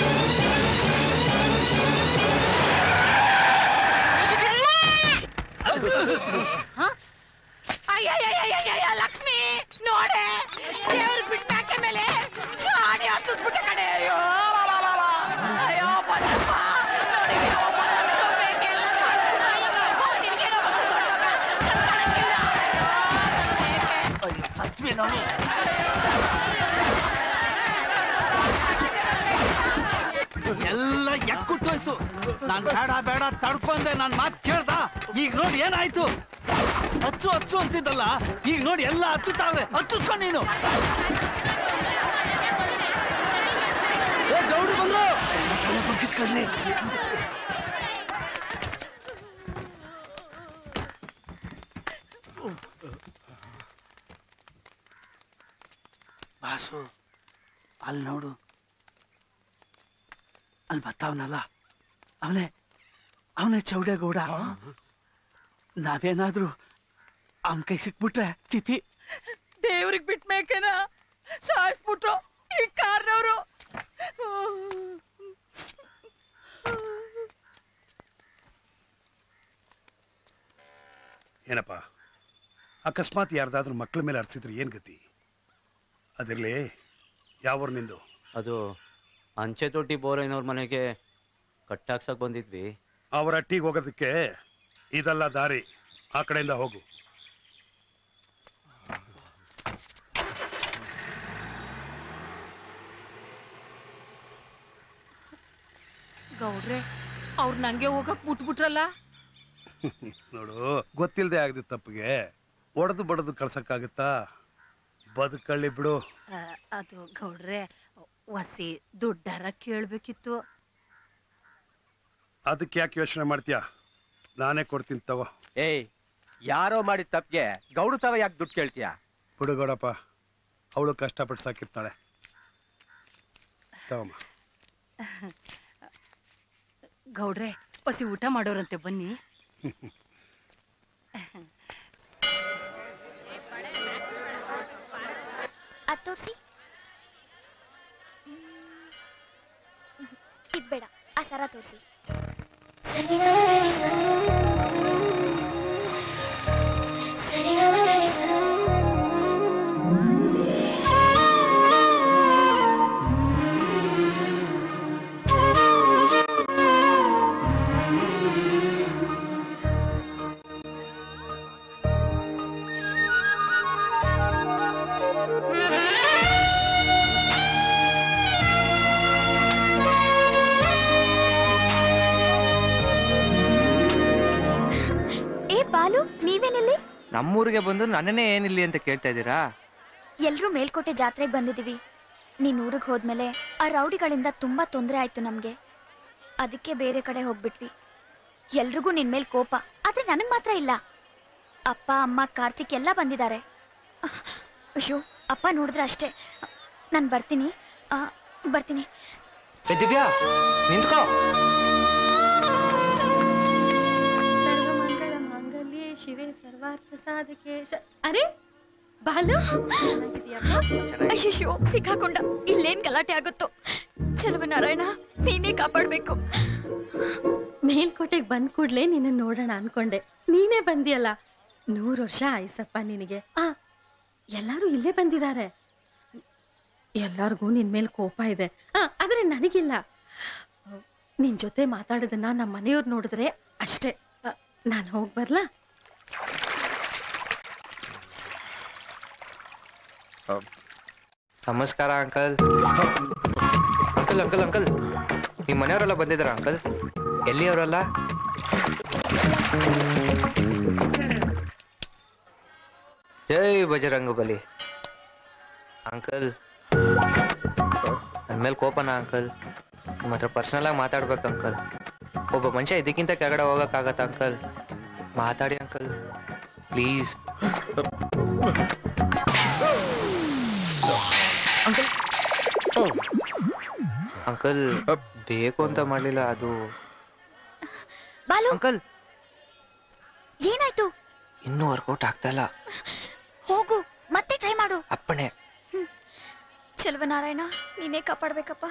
ಅಯ್ಯಯ್ಯಯ್ಯಯ್ಯಯ್ಯ, ಲಕ್ಷ್ಮಿ ನೋಡೆ ದೇವ್ರ ಬಿಟ್ಟ ಮ್ಯಾಕೆ ಮೇಲೆ ಗಾಡಿ ಹತ್ತಿಸ್ಬಿಟ್ಟೆ ಕಡೆ ಅಯ್ಯೋ ವಾ, ವಾ, ವಾ, ವಾ. ಅಯ್ಯೋ ಬಂದಪ್ಪ ನೋಡಿ ಅಯ್ಯೋ, ಬಂದಪ್ಪ, ಬೇಕೆಲ್ಲ ಸಾಯ್ತು. ಅಯ್ಯೋ, ನಿನ್ಗೇನೋ ಬಂತು ದೊಡ್ಡವ್ಗ. ನನ್ ಕಣಕ್ಕಿಲ್ಲ. ಅಯ್ಯೋ, ಸತ್ವಿ ನಾವು ಎಲ್ಲ ಎಕ್ಕುಟ್ಟೋಯ್ತು ನಾನ್ ಬೇಡ ಬೇಡ ತಡ್ಕೊಂಡೆ ನಾನ್ ಮಾತ್ ಕೇಳ್ದ ಈಗ ನೋಡಿ ಏನಾಯ್ತು ಹಚ್ಚು ಹಚ್ಚು ಅಂತಿದ್ದಲ್ಲ ಈಗ ನೋಡಿ ಎಲ್ಲ ಹಚ್ಚುತ್ತಾವ್ರೆ ಹಚ್ಚಿಸ್ಕೊಂಡ್ ನೀನು ಏ ಗೌಡು ಬಂದ್ರು ತಲೆ ಬಗ್ಗಿಸ್ಕೊಳ್ಳಿ ಬಾಸು ಅಲ್ಲಿ ನೋಡು ಅಲ್ಲಿ ಬರ್ತಾವನಲ್ಲ ಅವನೇ ಅವನೇ ಚೌಡೇಗೌಡ ನಾವೇನಾದ್ರೂ ಅವನ ಕೈ ಸಿಕ್ಬಿಟ್ರೆ ತಿಥಿ ದೇವ್ರಿಗೆ ಬಿಟ್ಟ ಮೇಕೆನ ಸಾಯಿಸ್ಬಿಟ್ರು ಈ ಕಾರ್ನವರು ಏನಪ್ಪ ಅಕಸ್ಮಾತ್ ಯಾರ್ದಾದ್ರೂ ಮಕ್ಳ ಮೇಲೆ ಅರ್ಸಿದ್ರೆ ಏನ್ ಗತಿ ಅದಿರ್ಲಿ ಯಾವ ನಿಂದು ಅದು ಅಂಚೆ ತೊಟ್ಟಿ ಬೋರೈನವ್ರ ಮನೆಗೆ ಕಟ್ಟಾಕ್ಸಕ್ ಬಂದಿದ್ವಿ ಅವರ ಅಟ್ಟಿಗೆ ಹೋಗೋದಕ್ಕೆ ಇದಲ್ಲ ದಾರಿ ಆ ಕಡೆಯಿಂದ ಹೋಗು ಗೌಡ್ರೆ ಅವ್ರು ನಂಗೆ ಹೋಗಕ್ ಬಿಟ್ಬಿಟ್ರಲ್ಲ ನೋಡು ಗೊತ್ತಿಲ್ಲದೆ ಆಗದೆ ತಪ್ಪಿಗೆ ಒಡೆದು ಬಡದು ಕಳ್ಸಕ್ಕಾಗತ್ತಾ ಬದುಕಳ್ಳಿ ಬಿಡು ಆ, ಅದು ಗೌಡ್ರೆ ವಸಿ ದುಡ್ಡಾರ ಕೇಳ್ಬೇಕಿತ್ತು ಅದಕ್ಕೆ ಯಾಕೆ ಯೋಚನೆ ಮಾಡ್ತೀಯಾ ನಾನೇ ಕೊಡ್ತೀನಿ ತಗೋ ಏಯ್ ಯಾರೋ ಮಾಡಿದ ತಪ್ಪಿಗೆ ಗೌಡು ತಾವ ಯಾಕೆ ದುಡ್ಡು ಕೇಳ್ತೀಯ ಬಿಡುಗೌಡಪ್ಪ ಅವಳು ಕಷ್ಟಪಟ್ಟು ಸಾಕಿರ್ತಾಳೆ ತಗೊಮ್ಮ ಗೌಡ್ರೆ ವಸಿ ಊಟ ಮಾಡೋರಂತೆ ಬನ್ನಿ ಅದ್ ತೋರ್ಸಿ ಇದ್ ಬೇಡ ಆ ಸರ ತೋರ್ಸಿ ನಮ್ಮೂರಿಗೆ ಬಂದು ನನ್ನನ್ನೇ ಏನಿಲ್ಲಿ ಅಂತ ಕೇಳ್ತಾ ಇದ್ದೀರಾ ಎಲ್ರೂ ಮೇಲ್ಕೋಟೆ ಜಾತ್ರೆಗೆ ಬಂದಿದೀವಿ ನೀನ್ ಊರಿಗೆ ಹೋದ್ಮೇಲೆ ಆ ರೌಡಿಗಳಿಂದ ತುಂಬಾ ತೊಂದರೆ ಆಯ್ತು ನಮ್ಗೆ ಅದಕ್ಕೆ ಬೇರೆ ಕಡೆ ಹೋಗ್ಬಿಟ್ವಿ ಎಲ್ರಿಗೂ ನಿನ್ ಮೇಲ್ ಕೋಪ ಆದ್ರೆ ನನಗ್ ಮಾತ್ರ ಇಲ್ಲ ಅಪ್ಪ ಅಮ್ಮ ಕಾರ್ತಿಕ್ ಎಲ್ಲ ಬಂದಿದ್ದಾರೆ ಅಯ್ಯೋ ಅಪ್ಪ ನೋಡಿದ್ರೆ ಅಷ್ಟೇ ನಾನು ಬರ್ತೀನಿ ಆ, ಬರ್ತೀನಿ ಏ ದಿವ್ಯಾ ನಿಂತ್ಕೋ ಸರ್ವಮಂಗಳ ಮಾಂಗಲ್ಯೆ ಶಿವೆ ಸರ್ವಾರ್ಥ ಸಾಧಕೆ ಶ- ಅರೆ ಬಾಲು ಅಯ್ಯೋ ಸಿಕ್ಕಾಕೊಂಡ ಇಲ್ಲೇನ್ ಗಲಾಟೆ ಆಗುತ್ತೋ ಚಲವ ನಾರಾಯಣ ನೀನೇ ಕಾಪಾಡ್ಬೇಕು ಮೇಲ್ಕೋಟೆಗೆ ಬಂದ್ ಕೂಡ್ಲೆ ನಿನ್ನ ನೋಡೋಣ ಅನ್ಕೊಂಡೆ ನೀನೇ ಬಂದಿಯಲ್ಲ ನೂರು ವರ್ಷ ಆಯ್ಸಪ್ಪ ನಿನಗೆ ಆ ಎಲ್ಲಾರು ಇಲ್ಲೇ ಬಂದಿದ್ದಾರೆ ಎಲ್ಲಾರ್ಗೂ ನಿನ್ ಮೇಲೆ ಕೋಪ ಇದೆ ಆ ಆದ್ರೆ ನನಗಿಲ್ಲ ನಿನ್ ಜೊತೆ ಮಾತಾಡೋದನ್ನ ನಮ್ಮ ಮನೆಯವ್ರು ನೋಡಿದ್ರೆ ಅಷ್ಟೇ ನಾನು ಹೋಗಿ ಬರ್ಲಾ ನಮಸ್ಕಾರ ಅಂಕಲ್ ಅಂಕಲ್ ಅಂಕಲ್ ಅಂಕಲ್ ನಿಮ್ಮ ಮನೆಯವರೆಲ್ಲ ಬಂದಿದ್ದಾರ ಅಂಕಲ್ ಎಲ್ಲಿ ಅವರೆಲ್ಲ ಜೈ ಬಜರಂಗ ಬಲಿ ಅಂಕಲ್ ನನ್ನ ಮೇಲೆ ಕೋಪನ ಅಂಕಲ್ ನಿಮ್ಮ ಹತ್ರ ಪರ್ಸನಲ್ ಆಗಿ ಮಾತಾಡ್ಬೇಕು ಅಂಕಲ್ ಒಬ್ಬ ಮನುಷ್ಯ ಇದಕ್ಕಿಂತ ಕೆಳಗಡೆ ಹೋಗಕ್ಕಾಗತ್ತ ಅಂಕಲ್ ಮಾತಾಡಿ ಅಂಕಲ್ ಪ್ಲೀಸ್ ಅಂಕಲ್ ಬೇಕು ಅಂತ ಮಾಡ್ಲಿಲ್ಲ ಅದು ಬಾಲು ಅಂಕಲ್ ಏನಾಯ್ತು ಇನ್ನೂ ವರ್ಕೌಟ್ ಆಗ್ತಾ ಇಲ್ಲ ಹೋಗು ಮತ್ತೆ ಟ್ರೈ ಮಾಡು ಅಪ್ಪಣೆ ಚಲವ ನಾರಾಯಣ ನೀನೇ ಕಾಪಾಡ್ಬೇಕಪ್ಪ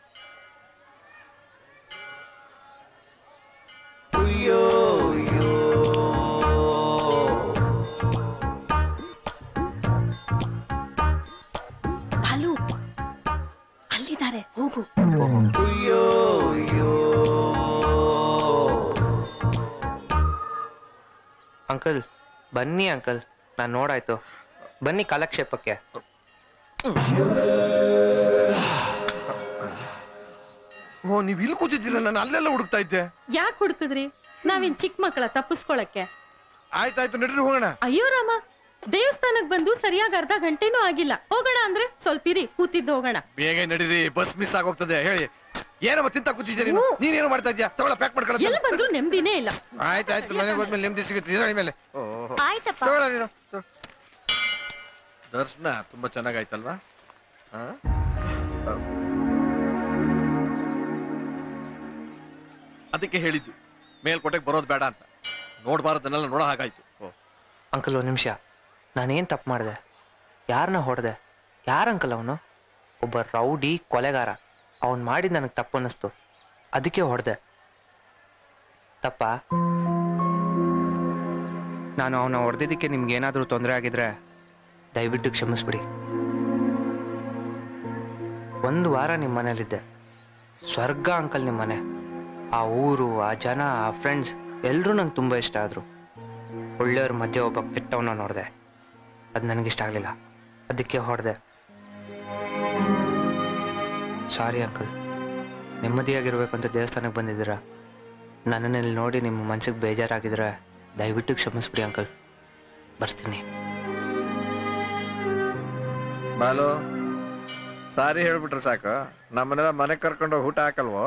ಬಾಲು ಅಲ್ಲಿದ್ದಾರೆ ಹೋಗು ಅಂಕಲ್ ಬನ್ನಿ ಅಂಕಲ್ ನಾನು ನೋಡಾಯ್ತು ಬನ್ನಿ ಕಾಲಕ್ಷೇಪಕ್ಕೆ ಓ ನೀವ್ ಇಲ್ಲಿ ಕೂತಿದ್ದೀರ ನಾನು ಅಲ್ಲೆಲ್ಲ ಹುಡುಕ್ತಾ ಇದ್ದೆ ಯಾಕೆ ಹುಡುಕಿದ್ರಿ ನಾವೇನ್ ಚಿಕ್ಕ ಮಕ್ಕಳ ತಪ್ಪಿಸ್ಕೊಳಕ್ಕೆ ಆಯ್ತಾಯ್ತು ನಡ್ರಿ ಹೋಗೋಣ ಅಯ್ಯೋ ರಾಮ ದೇವಸ್ಥಾನಕ್ ಬಂದು ಸರಿಯಾಗಿ ಅರ್ಧ ಗಂಟೆನೂ ಆಗಿಲ್ಲ ಹೋಗೋಣ ಅಂದ್ರೆ ಸ್ವಲ್ಪ ಇರಿ ಕೂತಿದ್ದು ಹೋಗೋಣ ಬೇಗ ನಡೀರಿ ಬಸ್ ಮಿಸ್ ಆಗೋಗ್ತದೆ ಹೇಳಿ ಏನಮ್ಮ ತಿಂತ ಕೂತಿದ್ಯಾ ನೀನು ನೀನೇನು ಮಾಡ್ತಾ ಇದ್ಯಾ ತಗೊಳ ಪ್ಯಾಕ್ ಮಾಡ್ಕೊಳ್ಳ ಎಲ್ಲ ಬಂದ್ರು ನೆಮ್ಮದಿನೇ ಇಲ್ಲ ಆಯ್ತಾಯ್ತು ಮನೆಗೆ ಹೋದ್ಮೇಲೆ ನೆಮ್ಮದಿ ಸಿಗುತ್ತೆ ಇದಳಿ ಮೇಲೆ ಓಹೋ ಆಯ್ತಪ್ಪ ತಗೊಳ ನೀನು ತಗೊ. ದರ್ಶನ ತುಂಬಾ ಚೆನ್ನಾಗಾಯ್ತಲ್ವಾ ಆ? ಆ. ಅದಕ್ಕೆ ಹೇಳಿದ್ದು ಮೇಲ್ಕೋಟೆಗೆ ಬರೋದು ಬೇಡ ಅಂತ ನೋಡ್ಬಾರ್ದನ್ನೆಲ್ಲ ನೋಡೋ ಹಾಗಾಯ್ತು ಓ ಅಂಕಲ್ ಒಂದು ನಿಮಿಷ ನಾನೇನು ತಪ್ಪು ಮಾಡಿದೆ ಯಾರನ್ನ ಹೊಡೆದೆ ಯಾರ ಅಂಕಲ್ ಅವನು ಒಬ್ಬ ರೌಡಿ ಕೊಲೆಗಾರ ಅವನು ಮಾಡಿದ ನನಗೆ ತಪ್ಪು ಅನ್ನಿಸ್ತು ಅದಕ್ಕೆ ಹೊಡೆದೆ ತಪ್ಪ ನಾನು ಅವನ ಹೊಡೆದಿದ್ದಕ್ಕೆ ನಿಮ್ಗೆ ಏನಾದರೂ ತೊಂದರೆ ಆಗಿದ್ರೆ ದಯವಿಟ್ಟು ಕ್ಷಮಿಸ್ಬಿಡಿ ಒಂದು ವಾರ ನಿಮ್ಮ ಮನೇಲಿದ್ದೆ ಸ್ವರ್ಗ ಅಂಕಲ್ ನಿಮ್ಮ ಮನೆ ಆ ಊರು ಆ ಜನ ಆ ಫ್ರೆಂಡ್ಸ್ ಎಲ್ಲರೂ ನಂಗೆ ತುಂಬ ಇಷ್ಟ ಆದರು ಒಳ್ಳೆಯವ್ರ ಮಧ್ಯೆ ಒಬ್ಬ ಕೆಟ್ಟವನ ನೋಡಿದೆ ಅದು ನನಗಿಷ್ಟ ಆಗಲಿಲ್ಲ ಅದಕ್ಕೆ ಹೊಡೆದೆ ಸಾರಿ ಅಂಕಲ್ ನೆಮ್ಮದಿಯಾಗಿರ್ಬೇಕು ಅಂತ ದೇವಸ್ಥಾನಕ್ಕೆ ಬಂದಿದ್ದೀರಾ ನನ್ನನ್ನು ಇಲ್ಲಿ ನೋಡಿ ನಿಮ್ಮ ಮನ್ಸಿಗೆ ಬೇಜಾರಾಗಿದ್ರೆ ದಯವಿಟ್ಟು ಕ್ಷಮಿಸ್ಬಿಡಿ ಅಂಕಲ್ ಬರ್ತೀನಿ ಬಾಲು ಸಾರಿ ಹೇಳ್ಬಿಟ್ರೆ ಸಾಕು ನಮ್ಮನೆಲ್ಲ ಮನೆಗೆ ಕರ್ಕೊಂಡು ಊಟ ಹಾಕಲ್ವೋ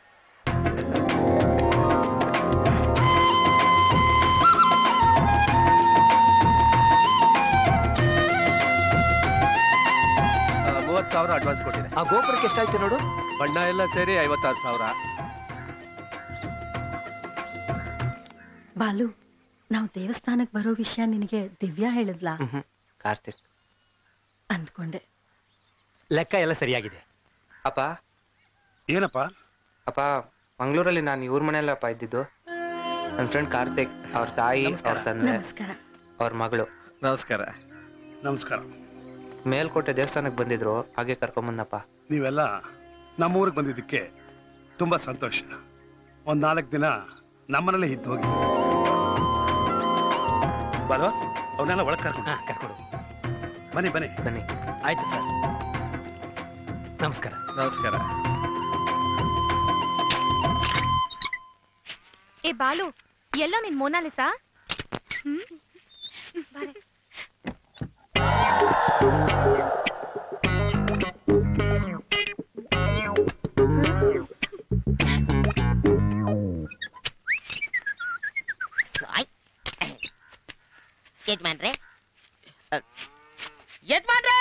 ಮೂವತ್ತು ಸಾವಿರ ಅಡ್ವಾನ್ಸ್ ಕೊಟ್ಟಿದೆ ಆ ಗೋಪುರಕ್ಕೆ ಎಷ್ಟಾಯ್ತು ನೋಡು ಬಣ್ಣ ಎಲ್ಲ ಸೇರಿ ಐವತ್ತಾರು ಸಾವಿರ ಬಾಲು ನಾವು ದೇವಸ್ಥಾನಕ್ ಬರೋ ವಿಷಯ ನಿನಗೆ ದಿವ್ಯಾ ಹೇಳಿದ್ಲಾ ಕಾರ್ತಿಕ್ ಅಂದ್ಕೊಂಡೆ ಲೆಕ್ಕ ಎಲ್ಲ ಸರಿಯಾಗಿದೆ ಅಪ್ಪ ಏನಪ್ಪ ಅಪ್ಪ ಮಂಗಳೂರಲ್ಲಿ ನಾನು ಇವ್ರ ಮನೆಯಲ್ಲಪ್ಪ ಇದ್ದಿದ್ದು ನನ್ನ ಫ್ರೆಂಡ್ ಕಾರ್ತಿಕ್ ಅವ್ರ ತಾಯಿ ಅವ್ರ ತಂದೆ ನಮಸ್ಕಾರ ಅವ್ರ ಮಗಳು ನಮಸ್ಕಾರ ನಮಸ್ಕಾರ ಮೇಲ್ಕೋಟೆ ದೇವಸ್ಥಾನಕ್ಕೆ ಬಂದಿದ್ರು ಹಾಗೆ ಕರ್ಕೊಂಬಂದಪ್ಪ ನೀವೆಲ್ಲ ನಮ್ಮೂರಿಗೆ ಬಂದಿದ್ದಕ್ಕೆ ತುಂಬಾ ಸಂತೋಷ ಒಂದ್ ನಾಲ್ಕು ದಿನ ನಮ್ಮನೇಲೆ ಇದ್ದು ಹೋಗಿ ಬರೋ ಅವನ್ನೆಲ್ಲ ಒಳಗೆ ಕರ್ಕೊಂಡು ಕರ್ಕೊಂಡು ಬನ್ನಿ ಬನ್ನಿ ಬನ್ನಿ ಆಯ್ತು ಸರ್ ನಮಸ್ಕಾರ ನಮಸ್ಕಾರ ಏ ಬಾಲು ಎಲ್ಲೋ ನಿನ್ ಮೋನಾಲಿಸಾ ಹ್ಮ್ ಯಜಮಾನ್ರೆ ಯಜಮಾನ್ರೆ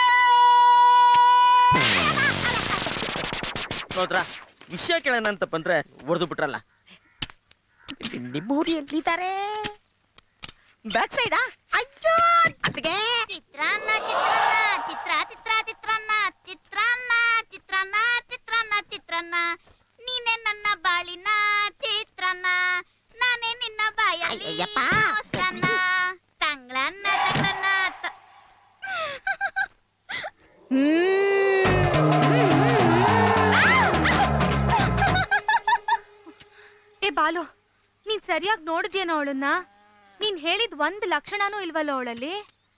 ನೋಡ್ರ ವಿಷಯ ಕೇಳೋಣ ಅಂತ ಬಂದ್ರೆ ಹೊಡೆದು ಬಿಟ್ರಲ್ಲ ನಿಮ್ಮ ಊರಿ ಎಲ್ಲಿದ್ದಾರೆ ಬ್ಯಾಕ್ ಸೈಡಾ ಅಯ್ಯೋ ಅತ್ತಿಗೆ ಚಿತ್ರಾನ್ನ ಚಿತ್ರಾನ್ನ ಚಿತ್ರ ಚಿತ್ರ ಚಿತ್ರಾನ್ನ ಚಿತ್ರಾನ್ನ ಚಿತ್ರಾನ್ನ ಚಿತ್ರಾನ್ನ ಚಿತ್ರಾನ್ನ ನೀನೆ ನನ್ನ ಬಾಳಿನ ಚಿತ್ರಾನ್ನ ನಾನೇ ನಿನ್ನ ಬಾಯಲ್ಲಿ ಅಯ್ಯಯ್ಯಪ್ಪ. ಮೊಸರನ್ನ ತಂಗ್ಳನ್ನ ತಂಗ್ಳನ್ನ ತ- ಏ ಬಾಲು ನೀನ್ ಸರಿಯಾಗಿ ನೋಡಿದ್ಯೇನೋ ಅವಳನ್ನ ನೀನ್ ಹೇಳಿದ್ ಒಂದ್ ಲಕ್ಷಣನೂ ಇಲ್ವಲ್ಲ ಅವಳಲ್ಲಿ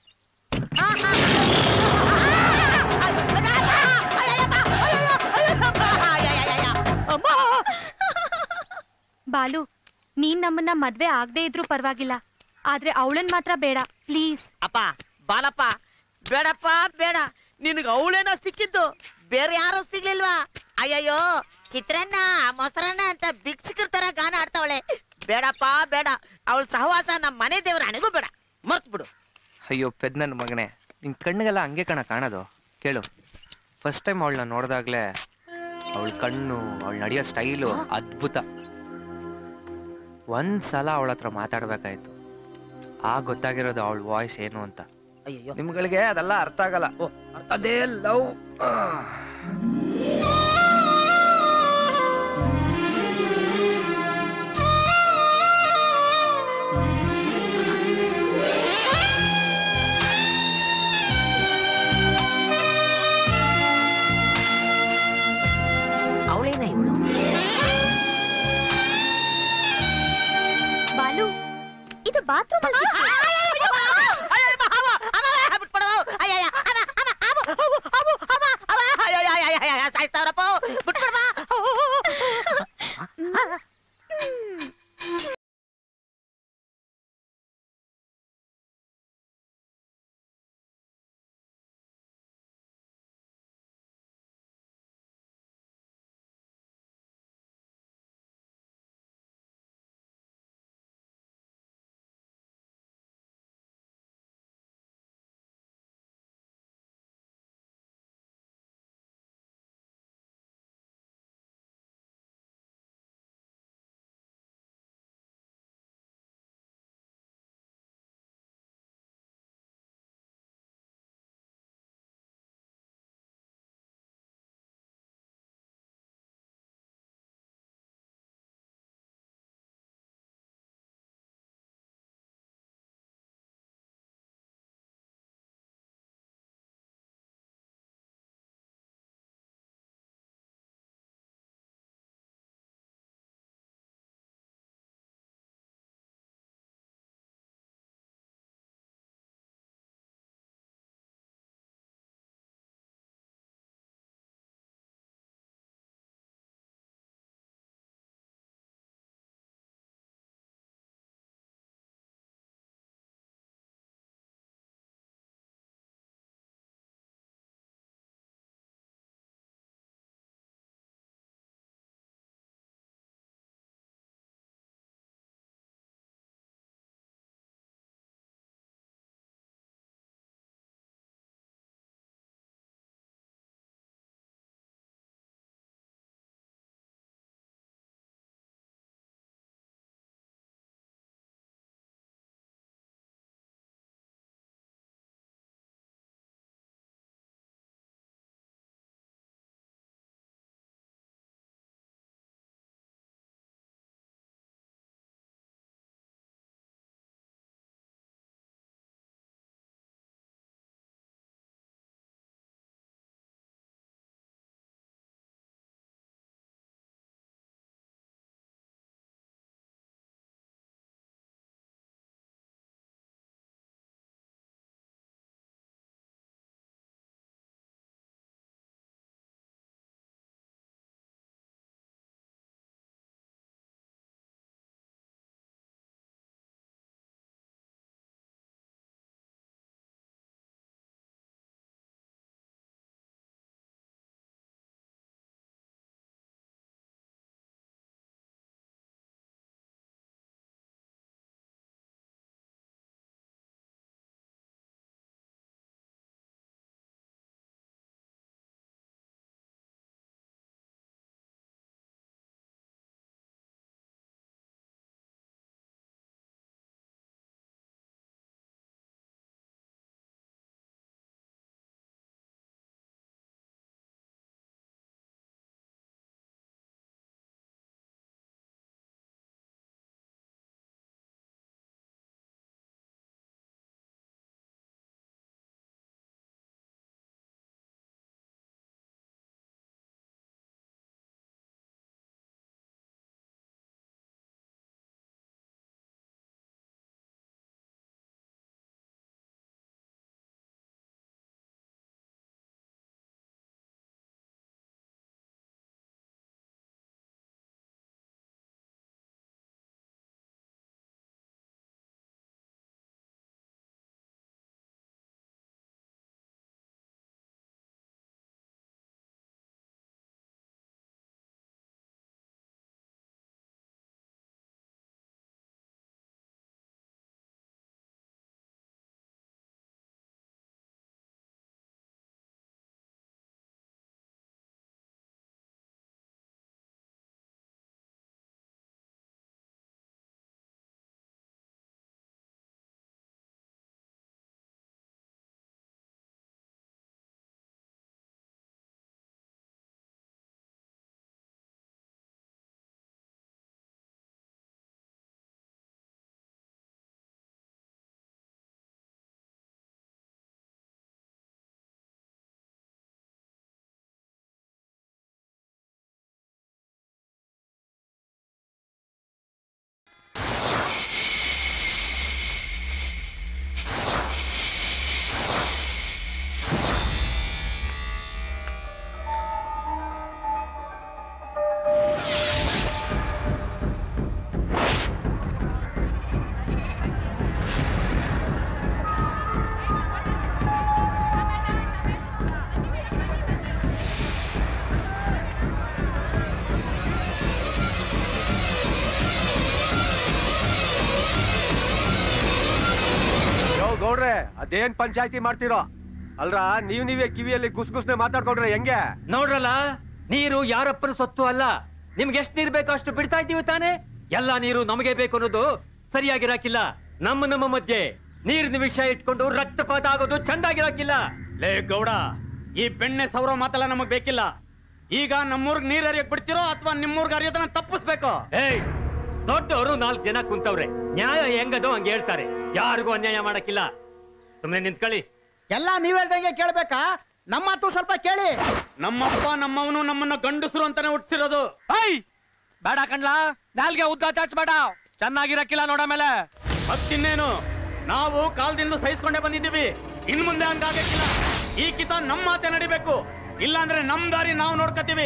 ಬಾಲು ನೀನ್ ನಮ್ಮನ್ನ ಮದ್ವೆ ಆಗದೆ ಇದ್ರೂ ಪರವಾಗಿಲ್ಲ ಆದ್ರೆ ಅವಳನ್ ಮಾತ್ರ ಬೇಡ ಪ್ಲೀಸ್ ಅಪ್ಪ ಬಾಲಪ್ಪ ಬೇಡಪ್ಪ ಬೇಡ ನಿನಗೆ ಅವಳೇನ ಸಿಕ್ಕಿದ್ದು ಬೇರೆ ಯಾರು ಸಿಗ್ಲಿಲ್ವಾ ಅಯ್ಯಯ್ಯೋ ಚಿತ್ರಾನ್ನ ಮೊಸರನ್ನ ಅಂತ ಭಿಕ್ಷುಕರ ತರ ಗಾನ ಆಡ್ತಾವಳೆ ಬೇಡಪ್ಪ ಬೇಡ ಅವಳ ಸಹವಾಸ ನಮ್ಮ ಮನೆ ದೇವ್ರ ಹಣೆಗೂ ಬೇಡ ಮರ್ತ್ ಬಿಡು ಅಯ್ಯೋ ಪೆದ್ ನನ್ನ ಮಗನೇ ನಿನ್ ಕಣ್ಣಿಗೆಲ್ಲ ಹಂಗೆ ಕಣ ಕಾಣೋದು ಕೇಳು ಫಸ್ಟ್ ಟೈಮ್ ಅವಳನ್ನ ನೋಡಿದಾಗ್ಲೇ ಅವಳ ಕಣ್ಣು ಅವಳು ನಡೆಯೋ ಸ್ಟೈಲು ಅದ್ಭುತ ಒಂದ್ಸಲ ಅವಳ ಹತ್ರ ಮಾತಾಡ್ಬೇಕಾಯ್ತು ಆ ಗೊತ್ತಾಗಿರೋದು ಅವಳ ವಾಯ್ಸ್ ಏನು ಅಂತ ಅಯ್ಯೋ ನಿಮ್ಗಳಿಗೆ ಅದೆಲ್ಲ ಅರ್ಥ ಆಗಲ್ಲ ಅದೇ ಲವ್ ಅವಳೇನ ಇವಳು ಬಾಲು ಇದು ಬಾತ್ರೂಮ್ ಅಲ್ಲಿ ಅದೇನ್ ಪಂಚಾಯತಿ ಮಾಡ್ತಿರೋ ಅಲ್ರ ನೀವ್ ನೀವೇ ಕಿವಿಯಲ್ಲಿ ಗುಸ್ ಗುಸ್ನೆ ಮಾತಾಡ್ಕೊಂಡ್ರೆ ಹೆಂಗೆ ನೋಡ್ರಲ್ಲ ನೀರು ಯಾರಪ್ಪನ ಸೊತ್ತು ಅಲ್ಲ ನಿಮ್ಗೆ ಎಷ್ಟು ನೀರ್ ಬೇಕೋ ಅಷ್ಟು ಬಿಡ್ತಾ ಇದ್ದೀವಿ ತಾನೇ ಎಲ್ಲಾ ನೀರು ನಮಗೆ ಬೇಕು ಅನ್ನೋದು ಸರಿಯಾಗಿರಾಕಿಲ್ಲ ನಮ್ಮ ನಮ್ಮ ಮಧ್ಯೆ ನೀರಿನ ವಿಷಯ ಇಟ್ಕೊಂಡು ರಕ್ತಪಾತ ಆಗೋದು ಚಂದಾಗಿರಾಕಿಲ್ಲ ಲೇ ಗೌಡ ಈ ಬೆಣ್ಣೆ ಸೌರ ಮಾತೆಲ್ಲ ನಮಗ್ ಬೇಕಿಲ್ಲ ಈಗ ನಮ್ಮೂರ್ಗ್ ನೀರ್ ಹರಿಯಕ್ ಬಿಡ್ತಿರೋ ಅಥವಾ ನಿಮ್ಮೂರ್ಗ್ ಹರಿಯೋದನ್ನ ತಪ್ಪಿಸ್ಬೇಕು ಏಯ್ ದೊಡ್ಡವರು ನಾಲ್ಕು ಜನ ಕುಂತವ್ರೆ ನ್ಯಾಯ ಹೆಂಗದೋ ಹಂಗೆ ಹೇಳ್ತಾರೆ ಯಾರಿಗೂ ಅನ್ಯಾಯ ಮಾಡಕ್ಕಿಲ್ಲ ಸುಮ್ನೆ ನಿಂತ್ಕೊಳ್ಳಿ ಎಲ್ಲ ನೀವ್ ಹೇಳ್ದಂಗೆ ಕೇಳ್ಬೇಕಾ ನಮ್ಮ ಮಾತು ಸ್ವಲ್ಪ ಕೇಳಿ ನಮ್ಮಪ್ಪ ನಮ್ಮವನು ನಮ್ಮನ್ನ ಗಂಡಸರು ಅಂತಾನೆ ಹುಟ್ಟಿಸಿರೋದು ಐ ಬೇಡ ಕಣ್ಲಾ ನಾಲ್ಗೆ ಉದ್ದ ಚಾಚ್ಬೇಡ ಚೆನ್ನಾಗಿರಕ್ಕಿಲ್ಲ ನೋಡ ಮೇಲೆ ಮತ್ತಿನ್ನೇನು ನಾವು ಕಾಲದಿಂದ ಸಹಿಸ್ಕೊಂಡೇ ಬಂದಿದ್ದೀವಿ ಇನ್ ಮುಂದೆ ಹಂಗಾಗಕ್ಕಿಲ್ಲ ಈ ಕಿತ ನಮ್ಮ ಮಾತೆ ನಡಿಬೇಕು ಇಲ್ಲಾಂದ್ರೆ ನಮ್ ದಾರಿ ನಾವು ನೋಡ್ಕತೀವಿ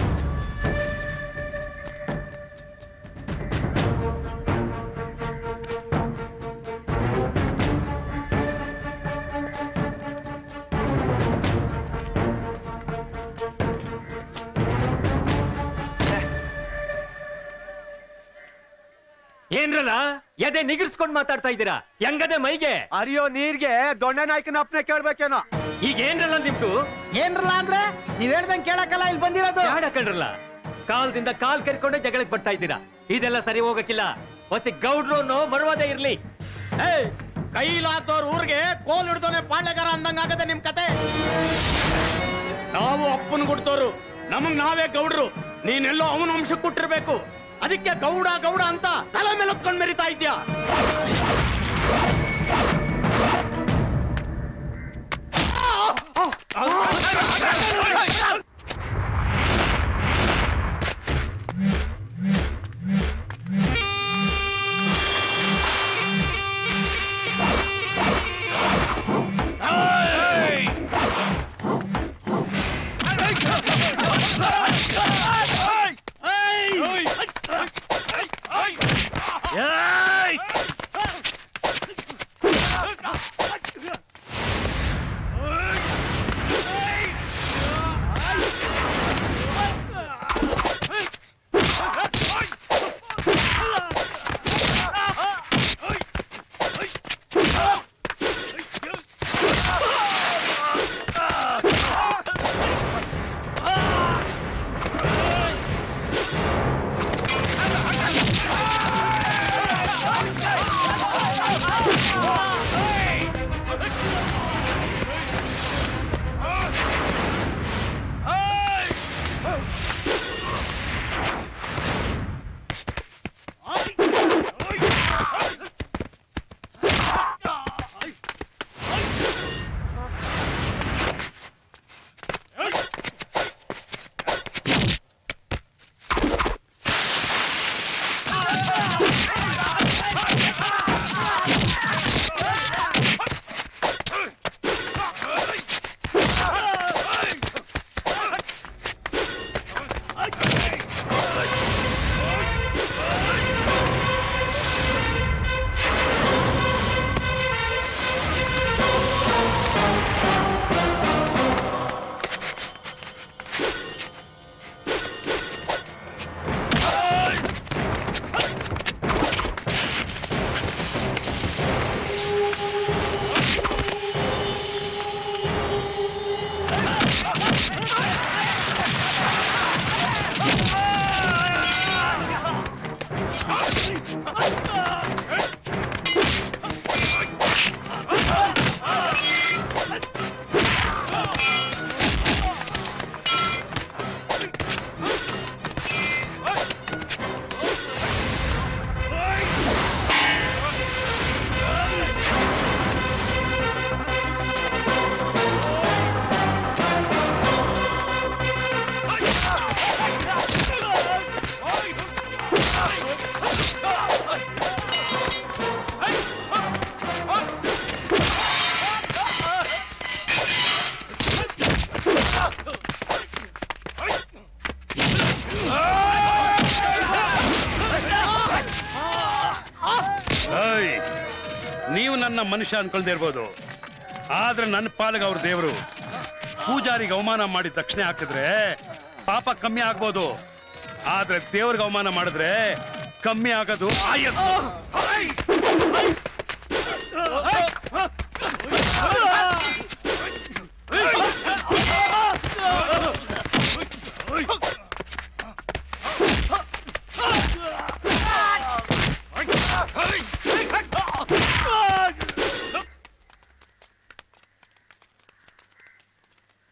ಏನ್ರಲ್ಲ ಎದೆ ನಿಗಿರ್ಸ್ಕೊಂಡ್ ಮಾತಾಡ್ತಾ ಇದ್ದೀರಾ ಹೆಂಗದೆ ಮೈಗೆ ಅರಿಯೋ ನೀರ್ಗೆ ದೊಣ್ಣೆ ನಾಯ್ಕನ ಅಪ್ನೆ ಕೇಳ್ಬೇಕೇನೋ ಈಗ ಏನ್ರಲ್ಲ ನಿಮ್ದು ಏನ್ರಲ್ಲ ಅಂದ್ರೆ ನೀವ್ ಹೇಳ್ದಂಗೆ ಕೇಳಕ್ಕಲ್ಲ ಇಲ್ಲಿ ಬಂದಿರೋದು ಬ್ಯಾಡ ಕಣ್ರಲ್ಲ ಕಾಲ್ದಿಂದ ಕಾಲ್ ಕೆರ್ಕೊಂಡೆ ಜಗಳಕ್ಕೆ ಬರ್ತಾ ಇದ್ದೀರಾ ಇದೆಲ್ಲ ಸರಿ ಹೋಗಕ್ಕಿಲ್ಲ ಹೊಸ ಗೌಡ್ರು ಅನ್ನೋ ಮರುವಾದ ಇರ್ಲಿ ಏಯ್ ಕೈಲಾದವ್ರ ಊರಿಗೆ ಕೋಲ್ ಹಿಡ್ದೋನೆ ಪಾಳ್ಯಗಾರ ಅಂದಂಗಾಗದೆ ನಿಮ್ ಕತೆ ನಾವು ಅಪ್ಪನ ಗುಡ್ತೋರು ನಮಗ್ ನಾವೇ ಗೌಡ್ರು ನೀನೆಲ್ಲೋ ಅವನ ವಂಶಕ್ಕೆ ಕೊಟ್ಟಿರ್ಬೇಕು ಅದಕ್ಕೆ ಗೌಡ ಗೌಡ ಅಂತ ತಲೆ ಮೇಲೆ ಹೊತ್ಕೊಂಡ್ ಮೆರಿತಾ ಇದ್ಯಾ ಏಯ್, ನೀವು ನನ್ನ ಮನುಷ್ಯ ಅನ್ಕೊಳ್ದೇ ಇರ್ಬೋದು ಆದ್ರೆ ನನ್ನ ಪಾಲಿಗೆ ಅವ್ರ ದೇವರು ಪೂಜಾರಿಗೆ ಅವಮಾನ ಮಾಡಿ ದಕ್ಷಿಣೆ ಹಾಕಿದ್ರೆ ಪಾಪ ಕಮ್ಮಿ ಆಗ್ಬೋದು ಆದ್ರೆ ದೇವ್ರಿಗೆ ಅವಮಾನ ಮಾಡಿದ್ರೆ ಕಮ್ಮಿ ಆಗೋದು ಆಯಸ್ಸು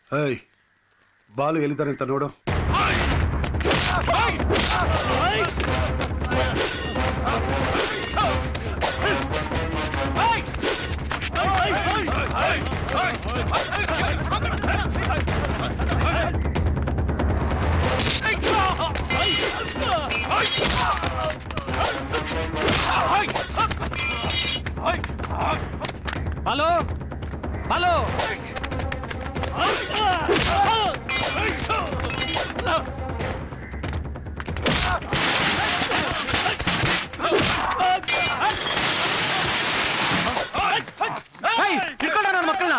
ಏಯ್ ಬಾಲು ಎಲ್ಲಿದ್ದಾರೆ ಅಂತ ನೋಡು ಬಾಲು ಬಾಲು ಹಿಡ್ಕೊಂಡ ನನ್ನ ಮಕ್ಕಳನ್ನ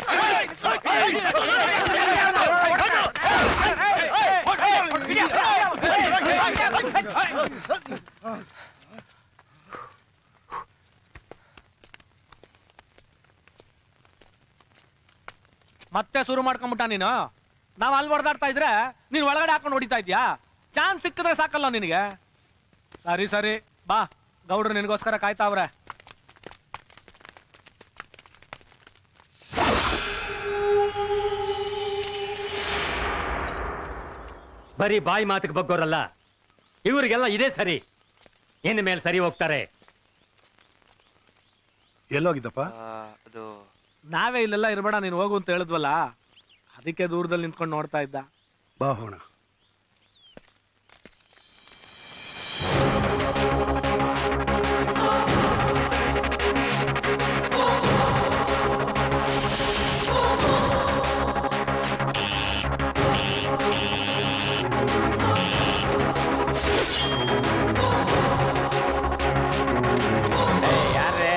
ಮತ್ತೆ ಶುರು ಮಾಡ್ಕೊಂಬಿಟ್ಟ ನೀನು ನಾವ್ ಅಲ್ಲಿ ಹೊಡೆದಾಡ್ತಾ ಇದ್ರೆ ನೀನ್ ಒಳಗಡೆ ಹಾಕೊಂಡು ಹೊಡಿತಾ ಇದ್ಯಾ ಚಾನ್ಸ್ ಸಿಕ್ಕಿದ್ರೆ ಸಾಕಲ್ಲ ನಿನಗೆ ಸರಿ ಸರಿ ಬಾ ಗೌಡ್ರು ನಿನಗೋಸ್ಕರ ಕಾಯ್ತಾವ್ರೆ ಬರೀ ಬಾಯಿ ಮಾತಿಗೆ ಬಗ್ಗೋರಲ್ಲ ಇವರಿಗೆಲ್ಲ ಇದೇ ಸರಿ ಇನ್ನು ಮೇಲೆ ಸರಿ ಹೋಗ್ತಾರೆ ಎಲ್ಲೋಗಿದ್ದಪ್ಪ ಅದು ನಾವೇ ಇಲ್ಲೆಲ್ಲ ಇರ್ಬೇಡ ನೀನು ಹೋಗು ಅಂತ ಹೇಳಿದ್ವಲ್ಲ ಅದಕ್ಕೆ ದೂರದಲ್ಲಿ ನಿಂತ್ಕೊಂಡು ನೋಡ್ತಾ ಇದ್ದ ಬಾ ಹೋಣ ಯಾರೇ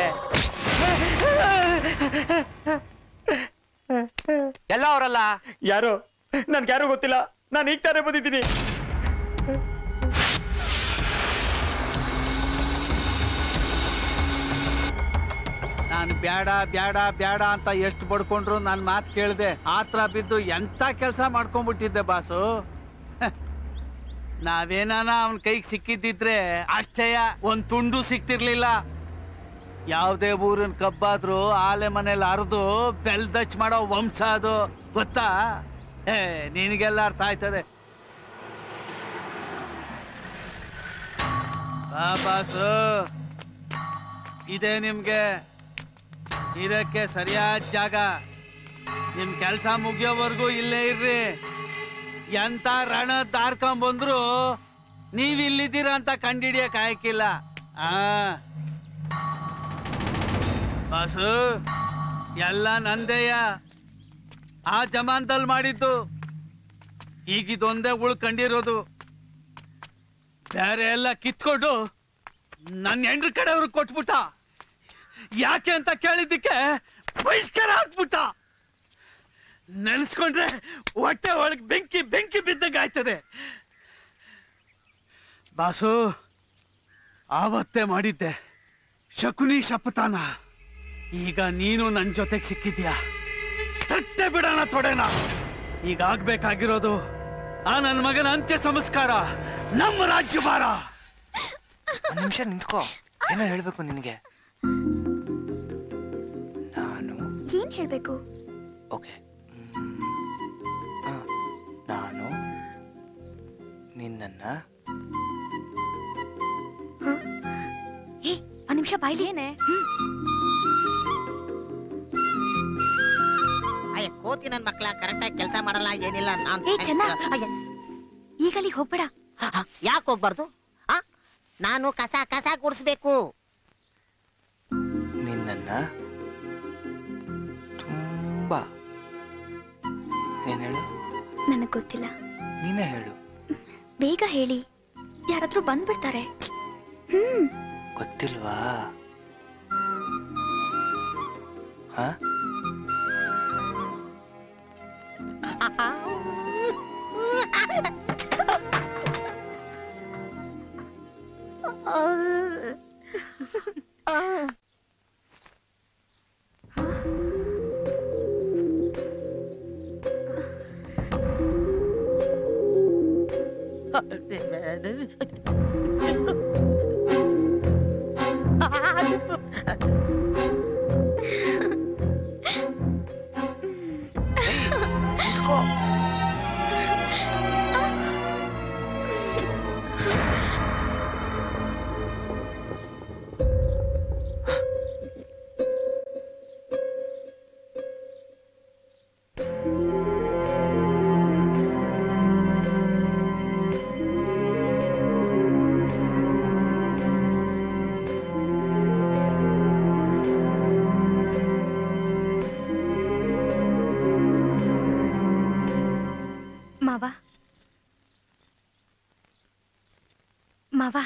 ಎಲ್ಲ ಅವರಲ್ಲ ಯಾರು ನನ್ಗೆ ಯಾರು ಗೊತ್ತಿಲ್ಲ ನಾನು ಈಗ ತಾನೇ ಬಂದಿದ್ದೀನಿ ನಾನು ಬ್ಯಾಡ ಬ್ಯಾಡ ಬ್ಯಾಡ ಅಂತ ಎಷ್ಟು ಬಡ್ಕೊಂಡ್ರು ನನ್ನ ಮಾತು ಕೇಳಿದೆ ಆತ್ರ ಬಿದ್ದು ಎಂತ ಕೆಲಸ ಮಾಡ್ಕೊಂಡ್ಬಿಟ್ಟಿದ್ದೆ ಬಾಸು ಹ. ನಾವೇನಾನ ಅವನ ಕೈಗೆ ಸಿಕ್ಕಿದ್ದಿದ್ರೆ ಅಷ್ಟೇಯ ಒಂದ್ ತುಂಡು ಸಿಕ್ತಿರ್ಲಿಲ್ಲ ಯಾವುದೇ ಊರಿನ ಕಬ್ಬಾದ್ರೂ ಆಲೆ ಮನೇಲಿ ಅರ್ದು ಬೆಲ್ದಚ್ ಮಾಡೋ ವಂಶ ಅದು ಗೊತ್ತಾ ಏ ನಿನಗೆಲ್ಲ ಅರ್ಥ ಆಯ್ತದೆ ಬಾ ಬಾಸು ಇದೇ ನಿಮ್ಗೆ ಇರಕ್ಕೆ ಸರಿಯಾದ ಜಾಗ ನಿಮ್ ಕೆಲ್ಸ ಮುಗಿಯೋವರೆಗೂ ಇಲ್ಲೇ ಇರ್ರಿ ಎಂತ ರಣ ದಾರ್ಕೊಂಡ್ ಬಂದ್ರು ನೀವ್ ಇಲ್ಲಿದ್ದೀರ ಅಂತ ಕಂಡಿಡಿಯಕ್ ಆಯ್ಕಿಲ್ಲ ಆ ಬಾಸು ಎಲ್ಲ ನಂದೇಯ ಆ ಜಮಾನ್ದಲ್ಲಿ ಮಾಡಿದ್ದು ಈಗ ಇದೊಂದೇ ಉಳ್ಕೊಂಡಿರೋದು ಬೇರೆ ಎಲ್ಲ ಕಿತ್ಕೊಂಡು ನನ್ನ ಹೆಂಡ್ರ ಕಡೆಯವ್ರಿಗೆ ಕೊಟ್ಬಿಟ್ಟ ಯಾಕೆ ಅಂತ ಕೇಳಿದ್ದಕ್ಕೆ ಬಹಿಷ್ಕಾರ ಹಾಕ್ಬಿಟ್ಟ ನೆನ್ಸ್ಕೊಂಡ್ರೆ ಹೊಟ್ಟೆ ಒಳಗೆ ಬೆಂಕಿ ಬೆಂಕಿ ಬಿದ್ದಂಗೆ ಆಯ್ತದೆ ಬಾಸು ಆವತ್ತೇ ಮಾಡಿದ್ದೆ ಶಕುನಿ ಶಪಥಾನ ಈಗ ನೀನು ನನ್ನ ಜೊತೆಗೆ ಸಿಕ್ಕಿದ್ಯಾ ತಟ್ಟೆ ಬಿಡೋಣ ತೊಡೆನ ಈಗ ಆಗ್ಬೇಕಾಗಿರೋದು ಆ ನನ್ನ ಮಗನ ಅಂತ್ಯ ಸಂಸ್ಕಾರ ನಮ್ಮ ರಾಜ್ಯಭಾರ ಒಂದ್ ನಿಮಿಷ ನಿಂತ್ಕೋ ಏನೋ ಹೇಳ್ಬೇಕು ನಿನಗೆ ನಾನು ಏನ್ ಹೇಳ್ಬೇಕು ಓಕೆ ನಾನು ನಿನ್ನನ್ನ ಏ ಒಂದ್ ನಿಮಿಷ ಬಾಯ್ಲಿ ಏನೇ ಅಯ್ಯ ಕೋತಿ ನನ್ ಮಕ್ಳ ಕರೆಕ್ಟಾಗಿ ಕೆಲಸ ಮಾಡಲ್ಲ ಏನಿಲ್ಲ ನಾನ್ ಏ ಚೆನ್ನ ಈಗ ಅಲ್ಲಿಗೆ ಹೋಗ್ಬೇಡ ಯಾಕೆ ಹೋಗ್ಬಾರ್ದು ಆ ನಾನು ಕಸ ಕಸ ಗುಡಿಸ್ಬೇಕು ನಿನ್ನನ್ನ ತುಂಬಾ ಏನ್ ಹೇಳು ನನಗ್ ಗೊತ್ತಿಲ್ಲ ನೀನೇ ಹೇಳು ಬೇಗ ಹೇಳಿ ಯಾರಾದ್ರೂ ಬಂದ್ಬಿಡ್ತಾರೆ ಹ್ಮ್ ಗೊತ್ತಿಲ್ವಾ ಹಾ ಮಾವ ಮಾವ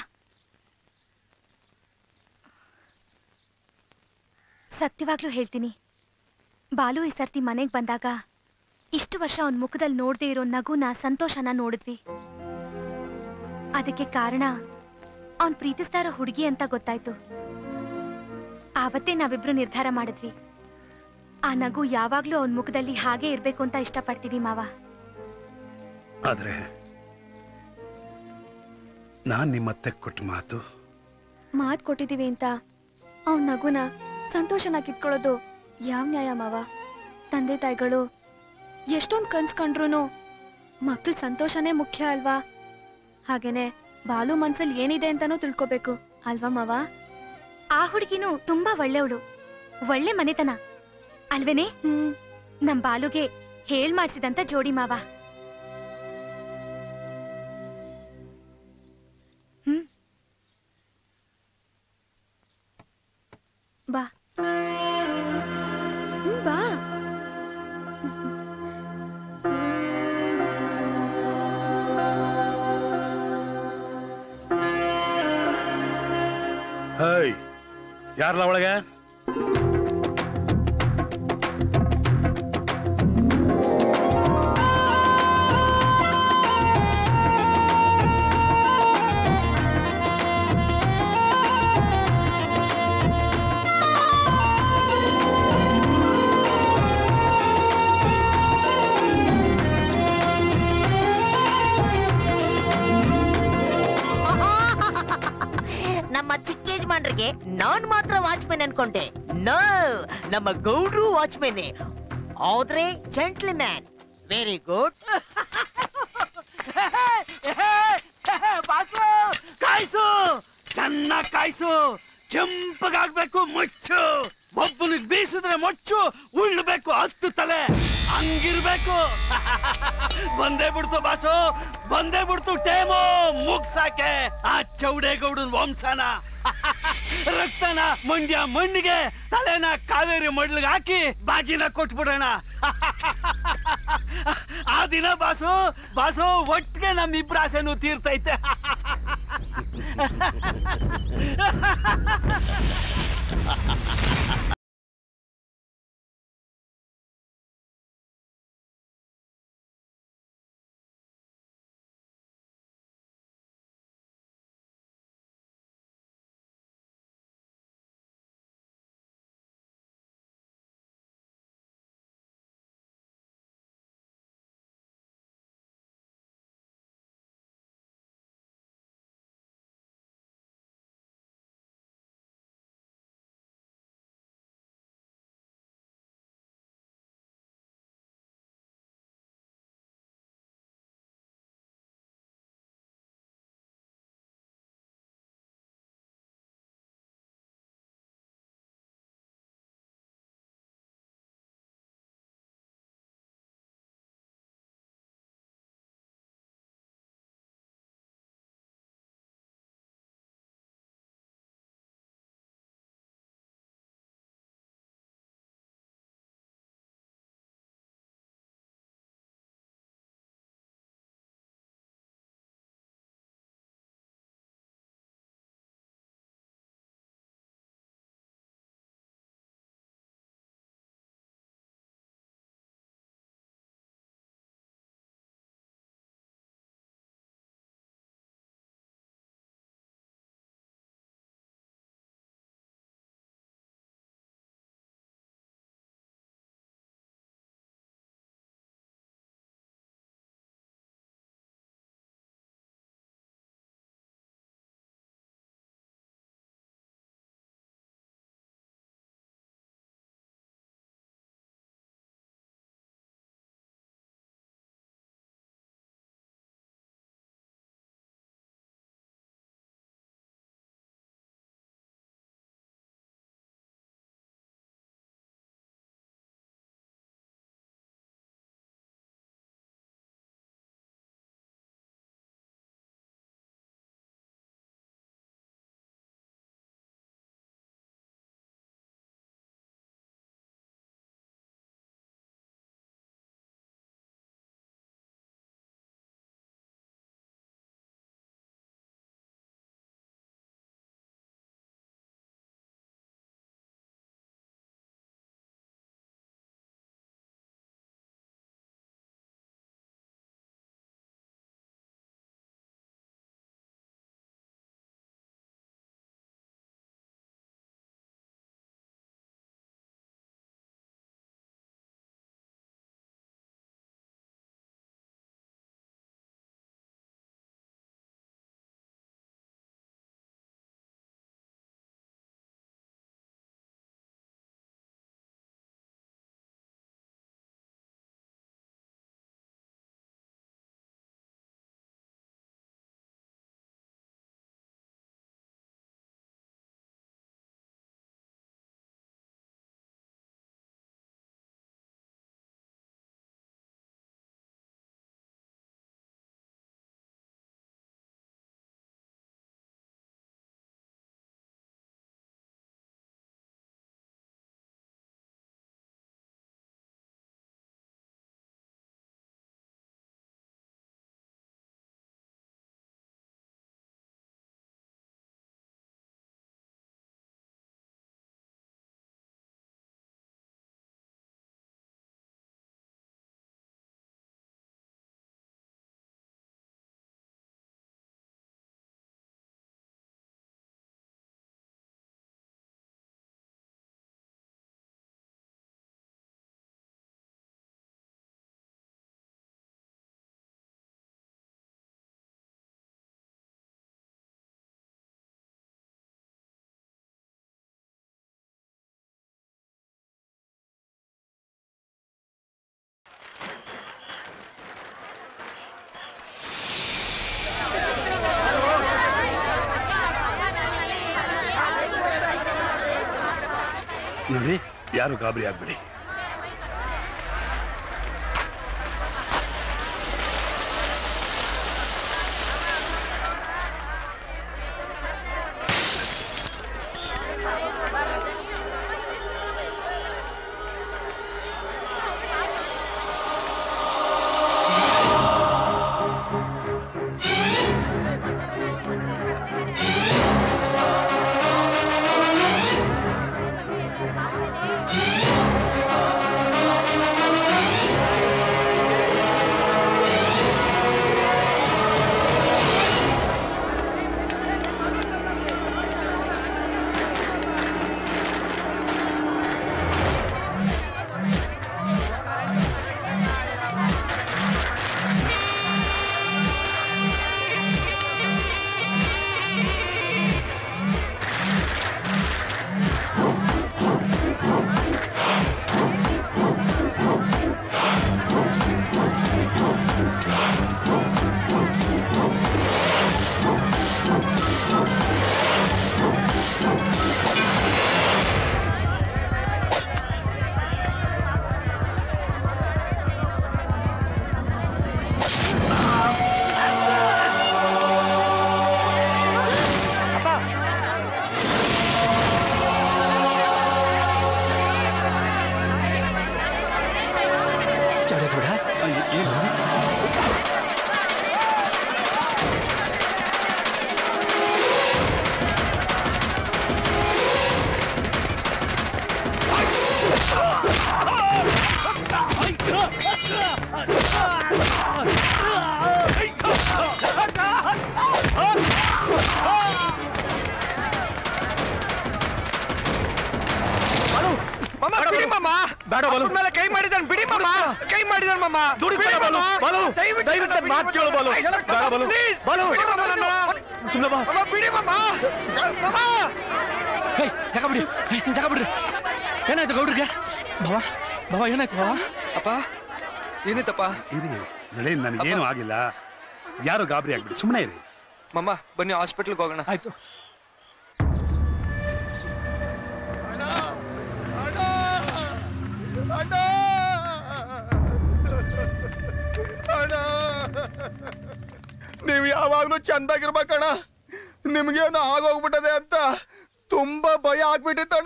ಸತ್ಯವಾಗ್ಲೂ ಹೇಳ್ತೀನಿ ಬಾಲು ಈ ಸರ್ತಿ ಮನೆಗ್ ಬಂದಾಗ ಇಷ್ಟು ವರ್ಷ ಅವನ್ ಮುಖದಲ್ಲಿ ನೋಡದೆ ಇರೋ ನಗುನ ಸಂತೋಷನ ನೋಡಿದ್ವಿ ಅದಕ್ಕೆ ಕಾರಣ ಅವನ್ ಪ್ರೀತಿಸ್ತಾ ಇರೋ ಹುಡುಗಿ ಅಂತ ಗೊತ್ತಾಯ್ತು ಆವತ್ತೇ ನಾವಿಬ್ರು ನಿರ್ಧಾರ ಮಾಡಿದ್ವಿ ಆ ನಗು ಯಾವಾಗ್ಲೂ ಅವನ್ ಮುಖದಲ್ಲಿ ಹಾಗೆ ಇರ್ಬೇಕು ಅಂತ ಇಷ್ಟಪಡ್ತೀವಿ ಮಾವ ಆದ್ರೆ ನಾನ್ ನಿಮ್ಮತ್ತೆ ಕೊಟ್ಟ ಮಾತು ಮಾತ್ ಕೊಟ್ಟಿದೀವಿ ಅಂತ ಅವ್ನ ನಗುನ ಸಂತೋಷನ ಕಿತ್ಕೊಳ್ಳೋದು ಯಾವ ನ್ಯಾಯ ಮಾವ ತಂದೆ ತಾಯಿಗಳು ಎಷ್ಟೊಂದ್ ಕನ್ಸ್ ಕಂಡ್ರು ಮಕ್ಳ ಸಂತೋಷನೇ ಮುಖ್ಯ ಅಲ್ವಾ ಹಾಗೇನೆ ಬಾಲು ಮನ್ಸಲ್ಲಿ ಏನಿದೆ ಅಂತಾನೂ ತಿಳ್ಕೊಬೇಕು ಅಲ್ವಾ ಮಾವ ಆ ಹುಡುಗಿನೂ ತುಂಬಾ ಒಳ್ಳೆವಳು ಒಳ್ಳೆ ಮನೆತನ ಅಲ್ವೇನೆ ನಮ್ ಬಾಲುಗೆ ಹೇಳ್ ಮಾಡ್ಸಿದಂತ ಜೋಡಿ ಮಾವ ಬಾ ಹ್ಮ್, ಬಾ ಹೇಯ್ ಯಾರ್ಲ ಒಳಗೆ ನಮ್ಮ ಚಿಕ್ಕ ಯಜಮಾನ್ರಿಗೆ ನಾನ್ ಮಾತ್ರ ವಾಚ್ಮೆನ್ ಅನ್ಕೊಂಡೆ ನೋ ನಮ್ಮ ಗೌಡ್ರು ವಾಚ್ಮೆನ್ ಆದ್ರೆ gentleman very good boss ಕಾಯ್ಸು ಚೆನ್ನಾಗ್ ಕಾಯ್ಸು ಕೆಂಪಗಾಗ್ಬೇಕು ಮುಚ್ಚು ಒಬ್ಬನಿಗೆ ಬೀಸಿದ್ರೆ ಮೊಚ್ಚು ಉಳ್ಬೇಕು ಹತ್ತು ತಲೆ ಹಂಗಿರ್ಬೇಕು ಬಂದೇ ಬಿಡ್ತು ಬಾಸು ಬಂದೇ ಬಿಡ್ತು ಟೇಮು ಮುಗ್ಸಾಕೆ ಆ ಚೌಡೇಗೌಡನ್ ವಂಶನ ರಕ್ತನ ಮಂಡ್ಯ ಮಣ್ಣಿಗೆ ತಲೆನ ಕಾವೇರಿ ಮಡ್ಲಿಗೆ ಹಾಕಿ ಬಾಗಿನ ಕೊಟ್ಬಿಡೋಣ ಆ ದಿನ ಬಾಸು ಬಾಸು ಒಟ್ಟಿಗೆ ನಮ್ಮಿಬ್ರ ಆಸೆನೂ ತೀರ್ತೈತೆ ನೋಡಿ ಯಾರು ಗಾಬರಿ ಆಗ್ಬೇಡಿ ಚೌಡೇಗೌಡ ಮಮ್ಮ ಬಿಡಿ ಮಮ್ಮ ಬೇಡ ಬಲು ಮೇಲೆ ಕೈ ಮಾಡಿದಾನೆ ಬಿಡಿ ಮಮ್ಮ ಕೈ ಮಾಡಿದಾನೆ ಮಮ್ಮ ದುಡುಕ್ಬೇಡ ಬಾಲು, ಬಾಲು, ದಯವಿಟ್ಟು ನನ್ನ ಮಾತು ಕೇಳು ಬಾಲು. ಬೇಡ ಬಾಲು, ಬಾಲು. ಸುಮ್ನೆ ಬಾ. ಬಿಡಿ ಮಮ್ಮ ಮಮ್ಮ ಹೇ ಜಾಗ ಬಿಡಿ ಹೇ, ಜಾಗ ಬಿಡ್ರಿ ಏನಾಯ್ತು ಗೌಡ್ರಿಗೆ ಬಾವ ಬಾವ ಏನಾಯ್ತು ಬಾವ ಅಪ್ಪ ಏನಿತ್ತಪ್ಪ ಇರಿ ನಡೆ ನನಗೇನು ಆಗಿಲ್ಲ ಯಾರು ಗಾಬರಿ ಆಗ್ಬಿಡಿ ಸುಮ್ಮನೆ ಇರಿ ಮಮ್ಮ ಬನ್ನಿ ಹಾಸ್ಪಿಟ್ಲ್ಗೆ ಹೋಗೋಣ ಆಯ್ತು ನೀವು ಯಾವಾಗ್ಲೂ ಚಂದಾಗಿರ್ಬೇಕಣ್ಣ ನಿಮ್ಗೇನು ಆಗೋಗ್ಬಿಟ್ಟದೆ ಅಂತ ತುಂಬಾ ಭಯ ಆಗ್ಬಿಟ್ಟಿತ್ತಣ್ಣ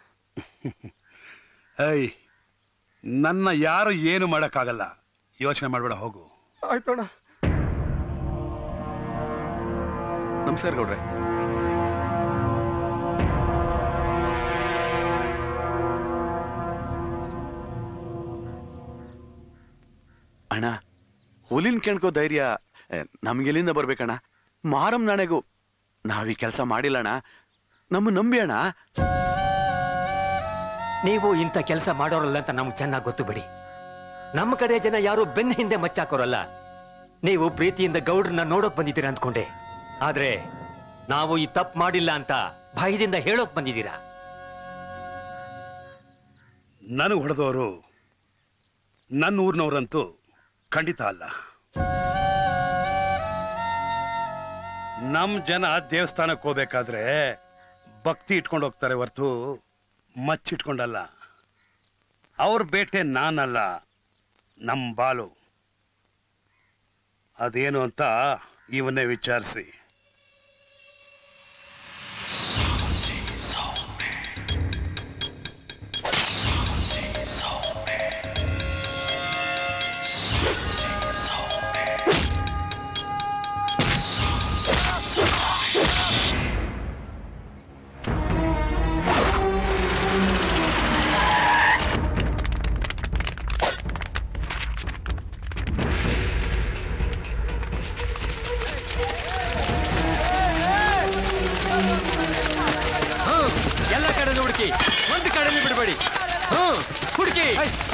ಐ ನನ್ನ ಯಾರು ಏನು ಮಾಡಕ್ಕಾಗಲ್ಲ ಯೋಚನೆ ಮಾಡಬೇಡ ಹೋಗು ಆಯ್ತಣ್ಣ ನಮಸ್ಕಾರ ಗೌಡ್ರೆ ಅಣ್ಣ ಹುಲಿನ್ ಕೇಳ್ಕೋ ಧೈರ್ಯ ಎ, ನಮ್ಗೆಲ್ಲಿಂದ ಬರ್ಬೇಕಣ್ಣ ಮಾರಂ ನಾಣೆಗೂ ನಾವೀ ಕೆಲಸ ಮಾಡಿಲ್ಲಣ್ಣ ನಮ್ಮ ನಂಬಿ ಅಣ್ಣ ನೀವು ಇಂಥ ಕೆಲಸ ಮಾಡೋರಲ್ಲ ಅಂತ ನಮ್ಗೆ ಚೆನ್ನಾಗಿ ಗೊತ್ತು ಬಿಡಿ ನಮ್ಮ ಕಡೆ ಜನ ಯಾರು ಬೆನ್ನ ಹಿಂದೆ ಮಚ್ಚಾಕೋರಲ್ಲ ನೀವು ಪ್ರೀತಿಯಿಂದ ಗೌಡ್ರನ್ನ ನೋಡೋಕ್ ಬಂದಿದ್ದೀರ ಅಂದ್ಕೊಂಡೆ ಆದ್ರೆ ನಾವು ಈ ತಪ್ಪು ಮಾಡಿಲ್ಲ ಅಂತ ಭಯದಿಂದ ಹೇಳೋಕ್ ಬಂದಿದ್ದೀರಾ ನನಗೆ ಹೊಡೆದವರು ನನ್ನ ಊರಿನವರಂತೂ ಖಂಡಿತ ಅಲ್ಲ ನಮ್ ಜನ ದೇವಸ್ಥಾನಕ್ಕೆ ಹೋಗ್ಬೇಕಾದ್ರೆ ಭಕ್ತಿ ಇಟ್ಕೊಂಡು ಹೋಗ್ತಾರೆ ಹೊರ್ತು ಮಚ್ಚಿಟ್ಕೊಂಡಲ್ಲ ಅವ್ರ ಬೇಟೆ ನಾನಲ್ಲ ನಮ್ ಬಾಲು ಅದೇನು ಅಂತ ಇವನ್ನೇ ವಿಚಾರಿಸಿ ಹ್ಮ್, ಎಲ್ಲ ಕಡೆ ಹುಡುಕಿ ಒಂದು ಕಡೆನೂ ಬಿಡಬೇಡಿ ಹ್ಮ್ ಹುಡುಕಿ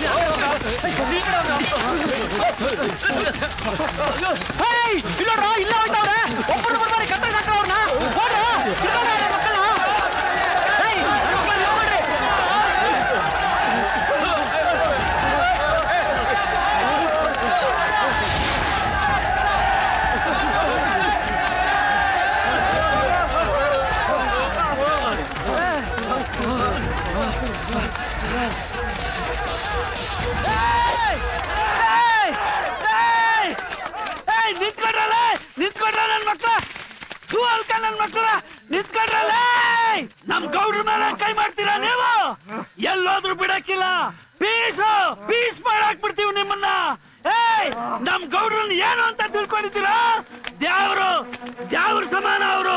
ಇಲ್ಲ ಇಲ್ಲ ಹೋಯ್ತವ್ರೆ ಒಬ್ಬರು ಬರ್ಬಾರಿ ಕತ್ತ ಅವ್ರನ್ನ ಮಕ್ಕಳ ನಿಂತ್ಕೊಂಡ್ರಲ್ಲ ನಮ್ ಗೌಡ್ರ ಮೇಲೆ ಕೈ ಮಾಡ್ತೀರಾ ನೀವು ಎಲ್ಲೋದ್ರು ಬಿಡಕ್ಕಿಲ್ಲ ಪೀಸು ಪೀಸ್ ಮಾಡಾಕ್ಬಿಡ್ತೀವಿ ನಿಮ್ಮನ್ನ ಏಯ್ ನಮ್ ಗೌಡ್ರನ್ನ ಏನು ಅಂತ ತಿಳ್ಕೊಂಡಿದ್ದೀರಾ ದ್ಯಾವ್ರು ದ್ಯಾವ್ರ ಸಮಾನ ಅವರು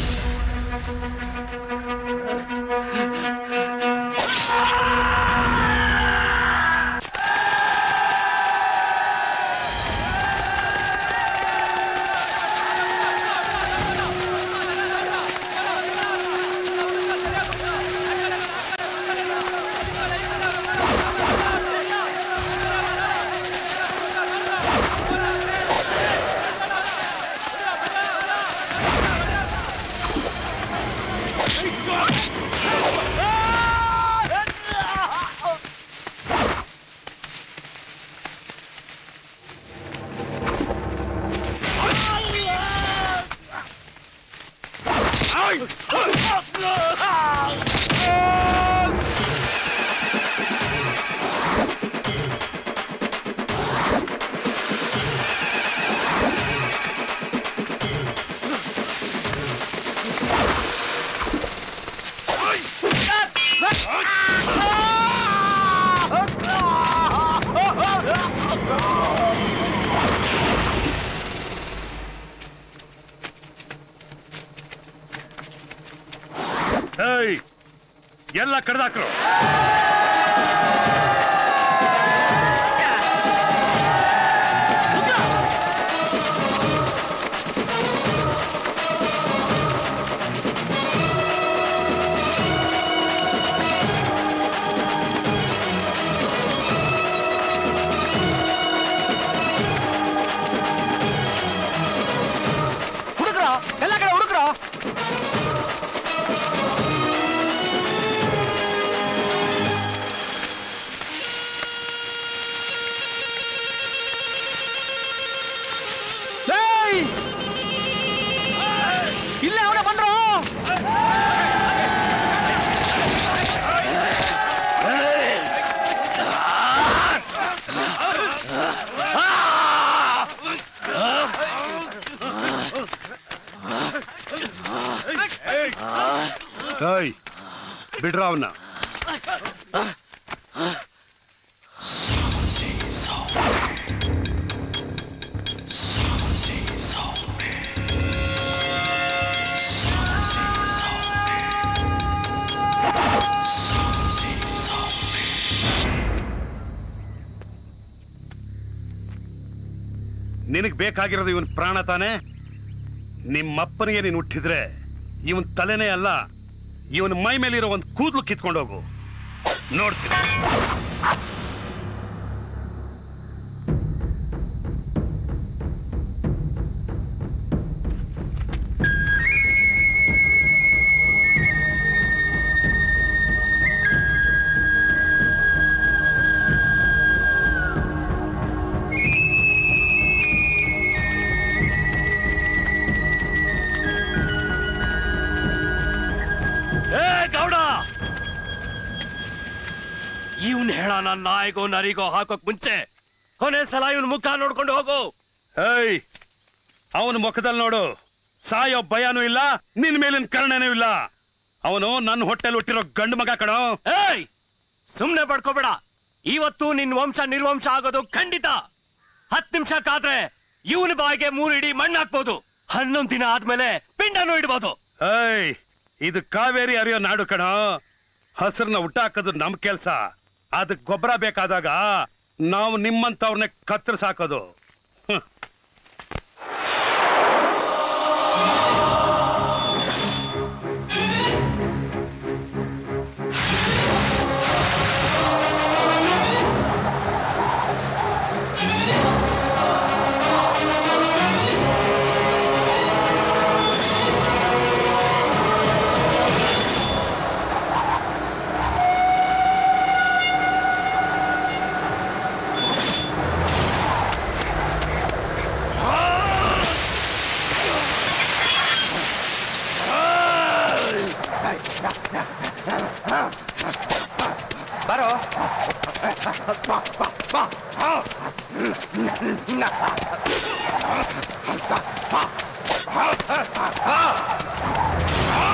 ಏಯ್ ಎಲ್ಲ ಕಡ್ದಾಕ್ರು ಹುಡುಗ್ರ ಎಲ್ಲ ಕಡೆ ಹುಡುಗ್ರ ಇಲ್ಲೇ ಅವನೇ ಬಂದ್ರು ಏಯ್ ಬಿಡ್ರ ಅವನ್ನ ನಿನಗ್ ಬೇಕಾಗಿರೋದು ಇವನ್ ಪ್ರಾಣ ತಾನೆ ನಿಮ್ಮಪ್ಪನಿಗೆ ನೀನು ಹುಟ್ಟಿದ್ರೆ ಇವನ್ ತಲೆನೇ ಅಲ್ಲ ಇವನ್ ಮೈ ಮೇಲಿರೋ ಒಂದು ಕೂದಲು ಕಿತ್ಕೊಂಡೋಗು ನೋಡ್ತೀನಿ ಏ ಗೌಡ ಇವನ್ ಹೇಳ ನನ್ನ ನಾಯಿಗೋ ನರಿಗೋ ಹಾಕೋಕ್ ಮುಂಚೆ ಕೊನೆ ಸಲ ಇವನ್ ಮುಖ ನೋಡ್ಕೊಂಡು ಹೋಗು ಏಯ್ ಅವನ ಮುಖದಲ್ಲಿ ನೋಡು ಸಾಯೋ ಭಯನೂ ಇಲ್ಲ ನಿನ್ ಮೇಲಿನ ಕರುಣೆನೂ ಇಲ್ಲ ಅವನು ನನ್ನ ಹೊಟ್ಟೆಲ್ ಹುಟ್ಟಿರೋ ಗಂಡು ಮಗ ಕಣೋ ಏಯ್ ಸುಮ್ನೆ ಪಡ್ಕೋಬೇಡ ಇವತ್ತು ನಿನ್ ವಂಶ ನಿರ್ವಂಶ ಆಗೋದು ಖಂಡಿತ ಹತ್ ನಿಮಿಷ ಕಾದ್ರೆ ಇವನ ಬಾಯಿಗೆ ಮೂರು ಇಡಿ ಮಣ್ಣು ಹಾಕ್ಬೋದು ಹನ್ನೊಂದ್ ದಿನ ಆದ್ಮೇಲೆ ಪಿಂಡನೂ ಇಡ್ಬೋದು ಏಯ್ ಇದು ಕಾವೇರಿ ಹರಿಯೋ ನಾಡು ಕಣೋ ಹಸ್ರನ್ನ ಹುಟ್ಟಾಕೋದು ನಮ್ ಕೆಲ್ಸ ಅದಕ್ ಗೊಬ್ಬರ ಬೇಕಾದಾಗ ನಾವು ನಿಮ್ಮಂತವ್ರನ್ನೇ ಕತ್ತರಿಸಾಕೋದು ಹ್ಮ್. ಬರೋ ಆ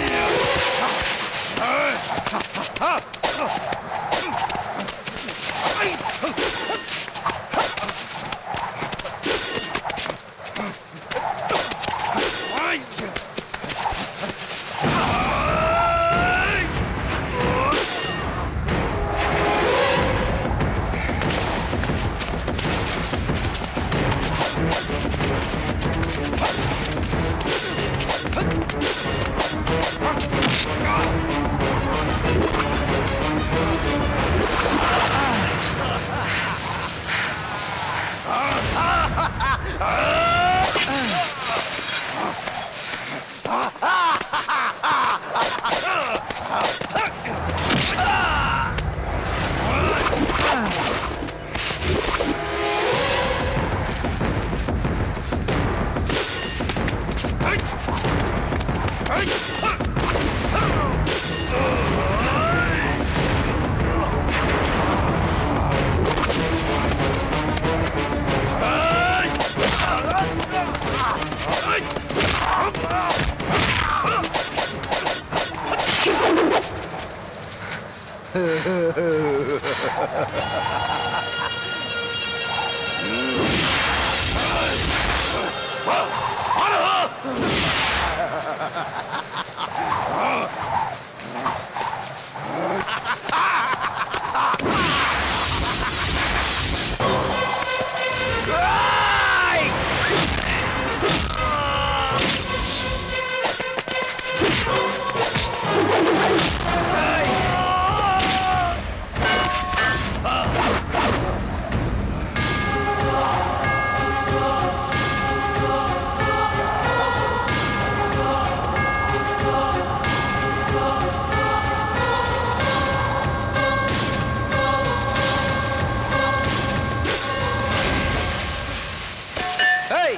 ಏಯ್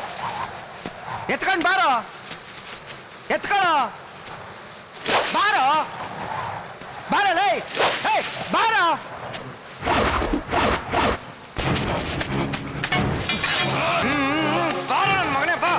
ಎತ್ಕೊಂಡ್ ಬಾರೋ ಎತ್ಕೊಳ್ಳೋ ಬಾರೋ ಬಾರೋ ಲೇ ಏಯ್ ಬಾರೋ ಹ್ಮ್, ಬಾರೋ ನನ್ ಮಗನೇ ಬಾ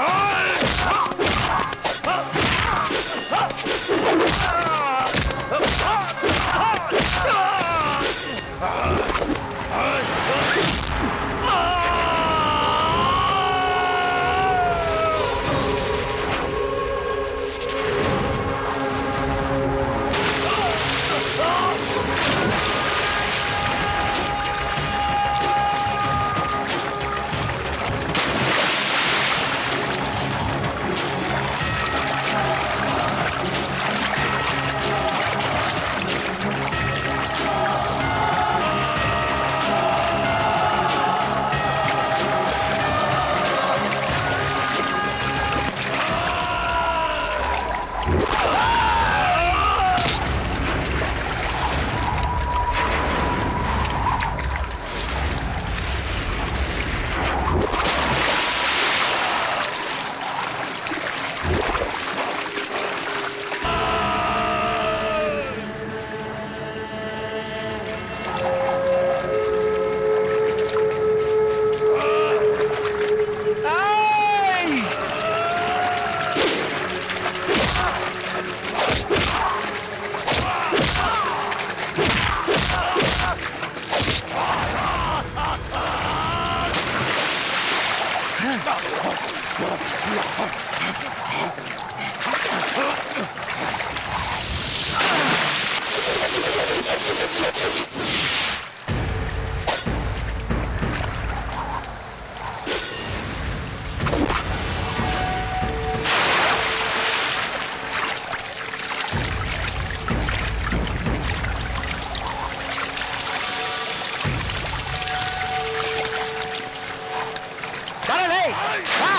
ಬಾರಲೇ ಬಾ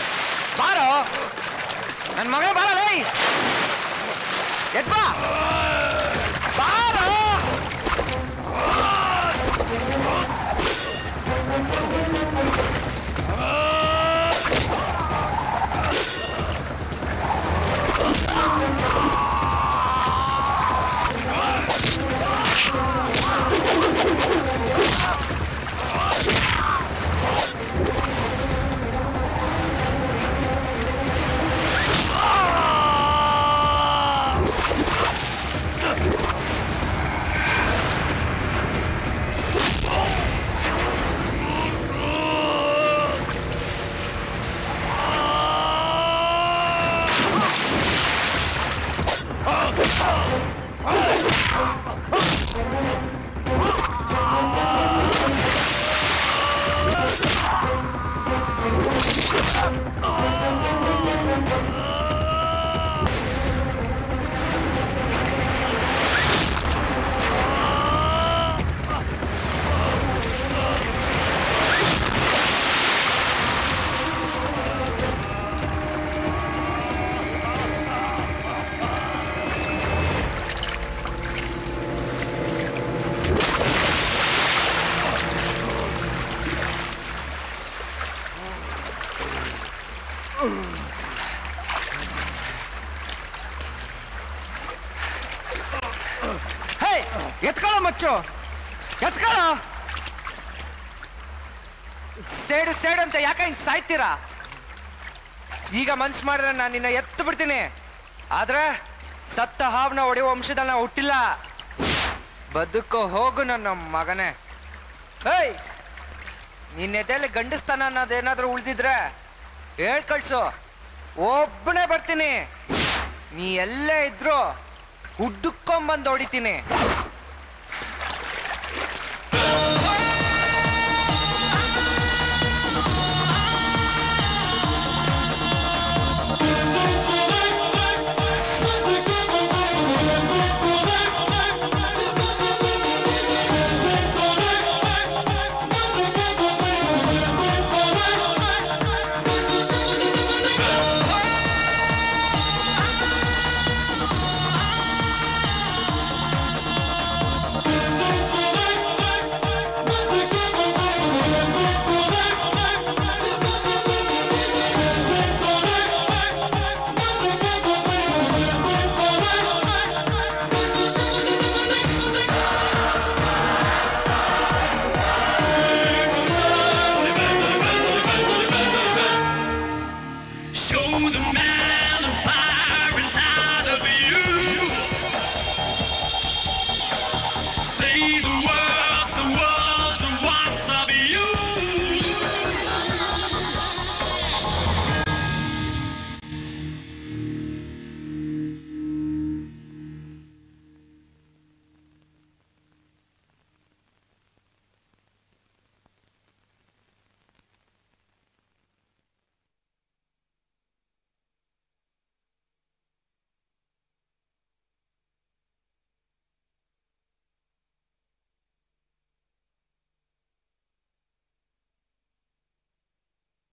ಬಾರೋ ನನ್ ಮಗ ಬಾರಲೇ ಎದ್ ಬಾ ಬಾರೋ ಹೇ ಎತ್ಕೊಳ್ಳೋ ಮಚ್ಚು ಎತ್ಕೊಳ್ಳೋ ಸೇಡು ಸೇಡು ಅಂತ ಯಾಕೆ ಹಿಂಗ್ ಸಾಯ್ತೀರಾ ಈಗ ಮನ್ಸ್ ಮಾಡಿದ್ರೆ ನಾನು ನಿನ್ನ ಎತ್ತು ಬಿಡ್ತೀನಿ ಆದ್ರೆ ಸತ್ತ ಹಾವ್ನ ಹೊಡೆಯುವ ವಂಶದಲ್ಲಿ ನಾವು ಹುಟ್ಟಿಲ್ಲ ಬದುಕೋ ಹೋಗು ನನ್ನ ಮಗನೇ ಹೇಯ್ ನಿನ್ನ ಎದೆಯಲ್ಲಿ ಗಂಡಸ್ತಾನ ಅನ್ನೋದೇನಾದ್ರೂ ಉಳ್ದಿದ್ರೆ ಹೇಳ್ ಕಳ್ಸು ಒಬ್ಬನೇ ಬರ್ತೀನಿ ನೀ ಎಲ್ಲೇ ಇದ್ರು ಹುಡ್ಕೊಂಬಂದು ಹೊಡಿತೀನಿ